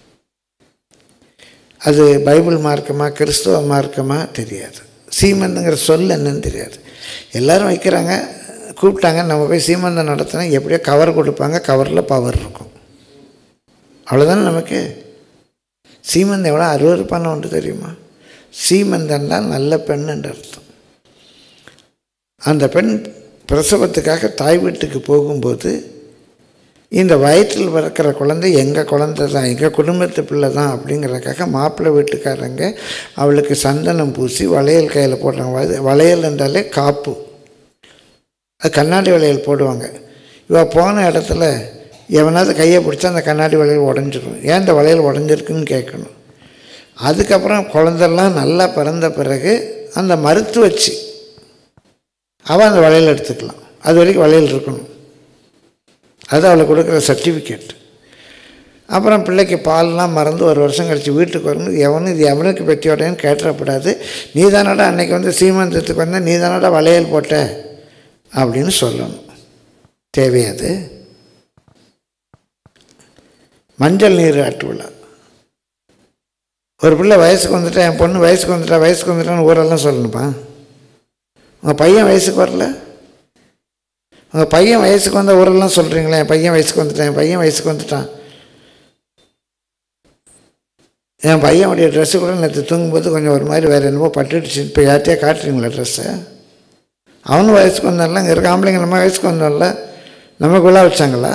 அது பைபிள் மார்க்கமா கிறிஸ்துவ மார்க்கமா தெரியாது சீமந்தங்கிற சொல் என்னன்னு தெரியாது எல்லாரும் வைக்கிறாங்க கூப்பிட்டாங்க நம்ம போய் சீமந்தம் நடத்தினா எப்படியோ கவர் கொடுப்பாங்க கவரில் பவர் இருக்கும் அவ்வளோதானே நமக்கு சீமந்தம் எவ்வளோ அருவறுப்பான ஒன்று தெரியுமா சீமந்தன்னா நல்ல பெண்ணுன்ற அர்த்தம் அந்த பெண் பிரசவத்துக்காக தாய் வீட்டுக்கு போகும்போது இந்த வயிற்றில் பிறக்கிற குழந்தை எங்கள் குழந்தை தான் எங்கள் குடும்பத்து பிள்ளை தான் அப்படிங்கிறதுக்காக மாப்பிள்ளை வீட்டுக்காரங்க அவளுக்கு சந்தனம் பூசி வளையல் கையில் போடுறாங்க வளையல் வளையல் என்றாலே காப்பு அது கண்ணாடி வளையல் போடுவாங்க இவ போன இடத்துல எவனாவது கையை பிடிச்சா அந்த கண்ணாடி வளையல் உடஞ்சிரும் ஏன் இந்த வளையல் உடஞ்சிருக்குன்னு கேட்கணும் அதுக்கப்புறம் குழந்தெல்லாம் நல்லா பிறந்த பிறகு அந்த மருத்துவச்சி அவள் அந்த வளையல் எடுத்துக்கலாம் அது வரைக்கும் வளையல் இருக்கணும் அது அவளுக்கு கொடுக்குற சர்டிஃபிகேட் அப்புறம் பிள்ளைக்கு பால்லாம் மறந்து ஒரு வருஷம் கழித்து வீட்டுக்கு வரும்போது எவனும் இது எவனுக்கு பெற்றியோடன்னு கேட்டுறப்படாது நீ தானடா அன்னைக்கு வந்து சீமந்தத்துக்கு வந்த நீ தானடா வளையல் போட்ட அப்படின்னு சொல்லணும் தேவையாது மஞ்சள் நீர் ஆட்டு விழா ஒரு பிள்ளை வயசுக்கு வந்துட்டா என் பொண்ணு வயசுக்கு வந்துட்டா வயசுக்கு வந்துட்டான்னு ஊரெல்லாம் சொல்லணுப்பா உங்கள் பையன் வயசுக்கு வரல உங்கள் பையன் வயசுக்கு வந்த ஊரெல்லாம் சொல்கிறீங்களே என் பையன் வயசுக்கு வந்துட்டான் என் பையன் வயசுக்கு வந்துட்டான் என் பையனுடைய ட்ரெஸ்ஸு கூட நேற்று தூங்கும்போது கொஞ்சம் ஒரு மாதிரி வேறு என்னமோ பட்டுடுச்சு இப்போ யார்ட்டையா காட்டுறீங்களா ட்ரெஸ்ஸை அவனும் வயசுக்கு வந்தான்ல இங்கே இருக்க ஆம்பளைங்க நம்ம வயசுக்கு வந்தோம்ல நமக்குள்ளே வச்சாங்களா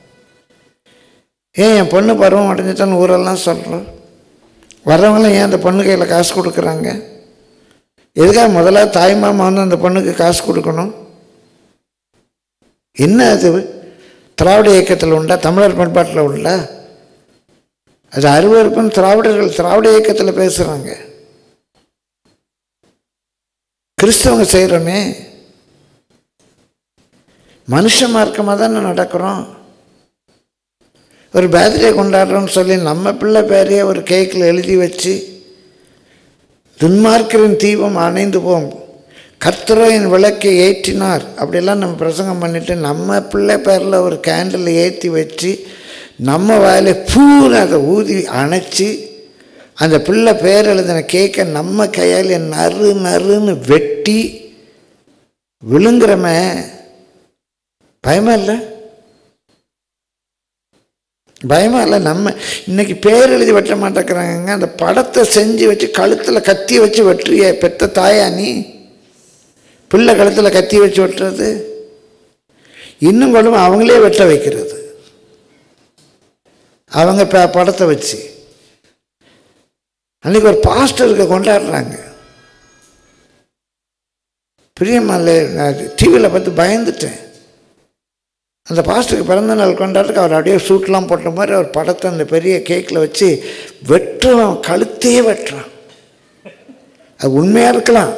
ஏன் என் பொண்ணு பருவம் அடைஞ்சிட்டான்னு ஊரெல்லாம் சொல்கிறோம் வர்றவங்களாம் ஏன் அந்த பொண்ணு கையில் காசு கொடுக்குறாங்க எதுக்காக முதல்ல தாய் மாமா வந்து அந்த பொண்ணுக்கு காசு கொடுக்கணும் என்ன அது திராவிட இயக்கத்தில் உண்டா தமிழர் பண்பாட்டில் உண்டா அது அருவருப்புன்னு திராவிடர்கள் திராவிட இயக்கத்தில் பேசுகிறாங்க கிறிஸ்தவங்க செய்கிறோமே மனுஷ மார்க்கமாக தானே நடக்கிறோம் ஒரு பேர்த்டே கொண்டாடுறோம்னு சொல்லி நம்ம பிள்ளை பேரையே ஒரு கேக்கில் எழுதி வச்சு துன்மார்க்கரின் தீபம் அணைந்து போம் கர்த்தரோ என் விளக்கை ஏற்றினார் அப்படிலாம் நம்ம பிரசங்கம் பண்ணிவிட்டு நம்ம பிள்ளை பேரில் ஒரு கேண்டில் ஏற்றி வச்சு நம்ம வாயில பூன்னு அதை ஊதி அணைச்சி அந்த பிள்ளை பேர் எழுதின கேக்கை நம்ம கையால் நறு நறுன்னு வெட்டி விழுங்குறமே பயமா இல்லை பயமா இல்லை நம்ம இன்னைக்கு பேர் எழுதி வெட்ட மாட்டேங்கிறாங்க அந்த படத்தை செஞ்சு வச்சு கழுத்தில் கத்தி வச்சு வெட்டுறிய பெத்த தாயா நீ பிள்ளை கழுத்தில் கத்தி வச்சு வெட்டுறது இன்னும் கூட அவங்களே வெட்ட வைக்கிறது அவங்க ப படத்தை வச்சு அன்றைக்கி ஒரு பாஸ்டருக்கு கொண்டாடுறாங்க பிரியமல்ல நான் டிவியில் பார்த்து பயந்துட்டேன் அந்த பாஸ்டருக்கு பிறந்த நாள் கொண்டாடுறதுக்கு அவர் அப்படியே சூட்லாம் போட்ட மாதிரி அவர் படத்தை அந்த பெரிய கேக்கில் வச்சு வெட்டுறான் கழுத்தையே வெட்டுறான் அது உண்மையாக இருக்கலாம்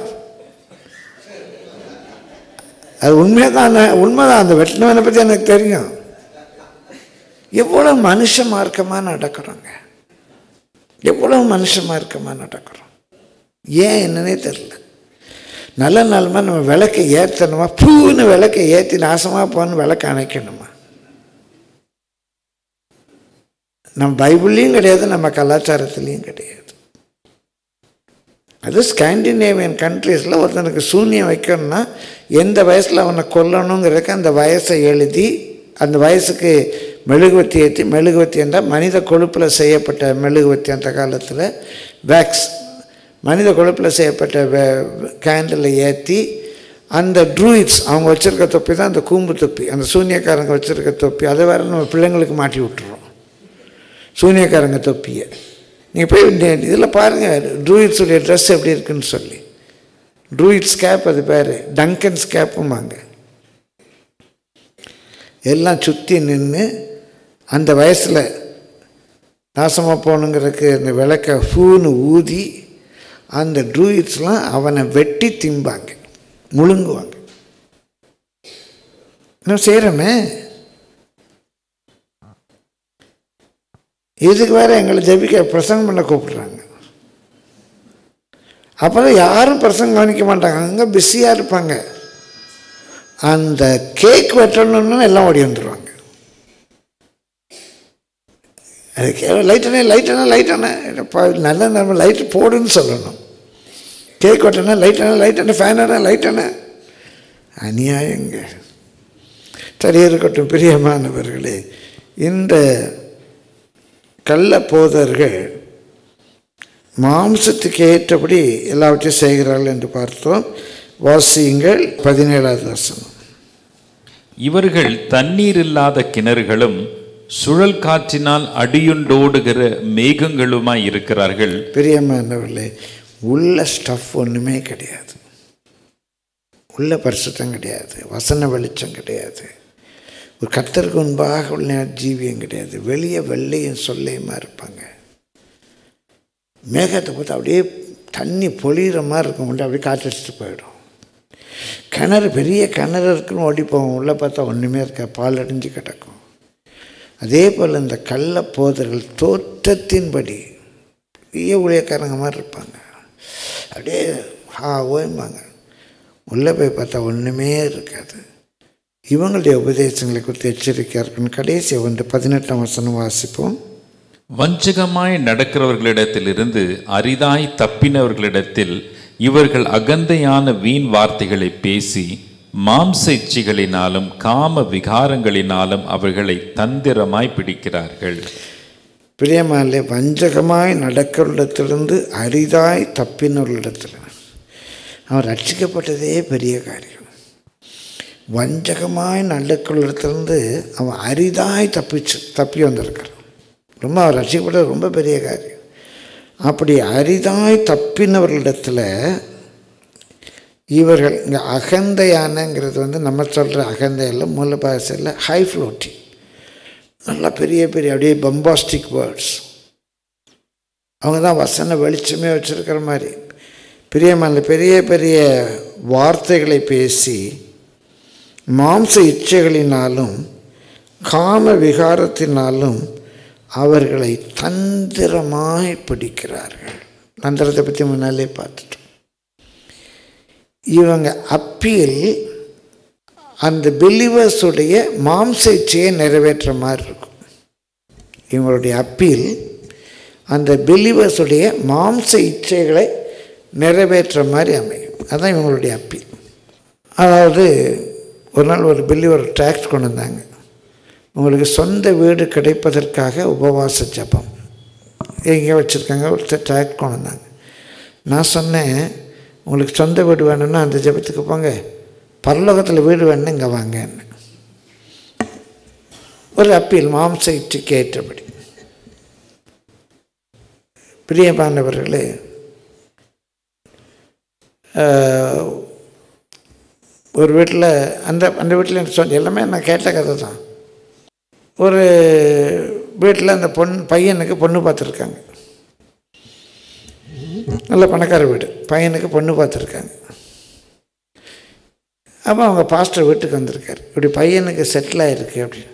அது உண்மையாக தான் உண்மைதான் அந்த வெட்டினவனை பற்றி எனக்கு தெரியும் எவ்வளோ மனுஷ மார்க்கமாக நடக்கிறோங்க எவ்வளோ மனுஷ மார்க்கமாக நடக்கிறோம் ஏன் என்னன்னே தெரில நல்ல நாளுமா நம்ம விளக்கை ஏற்றணுமா பூன்னு விளக்கை ஏற்றி நாசமாக போன்னு விளக்கு அணைக்கணுமா நம்ம பைபிள்லேயும் கிடையாது நம்ம கலாச்சாரத்துலேயும் கிடையாது அது ஸ்காண்டினேவியன் கண்ட்ரீஸில் ஒருத்தனுக்கு சூன்யம் வைக்கணும்னா எந்த வயசில் அவனை கொல்லணுங்கிறதுக்கு அந்த வயசை எழுதி அந்த வயசுக்கு மெழுகுவத்தி ஏற்றி மெழுகுவத்தி என்றால் மனித கொழுப்பில் செய்யப்பட்ட மெழுகுவத்தி அந்த காலத்தில் வேக்ஸ் மனித கொழுப்பில் செய்யப்பட்ட கேண்டிலை ஏற்றி அந்த ட்ரூயிட்ஸ் அவங்க வச்சுருக்க தொப்பி தான் அந்த கூம்பு தொப்பி அந்த சூனியக்காரங்க வச்சுருக்க தொப்பி அதை வேறு நம்ம பிள்ளைங்களுக்கு மாட்டி விட்டுறோம் சூனியக்காரங்க தொப்பியை நீங்கள் போய் இதில் பாருங்கள் ட்ரூயிட்ஸுடைய ட்ரெஸ் எப்படி இருக்குன்னு சொல்லி ட்ரூயிட்ஸ் கேப் அது பேர் டங்கன்ஸ் கேப்பும்பாங்க எல்லாம் சுற்றி நின்று அந்த வயசில் நாசமாக போகணுங்கிறதுக்கு அந்த விளக்க பூன்னு ஊதி அந்த ட்ரூயிட்ஸ்லாம் அவனை வெட்டி திம்பாங்க முழுங்குவாங்க நம்ம செய்கிறோமே இதுக்கு வேற எங்களை ஜெபிக்க பிரசங்கம் பண்ண கூப்பிடுறாங்க அப்புறம் யாரும் பிரசங்கம் கவனிக்க மாட்டாங்க அங்கே பிஸியாக இருப்பாங்க அந்த கேக் வெட்டணும்னு எல்லாம் ஓடி வந்துடுவாங்க அதுக்கு லைட்டனே லைட்டனே லைட்டனே நல்ல நம்ம லைட்டு போடுன்னு சொல்லணும் கேக் வெட்டனே லைட்டனே லைட்டனே ஃபேனே லைட்டனே அநியாயங்க சரி இருக்கட்டும் பிரியமானவர்களே இந்த கள்ள போதர்கள் மாம்சத்துக்கு ஏற்றபடி எல்லாவற்றையும் செய்கிறார்கள் என்று பார்த்தோம் வாசியுங்கள் பதினேழாவது வசனம் இவர்கள் தண்ணீர் இல்லாத கிணறுகளும் சுழல் காற்றினால் அடியுண்டோடுகிற மேகங்களுமாய் இருக்கிறார்கள் பிரியமானவர்களே உள்ள ஸ்டஃப் ஒன்றுமே கிடையாது உள்ள பரிசுத்தம் கிடையாது வசன வெளிச்சம் கிடையாது ஒரு கத்தருக்கு முன்பாக உள்ள ஜீவியம் கிடையாது வெளியே வெள்ளையும் சொல்லையுமா இருப்பாங்க மேகத்தை பார்த்து அப்படியே தண்ணி பொழிகிற மாதிரி இருக்கும் மட்டும் அப்படியே காற்றடிச்சிட்டு போயிடும் கிணறு பெரிய கிணறு இருக்குன்னு ஓடி போவோம் உள்ளே பார்த்தா ஒன்றுமே இருக்கா பால் அடிஞ்சு கிடக்கும் அதே போல் இந்த கள்ள போதர்கள் தோற்றத்தின்படி பெரிய ஊழியக்காரங்க மாதிரி இருப்பாங்க அப்படியே ஹா ஓய்ம்பாங்க உள்ளே போய் பார்த்தா ஒன்றுமே இருக்காது இவங்களுடைய உபதேசங்களை குறித்து எச்சரிக்கையாக இருக்கணும் கடைசி ஒன்று பதினெட்டாம் வசனம் வாசிப்போம் வஞ்சகமாய் நடக்கிறவர்களிடத்திலிருந்து அரிதாய் தப்பினவர்களிடத்தில் இவர்கள் அகந்தையான வீண் வார்த்தைகளை பேசி மாம்ச இச்சைகளினாலும் காம விகாரங்களினாலும் அவர்களை தந்திரமாய் பிடிக்கிறார்கள் பிரியமாலே வஞ்சகமாய் நடக்கிறவரிடத்திலிருந்து அரிதாய் தப்பினவர்களிடத்தில் அவன் ரட்சிக்கப்பட்டதே பெரிய காரியம் வஞ்சகமாய் நடக்கிறவரிடத்திலிருந்து அவன் அரிதாய் தப்பிச்சு தப்பி வந்திருக்கிறான் ரொம்ப அவன் ரட்சிக்கப்பட்டது ரொம்ப பெரிய காரியம் அப்படி அரிதாய் தப்பினவர்களிடத்தில் இவர்கள் இங்கே அகந்தையானங்கிறது வந்து நம்ம சொல்கிற அகந்தையில் மூல பாஷையில் ஹை ஃப்ளோட்டிங் நல்லா பெரிய பெரிய அப்படியே பம்பாஸ்டிக் வேர்ட்ஸ் அவங்க தான் வசன வெளிச்சமே வச்சுருக்கிற மாதிரி பிரியமான பெரிய பெரிய வார்த்தைகளை பேசி மாம்ச இச்சைகளினாலும் காம விகாரத்தினாலும் அவர்களை தந்திரமாய் பிடிக்கிறார்கள் தந்திரத்தை பற்றி முன்னாலே பார்த்துட்டோம் இவங்க அப்பீல் அந்த பிலிவர்ஸுடைய மாம்ச இச்சையை நிறைவேற்ற மாதிரி இருக்கும் இவங்களுடைய அப்பீல் அந்த பிலிவர்ஸுடைய மாம்ச இச்சைகளை நிறைவேற்ற மாதிரி அமையும் அதுதான் இவங்களுடைய அப்பீல் அதாவது ஒரு நாள் ஒரு பிலிவர் டேக்ஸ் கொண்டு வந்தாங்க உங்களுக்கு சொந்த வீடு கிடைப்பதற்காக உபவாச ஜபம் எங்கே வச்சுருக்காங்க ஒருத்தர் டேக்ஸ் கொண்டு வந்தாங்க நான் சொன்னேன் உங்களுக்கு சொந்த வீடு வேணும்னா அந்த ஜபத்துக்கு போங்க பரலோகத்தில் வீடு வேணும்னு இங்கே வாங்கன்னு ஒரு அப்பீல் மாம்ச இச்சைக்கு ஏற்றபடி பிரியமானவர்களே ஆஹ், ஒரு வீட்டில் அந்த அந்த வீட்டில் எனக்கு சொன்ன எல்லாமே நான் கேட்ட கதை தான் ஒரு வீட்டில் அந்த பொண் பையனுக்கு பொண்ணு பார்த்துருக்காங்க நல்ல பணக்கார வீடு பையனுக்கு பொண்ணு பார்த்துருக்காங்க அப்போ அவங்க பாஸ்டர் வீட்டுக்கு வந்திருக்காரு இப்படி பையனுக்கு செட்டில் ஆகிருக்கு அப்படின்னு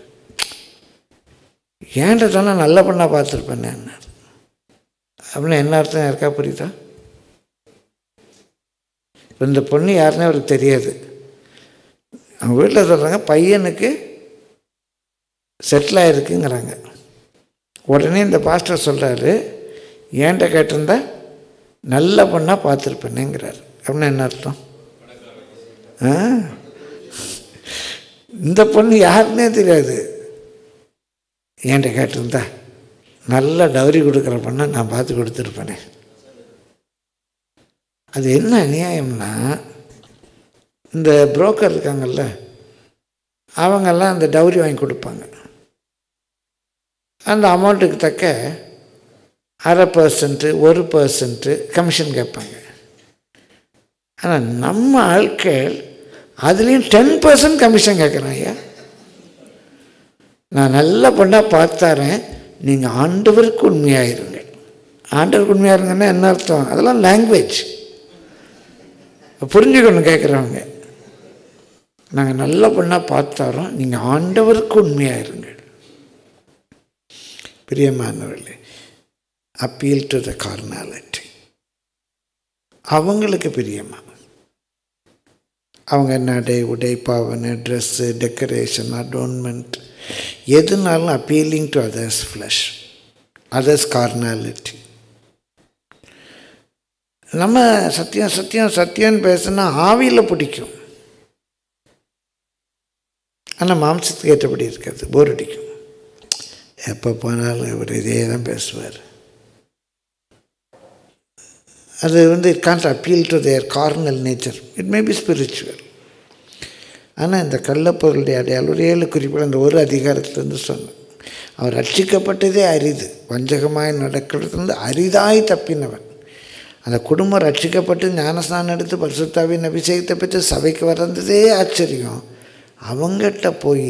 ஏன்ட்ட சொன்னால் நல்ல பொண்ணாக பார்த்துருப்பேன் நான் அப்படின்னு என்ன அர்த்தம் இருக்கா புரியுதா இப்ப இந்த பொண்ணு யாருன்னே அவருக்கு தெரியாது அவங்க வீட்டில் சொல்கிறாங்க பையனுக்கு செட்டில் ஆகிருக்குங்கிறாங்க உடனே இந்த பாஸ்டர் சொல்கிறாரு ஏன்ட்ட கேட்டிருந்தா நல்ல பொண்ணாக பார்த்துருப்பேனேங்கிறாரு அப்படின்னா என்ன அர்த்தம் ஆ இந்த பொண்ணு யாருன்னே தெரியாது என்கிட்ட கேட்டிருந்தா நல்ல டவுரி கொடுக்குற பொண்ணை நான் பார்த்து கொடுத்துருப்பேனே அது என்ன அநியாயம்னா இந்த புரோக்கர் இருக்காங்கல்ல அவங்கெல்லாம் அந்த டவுரி வாங்கி கொடுப்பாங்க அந்த அமௌண்ட்டுக்கு தக்க அரை பர்சன்ட்டு ஒரு பர்சன்ட்டு கமிஷன் கேட்பாங்க ஆனால் நம்ம ஆட்கள் அதுலேயும் டென் பர்சன்ட் கமிஷன் கேட்குறேன் ஐயா நான் நல்ல பொண்ணாக பார்த்தாரேன் நீங்கள் ஆண்டவருக்கு உண்மையாயிருங்க ஆண்டவருக்கு உண்மையாயிருங்கன்னா என்ன அர்த்தம் அதெல்லாம் லாங்குவேஜ் புரிஞ்சுக்கணும் கேட்குறவங்க நாங்கள் நல்ல பொண்ணாக பார்த்தாரோம் நீங்கள் ஆண்டவருக்கு உண்மையாயிருங்க பிரியமானவர்களே அப்பீல் டு த கார்னாலிட்டி அவங்களுக்கு பிரியமா அவங்க நடை உடை பாவனை ட்ரெஸ்ஸு டெக்கரேஷன் அடோன்மெண்ட் எதுனாலும் appealing to others flesh others carnality நம்ம சத்தியம் சத்தியம் சத்தியம்னு பேசுனா ஆவியில் பிடிக்கும் ஆனால் மாம்சத்துக்கு ஏற்றபடி இருக்காது போர் அடிக்கும் எப்போ போனாலும் இவர் இதே தான் பேசுவார் அது வந்து it can't appeal to their carnal nature it may be spiritual ஆனால் இந்த கள்ளப்பொருளுடைய அடையாளம் ஒரு ஏழு குறிப்பில் அந்த ஒரு அதிகாரத்திலேருந்து சொன்னேன் அவர் ரட்சிக்கப்பட்டதே அரிது வஞ்சகமாய் நடக்கிறதுலேருந்து அரிதாய் தப்பினவன் அந்த குடும்பம் ரட்சிக்கப்பட்டு ஞானஸ்நானம் எடுத்து பரிசுத்தாவின் அபிஷேகத்தை பெற்று சபைக்கு வர்றதே ஆச்சரியம் அவங்ககிட்ட போய்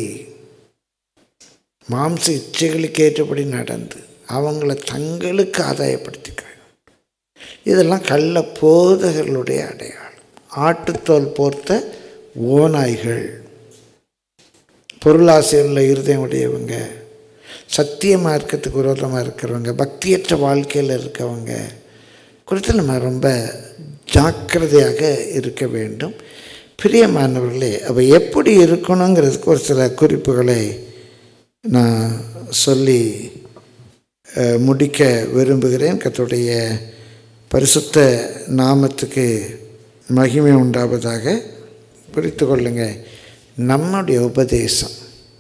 மாம்ச இச்சைகளுக்கு ஏற்றபடி நடந்து அவங்கள தங்களுக்கு ஆதாயப்படுத்திக்கிறாங்க இதெல்லாம் கள்ள போதகர்களுடைய அடையாளம் ஆட்டுத்தோல் போர்த்த ஓநாய்கள் பொருளாசையுள்ள இருதயம் உடையவங்க சத்திய மார்க்கத்துக்கு விரோதமாக இருக்கிறவங்க பக்தியற்ற வாழ்க்கையில் இருக்கவங்க குறித்து நம்ம ரொம்ப ஜாக்கிரதையாக இருக்க வேண்டும் பிரியமானவர்களே அப்போ எப்படி இருக்கணுங்கிறதுக்கு ஒரு சில குறிப்புகளை நான் சொல்லி அஹ், முடிக்க விரும்புகிறேன் கர்த்தருடைய பரிசுத்த நாமத்துக்கு மகிமை உண்டாவதாக குறித்து கொள்ளுங்க நம்முடைய உபதேசம்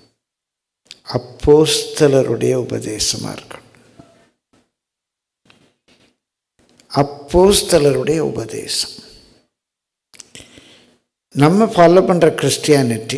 அப்போஸ்தலருடைய உபதேசமாக இருக்கணும் அப்போஸ்தலருடைய உபதேசம் நம்ம ஃபாலோ பண்ணுற கிறிஸ்டியானிட்டி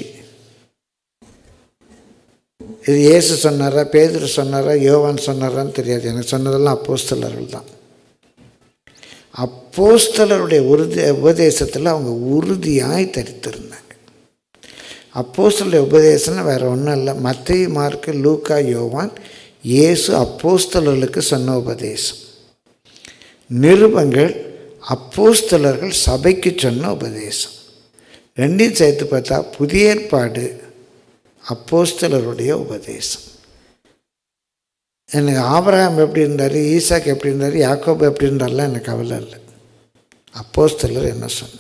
இது இயேசு சொன்னாரா பேதுரு சொன்னாரா யோவான் சொன்னாரான்னு தெரியாது எனக்கு சொன்னதெல்லாம் அப்போஸ்தலர்கள் தான் அப்போஸ்தலருடைய உறுதி உபதேசத்தில் அவங்க உறுதியாய் தரித்திருந்தாங்க அப்போஸ்தலருடைய உபதேசம்னு வேறு ஒன்றும் இல்லை மத்திய மார்க்கு லூக்கா யோவான் இயேசு அப்போஸ்தலர்களுக்கு சொன்ன உபதேசம் நிருபங்கள் அப்போஸ்தலர்கள் சபைக்கு சொன்ன உபதேசம் ரெண்டையும் சேர்த்து பார்த்தா புதிய ஏற்பாடு அப்போஸ்தலருடைய உபதேசம் எனக்கு ஆபிரகாம் எப்படி இருந்தார் ஈசாக் எப்படி இருந்தார் யாக்கோப் எப்படி இருந்தார்லாம் எனக்கு கவலை இல்லை அப்போஸ்தலர் என்ன சொன்னாங்க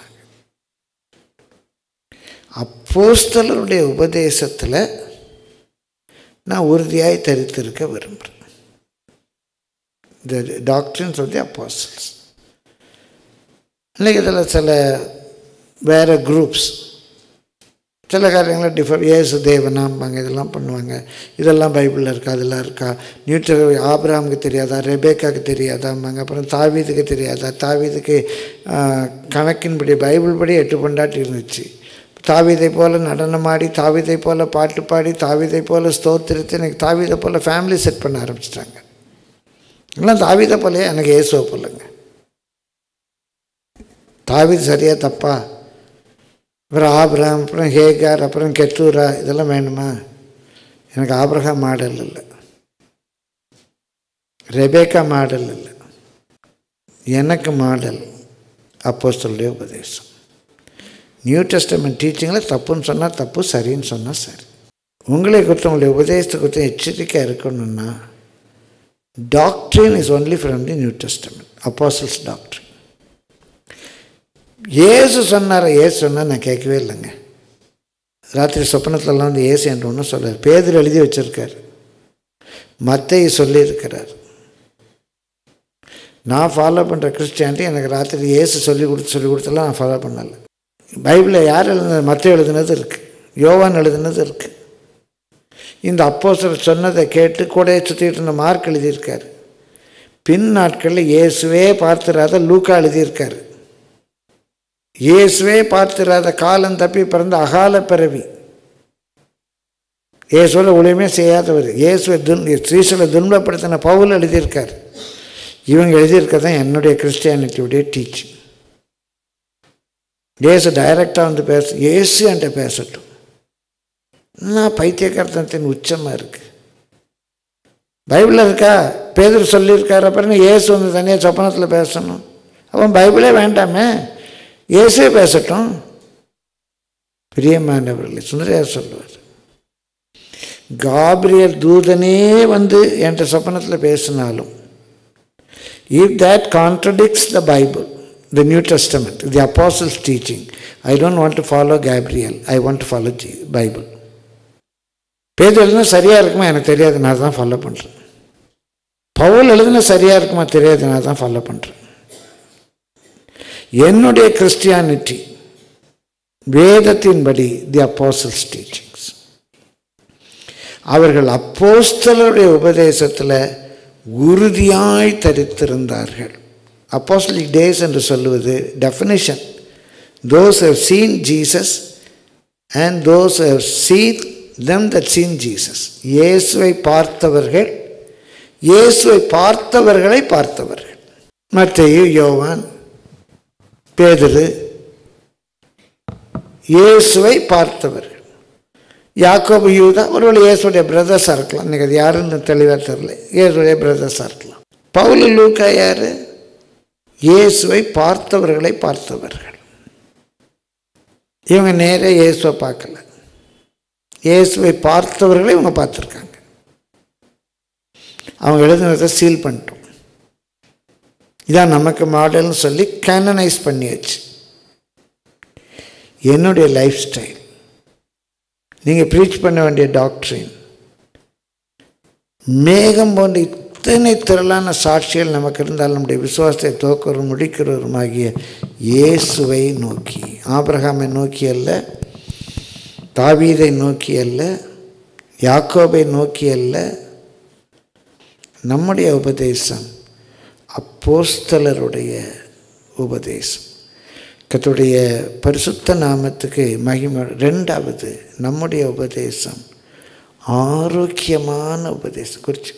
அப்போஸ்தலருடைய உபதேசத்தில் நான் உறுதியாய் தரித்திருக்க விரும்புகிறேன் the doctors of the apostles இன்னைக்கு இதில் சில வேறு குரூப்ஸ் சில காரியங்களை டிஃபர் ஏசு தேவனாம்பாங்க இதெல்லாம் பண்ணுவாங்க இதெல்லாம் பைபிளில் இருக்கா அதெல்லாம் இருக்கா நியூட்ர ஆபிராமுக்கு தெரியாதா ரெபேக்காவுக்கு தெரியாதாம்பாங்க அப்புறம் தாவீதுக்கு தெரியாதா தாவீதுக்கு ஆஹ், கணக்கின்படி பைபிள் படி எட்டு பொண்டாட்டி இருந்துச்சு தாவீதை போல் நடனமாடி தாவீதை போல் பாட்டு பாடி தாவீதை போல் ஸ்தோத்திரித்து எனக்கு தாவீதை போல் ஃபேமிலி செட் பண்ண ஆரம்பிச்சிட்டாங்க எல்லாம் தாவீதை போலயே எனக்கு இயேசுவை போலங்க தாவீது சரியா தப்பா அப்புறம் ஆபிரகாம் அப்புறம் ஹேகார் அப்புறம் கெத்தூரா இதெல்லாம் வேணுமா எனக்கு ஆபிரகாம் மாடல் இல்லை ரெபேக்கா மாடல் இல்லை எனக்கு மாடல் அப்போஸ்தலருடைய உபதேசம் நியூ டெஸ்டமெண்ட் டீச்சிங்கில் தப்புன்னு சொன்னால் தப்பு சரின்னு சொன்னால் சரி உங்களை குறித்து உங்களுடைய உபதேசத்தை குறித்து எச்சரிக்கையாக இருக்கணும்னா doctrine is only from the new testament apostles doctrine ஏசு சொன்னார் ஏசு சொன்னால் நான் கேட்கவே இல்லைங்க ராத்திரி சொப்பனத்துலலாம் வந்து ஏசு என்று ஒன்றும் சொல்லார் பேதர் எழுதி வச்சிருக்காரு மத்தையை சொல்லியிருக்கிறார் நான் ஃபாலோ பண்ணுற கிறிஸ்டியானிட்டி எனக்கு ராத்திரி ஏசு சொல்லி கொடுத்து சொல்லி கொடுத்தெல்லாம் நான் ஃபாலோ பண்ணலை பைபிளில் யார் எழுதுனது மற்ற எழுதுனது இருக்குது யோவான் எழுதுனது இருக்குது இந்த அப்போஸ்தலர் சொன்னதை கேட்டு கூடையை சுற்றிட்டு இருந்த மார்க் எழுதியிருக்காரு பின் நாட்களில் இயேசுவே பார்த்துராத லூக்கா எழுதியிருக்காரு இயேசுவே பார்த்திராத காலம் தப்பி பிறந்த அகால பிறவி இயேசுவில் ஒளியுமே செய்யாதவர் இயேசுவை துன் ஸ்ரீசலை துன்பப்படுத்தின பவுல் எழுதியிருக்கார் இவங்க எழுதியிருக்கிறது தான் என்னுடைய கிறிஸ்டியானிட்டியுடைய டீச்சிங் இயேசு டைரக்டாக வந்து பேச இயேசு என்கிட்ட பேசட்டும் நான் பைத்தியக்காரத்தனத்தின் உச்சமாக இருக்கு பைபிளில் இருக்கா பேதர் சொல்லியிருக்காரு அப்புறம் இயேசு வந்து தனியாக சொப்பனத்தில் பேசணும் அவன் பைபிளே வேண்டாமே இயேசுவே பேசட்டும் பிரியமானவர்களே சுந்தரையார் சொல்லுவார் காபிரியல் தூதனே வந்து என்கிட்ட சொப்பனத்தில் பேசினாலும் if that contradicts the Bible the new testament the apostles teaching I don't want to follow Gabriel I want to follow ஜி பைபிள் பேர் எழுதுனா சரியாக இருக்குமா எனக்கு தெரியாது நான் தான் ஃபாலோ பண்ணுறேன் பவுல் எழுதுனா சரியாக இருக்குமா தெரியாது நான் தான் ஃபாலோ பண்ணுறேன் என்னுடைய கிறிஸ்டியானிட்டி வேதத்தின்படி தி அப்போசல்ஸ் டீச்சிங்ஸ் அவர்கள் அப்போஸ்தலருடைய உபதேசத்தில் உறுதியாய் தரித்திருந்தார்கள் அப்போஸ்தலிக் டேஸ் என்று சொல்லுவது definition those have seen Jesus and those seen them that seen Jesus இயேசுவை பார்த்தவர்கள் இயேசுவை பார்த்தவர்களை பார்த்தவர்கள் மத்தேயு யோவான் பேதுரு இயேசுவை பார்த்தவர்கள் யாக்கோபு யூதா ஒருவேளை இயேசுடைய பிரதர்ஸாக இருக்கலாம் இன்னைக்கு அது யாருன்னு தெளிவாக தெரியல இயேசுடைய பிரதர்ஸாக இருக்கலாம் பவுலு லூக்கா யார் இயேசுவை பார்த்தவர்களை பார்த்தவர்கள் இவங்க நேரே இயேசுவை பார்க்கல இயேசுவை பார்த்தவர்களை இவங்க பார்த்துருக்காங்க அவங்க எழுதுனதை சீல் பண்ணிட்டோம் இதான் நமக்கு மாடல்னு சொல்லி கேனனைஸ் பண்ணியாச்சு என்னுடைய லைஃப் ஸ்டைல் நீங்கள் ப்ரீச் பண்ண வேண்டிய டாக்டரின் மேகம் போன்ற இத்தனை திரளான சாட்சிகள் நமக்கு இருந்தால் நம்முடைய விசுவாசத்தை தோக்கிறவரும் முடிக்கிறவருமாகிய இயேசுவை நோக்கி ஆபிரகாமை நோக்கி அல்ல தாவீதை நோக்கி அல்ல யாக்கோபை நோக்கி அல்ல நம்முடைய உபதேசம் அப்போஸ்தலருடைய உபதேசம் கத்துடைய பரிசுத்த நாமத்துக்கு மகிமை ரெண்டாவது நம்முடைய உபதேசம் ஆரோக்கியமான உபதேசம் குறிச்சுக்கோங்க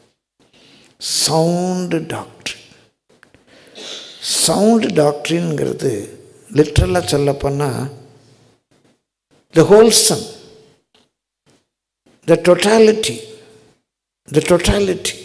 சவுண்டு டாக்டரின் சவுண்டு டாக்டரின்ங்கிறது லிட்ரலாக சொல்லப்போனால் the wholesome the totality the totality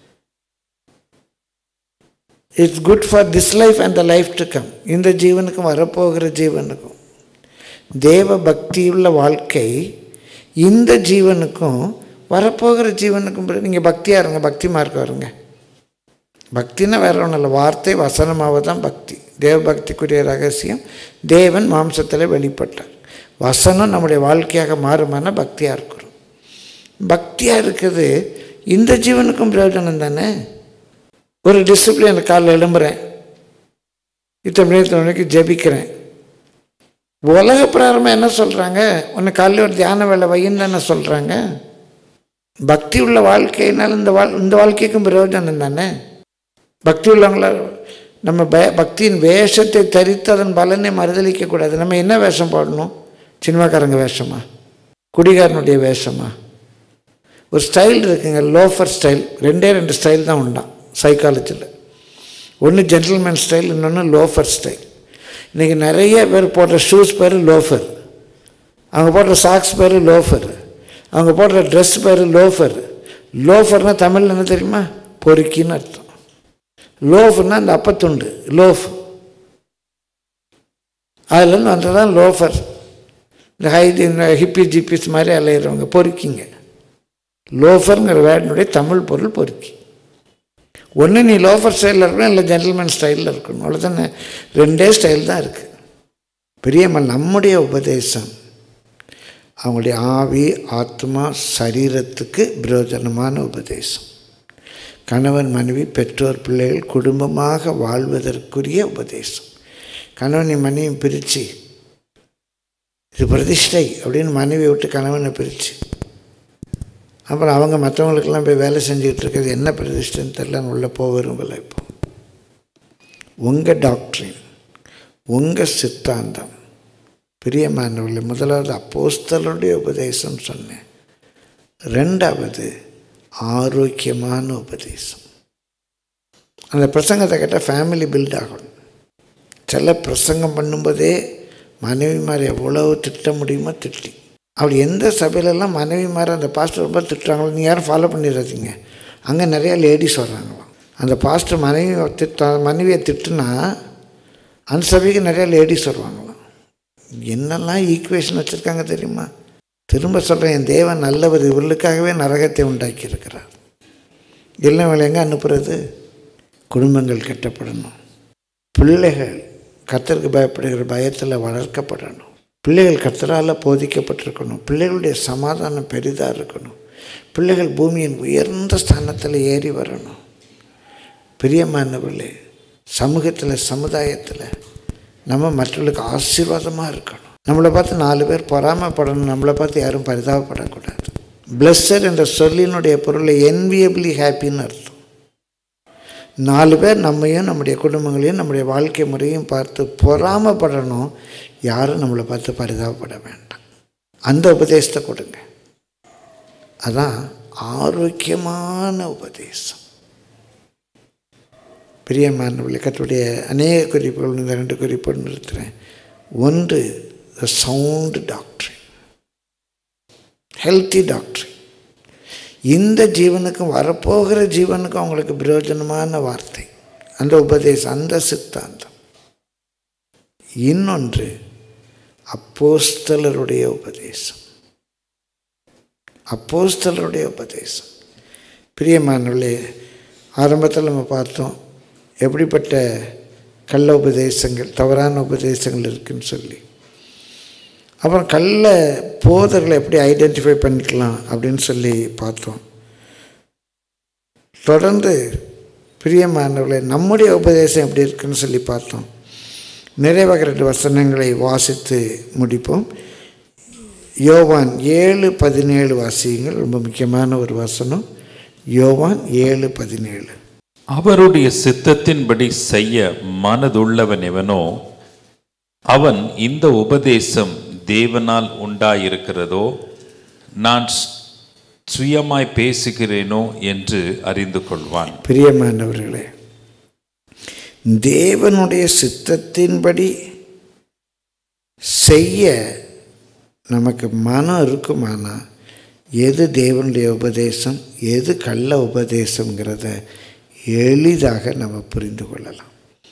it's good for this life and the life to come இந்த ஜீவனுக்கும் வரப்போகிற ஜீவனுக்கும் தேவ பக்தியுள்ள வாழ்க்கை இந்த ஜீவனுக்கும் வரப்போகிற ஜீவனுக்கும் நீங்கள் பக்தியாக இருங்க பக்தி மார்க்க வருங்க பக்தின்னா வேற ஒன்றும் இல்லை வார்த்தை வசனமாக தான் பக்தி தேவ பக்திக்குரிய ரகசியம் தேவன் மாம்சத்தில் வெளிப்பட்டார் வசனம் நம்முடைய வாழ்க்கையாக மாறுமான பக்தியாக இருக்கிறோம் பக்தியாக இருக்குது இந்த ஜீவனுக்கும் பிரயோஜனம் தானே ஒரு டிசிப்ளின் காலைல எழும்புறேன் இத்தனை மணி இத்தனை மணிக்கு ஜெபிக்கிறேன் உலக பிரகாரமாக என்ன சொல்கிறாங்க உன்னை காலையில் ஒரு தியான வேலை வையின்னு தானே சொல்கிறாங்க பக்தி உள்ள வாழ்க்கையினால் இந்த வாழ் இந்த வாழ்க்கைக்கும் பிரயோஜனம் தானே பக்தி உள்ளவங்கள நம்ம பய பக்தியின் வேஷத்தை தரித்து அதன் பலனை மறுதளிக்கக்கூடாது நம்ம என்ன வேஷம் போடணும் சினிமாக்காரங்க வேஷமா குடிகாரனுடைய வேஷமா ஒரு ஸ்டைல் இருக்குங்க லோஃபர் ஸ்டைல் ரெண்டே ரெண்டு ஸ்டைல் தான் உண்டாம் சைக்காலஜியில் ஒன்று ஜென்டில்மேன் ஸ்டைல் இன்னொன்று லோஃபர் ஸ்டைல் இன்றைக்கி நிறைய பேர் போடுற ஷூஸ் பேர் லோஃபர் அவங்க போடுற சாக்ஸ் பேர் லோஃபர் அவங்க போடுற ட்ரெஸ் பேர் லோஃபர் லோஃபர்னால் தமிழில் என்ன தெரியுமா பொறுக்கின்னு அர்த்தம் லோஃப்னா அந்த அப்பத்துண்டு லோஃப் அதுலேருந்து வந்தது தான் லோஃபர் இந்த ஹை இந்த ஹிப்பி ஜிப்பிஸ் மாதிரி அலையிறவங்க பொறுக்கிங்க லோஃபருங்கிற வேர்டினுடைய தமிழ் பொருள் பொறுக்கி ஒன்று நீ லோஃபர் ஸ்டைலில் இருக்கணும் இல்லை ஜென்டில்மேன் ஸ்டைலில் இருக்கணும் அவ்வளோதானே ரெண்டே ஸ்டைல் தான் இருக்குது பெரியம்மல் நம்முடைய உபதேசம் அவங்களுடைய ஆவி ஆத்மா சரீரத்துக்கு பிரயோஜனமான உபதேசம் கணவன் மனைவி பெற்றோர் பிள்ளைகள் குடும்பமாக வாழ்வதற்குரிய உபதேசம் கணவனை மனைவி பிரித்து இது பிரதிஷ்டை அப்படின்னு மனைவி விட்டு கணவனை பிரித்து அப்புறம் அவங்க மற்றவங்களுக்கெல்லாம் போய் வேலை செஞ்சுக்கிட்டு இருக்கிறது என்ன பிரதிஷ்டைன்னு தெரில உள்ளே போக விரும்பலை இப்போ உங்கள் டாக்டரின் உங்கள் சித்தாந்தம் பிரியமானவர்களே முதலாவது அப்போஸ்தலருடைய உபதேசம் சொன்னேன் ரெண்டாவது ஆரோக்கியமான உபதேசம் அந்த பிரசங்கத்தை கேட்டால் ஃபேமிலி பில்ட் ஆகணும் சில பிரசங்கம் பண்ணும்போதே மனைவிமார் எவ்வளவு திட்ட முடியுமோ திட்டி அப்படி எந்த சபையிலெல்லாம் மனைவிமார் அந்த பாஸ்டர் ரொம்ப திட்டுறாங்களோ நீ யாரும் ஃபாலோ பண்ணிடாதீங்க அங்கே நிறையா லேடிஸ் வர்றாங்களாம் அந்த பாஸ்டர் மனைவி திட்ட மனைவியை திட்டுனா அந்த சபைக்கு நிறையா லேடிஸ் வருவாங்களாம் என்னெல்லாம் ஈக்குவேஷன் வச்சுருக்காங்க தெரியுமா திரும்ப சொல்கிறேன் என் தேவன் நல்லவர் இவர்களுக்காகவே நரகத்தை உண்டாக்கி இருக்கிறார் எல்லாம் வேலை எங்கே அனுப்புறது குடும்பங்கள் கட்டப்படணும் பிள்ளைகள் கத்தருக்கு பயப்படுகிற பயத்தில் வளர்க்கப்படணும் பிள்ளைகள் கத்தரால் போதிக்கப்பட்டிருக்கணும் பிள்ளைகளுடைய சமாதானம் பெரிதாக இருக்கணும் பிள்ளைகள் பூமியின் உயர்ந்த ஸ்தானத்தில் ஏறி வரணும் பிரியமானவர்களே சமூகத்தில் சமுதாயத்தில் நம்ம மற்றவர்களுக்கு ஆசீர்வாதமாக இருக்கணும் நம்மளை பார்த்து நாலு பேர் பொறாமப்படணும் நம்மளை பார்த்து யாரும் பரிதாபப்படக்கூடாது பிளஸ்ஸர் என்ற சொல்லினுடைய பொருளை என்வியபிளி ஹாப்பின்னு அர்த்தம் நாலு பேர் நம்மையும் நம்முடைய குடும்பங்களையும் நம்முடைய வாழ்க்கை முறையும் பார்த்து பொறாமப்படணும் யாரும் நம்மளை பார்த்து பரிதாபப்பட வேண்டாம் அந்த உபதேசத்தை கொடுங்க அதான் ஆரோக்கியமான உபதேசம் பிரியமானவர்களே கத்துடைய அநேக குறிப்புகள் இந்த ரெண்டு குறிப்புகள் நிறுத்துகிறேன் ஒன்று the sound doctor healthy doctor இந்த ஜீவனுக்கும் வரப்போகிற ஜீவனுக்கும் அவங்களுக்கு பிரயோஜனமான வார்த்தை அந்த உபதேசம் அந்த சித்தாந்தம் இன்னொன்று அப்போஸ்தலருடைய உபதேசம் அப்போஸ்தலருடைய உபதேசம் பிரியமானவர்களே ஆரம்பத்தில் நம்ம பார்த்தோம் எப்படிப்பட்ட கள்ள உபதேசங்கள் தவறான உபதேசங்கள் இருக்குன்னு சொல்லி அப்புறம் கள்ள போதர்களை எப்படி ஐடென்டிஃபை பண்ணிக்கலாம் அப்படின்னு சொல்லி பார்த்தோம் தொடர்ந்து பிரியமானவர்களே நம்முடைய உபதேசம் எப்படி இருக்குன்னு சொல்லி பார்த்தோம் நிறைவாக ரெண்டு வசனங்களை வாசித்து முடிப்போம் யோவான் ஏழு பதினேழு வாசியங்கள் ரொம்ப முக்கியமான ஒரு வசனம் யோவான் ஏழு பதினேழு அவருடைய சித்தத்தின்படி செய்ய மனதுள்ளவன் எவனோ அவன் இந்த உபதேசம் தேவனால் உண்டாயிருக்கிறதோ நான் ஸ்- சுயமாய் பேசுகிறேனோ என்று அறிந்து கொள்வான் பிரியமானவர்களே தேவனுடைய சித்தத்தின்படி செய்ய நமக்கு மனம் இருக்குமானா எது தேவனுடைய உபதேசம் எது கள்ள உபதேசங்கிறத எளிதாக நம்ம புரிந்து கொள்ளலாம்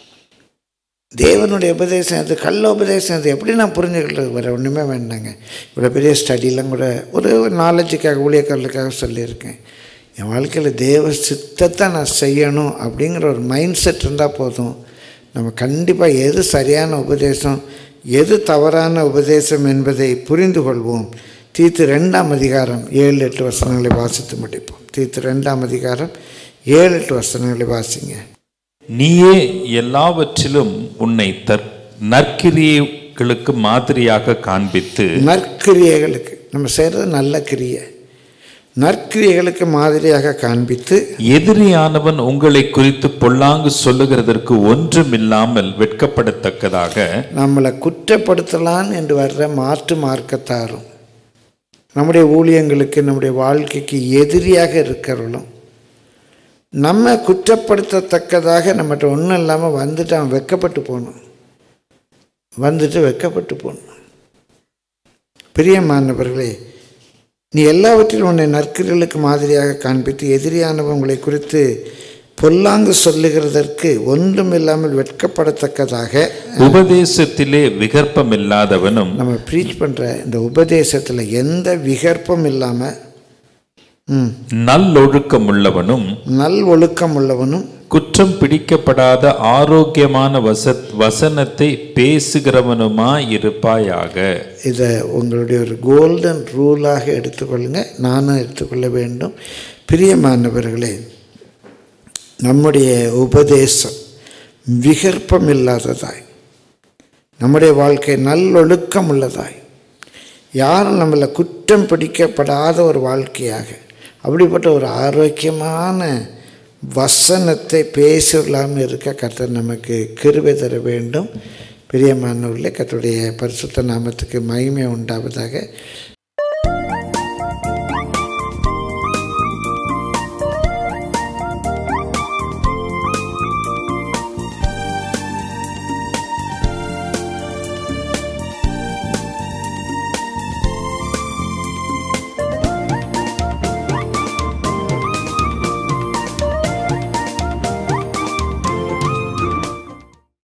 தேவனுடைய உபதேசம் அது கள்ள உபதேசம் அது எப்படி நான் புரிஞ்சுக்கிறது வேறு ஒன்றுமே வேண்டாங்க இவ்வளோ பெரிய ஸ்டடிலாம் கூட ஒரு நாலேஜுக்காக ஊழியக்காரர்களுக்காக சொல்லியிருக்கேன் என் வாழ்க்கையில் தேவ சித்தத்தை நான் செய்யணும் அப்படிங்கிற ஒரு மைண்ட் செட் இருந்தால் போதும் நம்ம கண்டிப்பாக எது சரியான உபதேசம் எது தவறான உபதேசம் என்பதை புரிந்து கொள்வோம் தீத்து ரெண்டாம் அதிகாரம் ஏழு எட்டு வசனங்களை வாசித்து முடிப்போம் தீத்து ரெண்டாம் அதிகாரம் ஏழு எட்டு வசனங்களை வாசிங்க நீயே எல்லாவற்றிலும் உன்னை தற் நற்கிரியைகளுக்கு மாதிரியாக காண்பித்து நற்கிரியைகளுக்கு நம்ம செய்கிறது நல்ல கிரியை நற்கிரியைகளுக்கு மாதிரியாக காண்பித்து எதிரியானவன் உங்களை குறித்து பொல்லாங்கு சொல்லுகிறதற்கு ஒன்றுமில்லாமல் வெட்கப்படத்தக்கதாக நம்மளை குற்றப்படுத்தலாம் என்று வர்ற மாற்று மார்க்கத்தாரும் நம்முடைய ஊழியங்களுக்கு நம்முடைய வாழ்க்கைக்கு எதிரியாக இருக்கிறவளும் நம்ம குற்றப்படுத்தத்தக்கதாக நம்மகிட்ட ஒன்றும் இல்லாமல் வந்துட்டு அவன் வெக்கப்பட்டு போகணும் வந்துட்டு வெக்கப்பட்டு போகணும் பிரியமானவர்களே நீ எல்லாவற்றிலும் உன்னை நற்கிரியலுக்கு மாதிரியாக காண்பித்து எதிரியானவன் உங்களை குறித்து பொல்லாங்கு சொல்லுகிறதற்கு ஒன்றுமில்லாமல் வெட்கப்படத்தக்கதாக உபதேசத்திலே விகற்பமில்லாதவனும் நம்ம ப்ரீச் பண்ணுற இந்த உபதேசத்தில் எந்த விகற்பம் இல்லாமல் ம் நல்லொழுக்கம் உள்ளவனும் நல் ஒழுக்கம் உள்ளவனும் குற்றம் பிடிக்கப்படாத ஆரோக்கியமான வச வசனத்தை பேசுகிறவனுமாய் இருப்பாயாக இதை உங்களுடைய ஒரு கோல்டன் ரூலாக எடுத்துக்கொள்ளுங்க நானும் எடுத்துக்கொள்ள வேண்டும் பிரியமானவர்களே நம்முடைய உபதேசம் விகற்பம் இல்லாததாய் நம்முடைய வாழ்க்கை நல்லொழுக்கம் உள்ளதாய் யாரும் நம்மளை குற்றம் பிடிக்கப்படாத ஒரு வாழ்க்கையாக அப்படிப்பட்ட ஒரு ஆரோக்கியமான வசனத்தை பேசலாமல் இருக்க கர்த்தர் நமக்கு கிருபை தர வேண்டும் பிரியமானவர்களே கர்த்தருடைய பரிசுத்த நாமத்துக்கு மகிமை உண்டாவதாக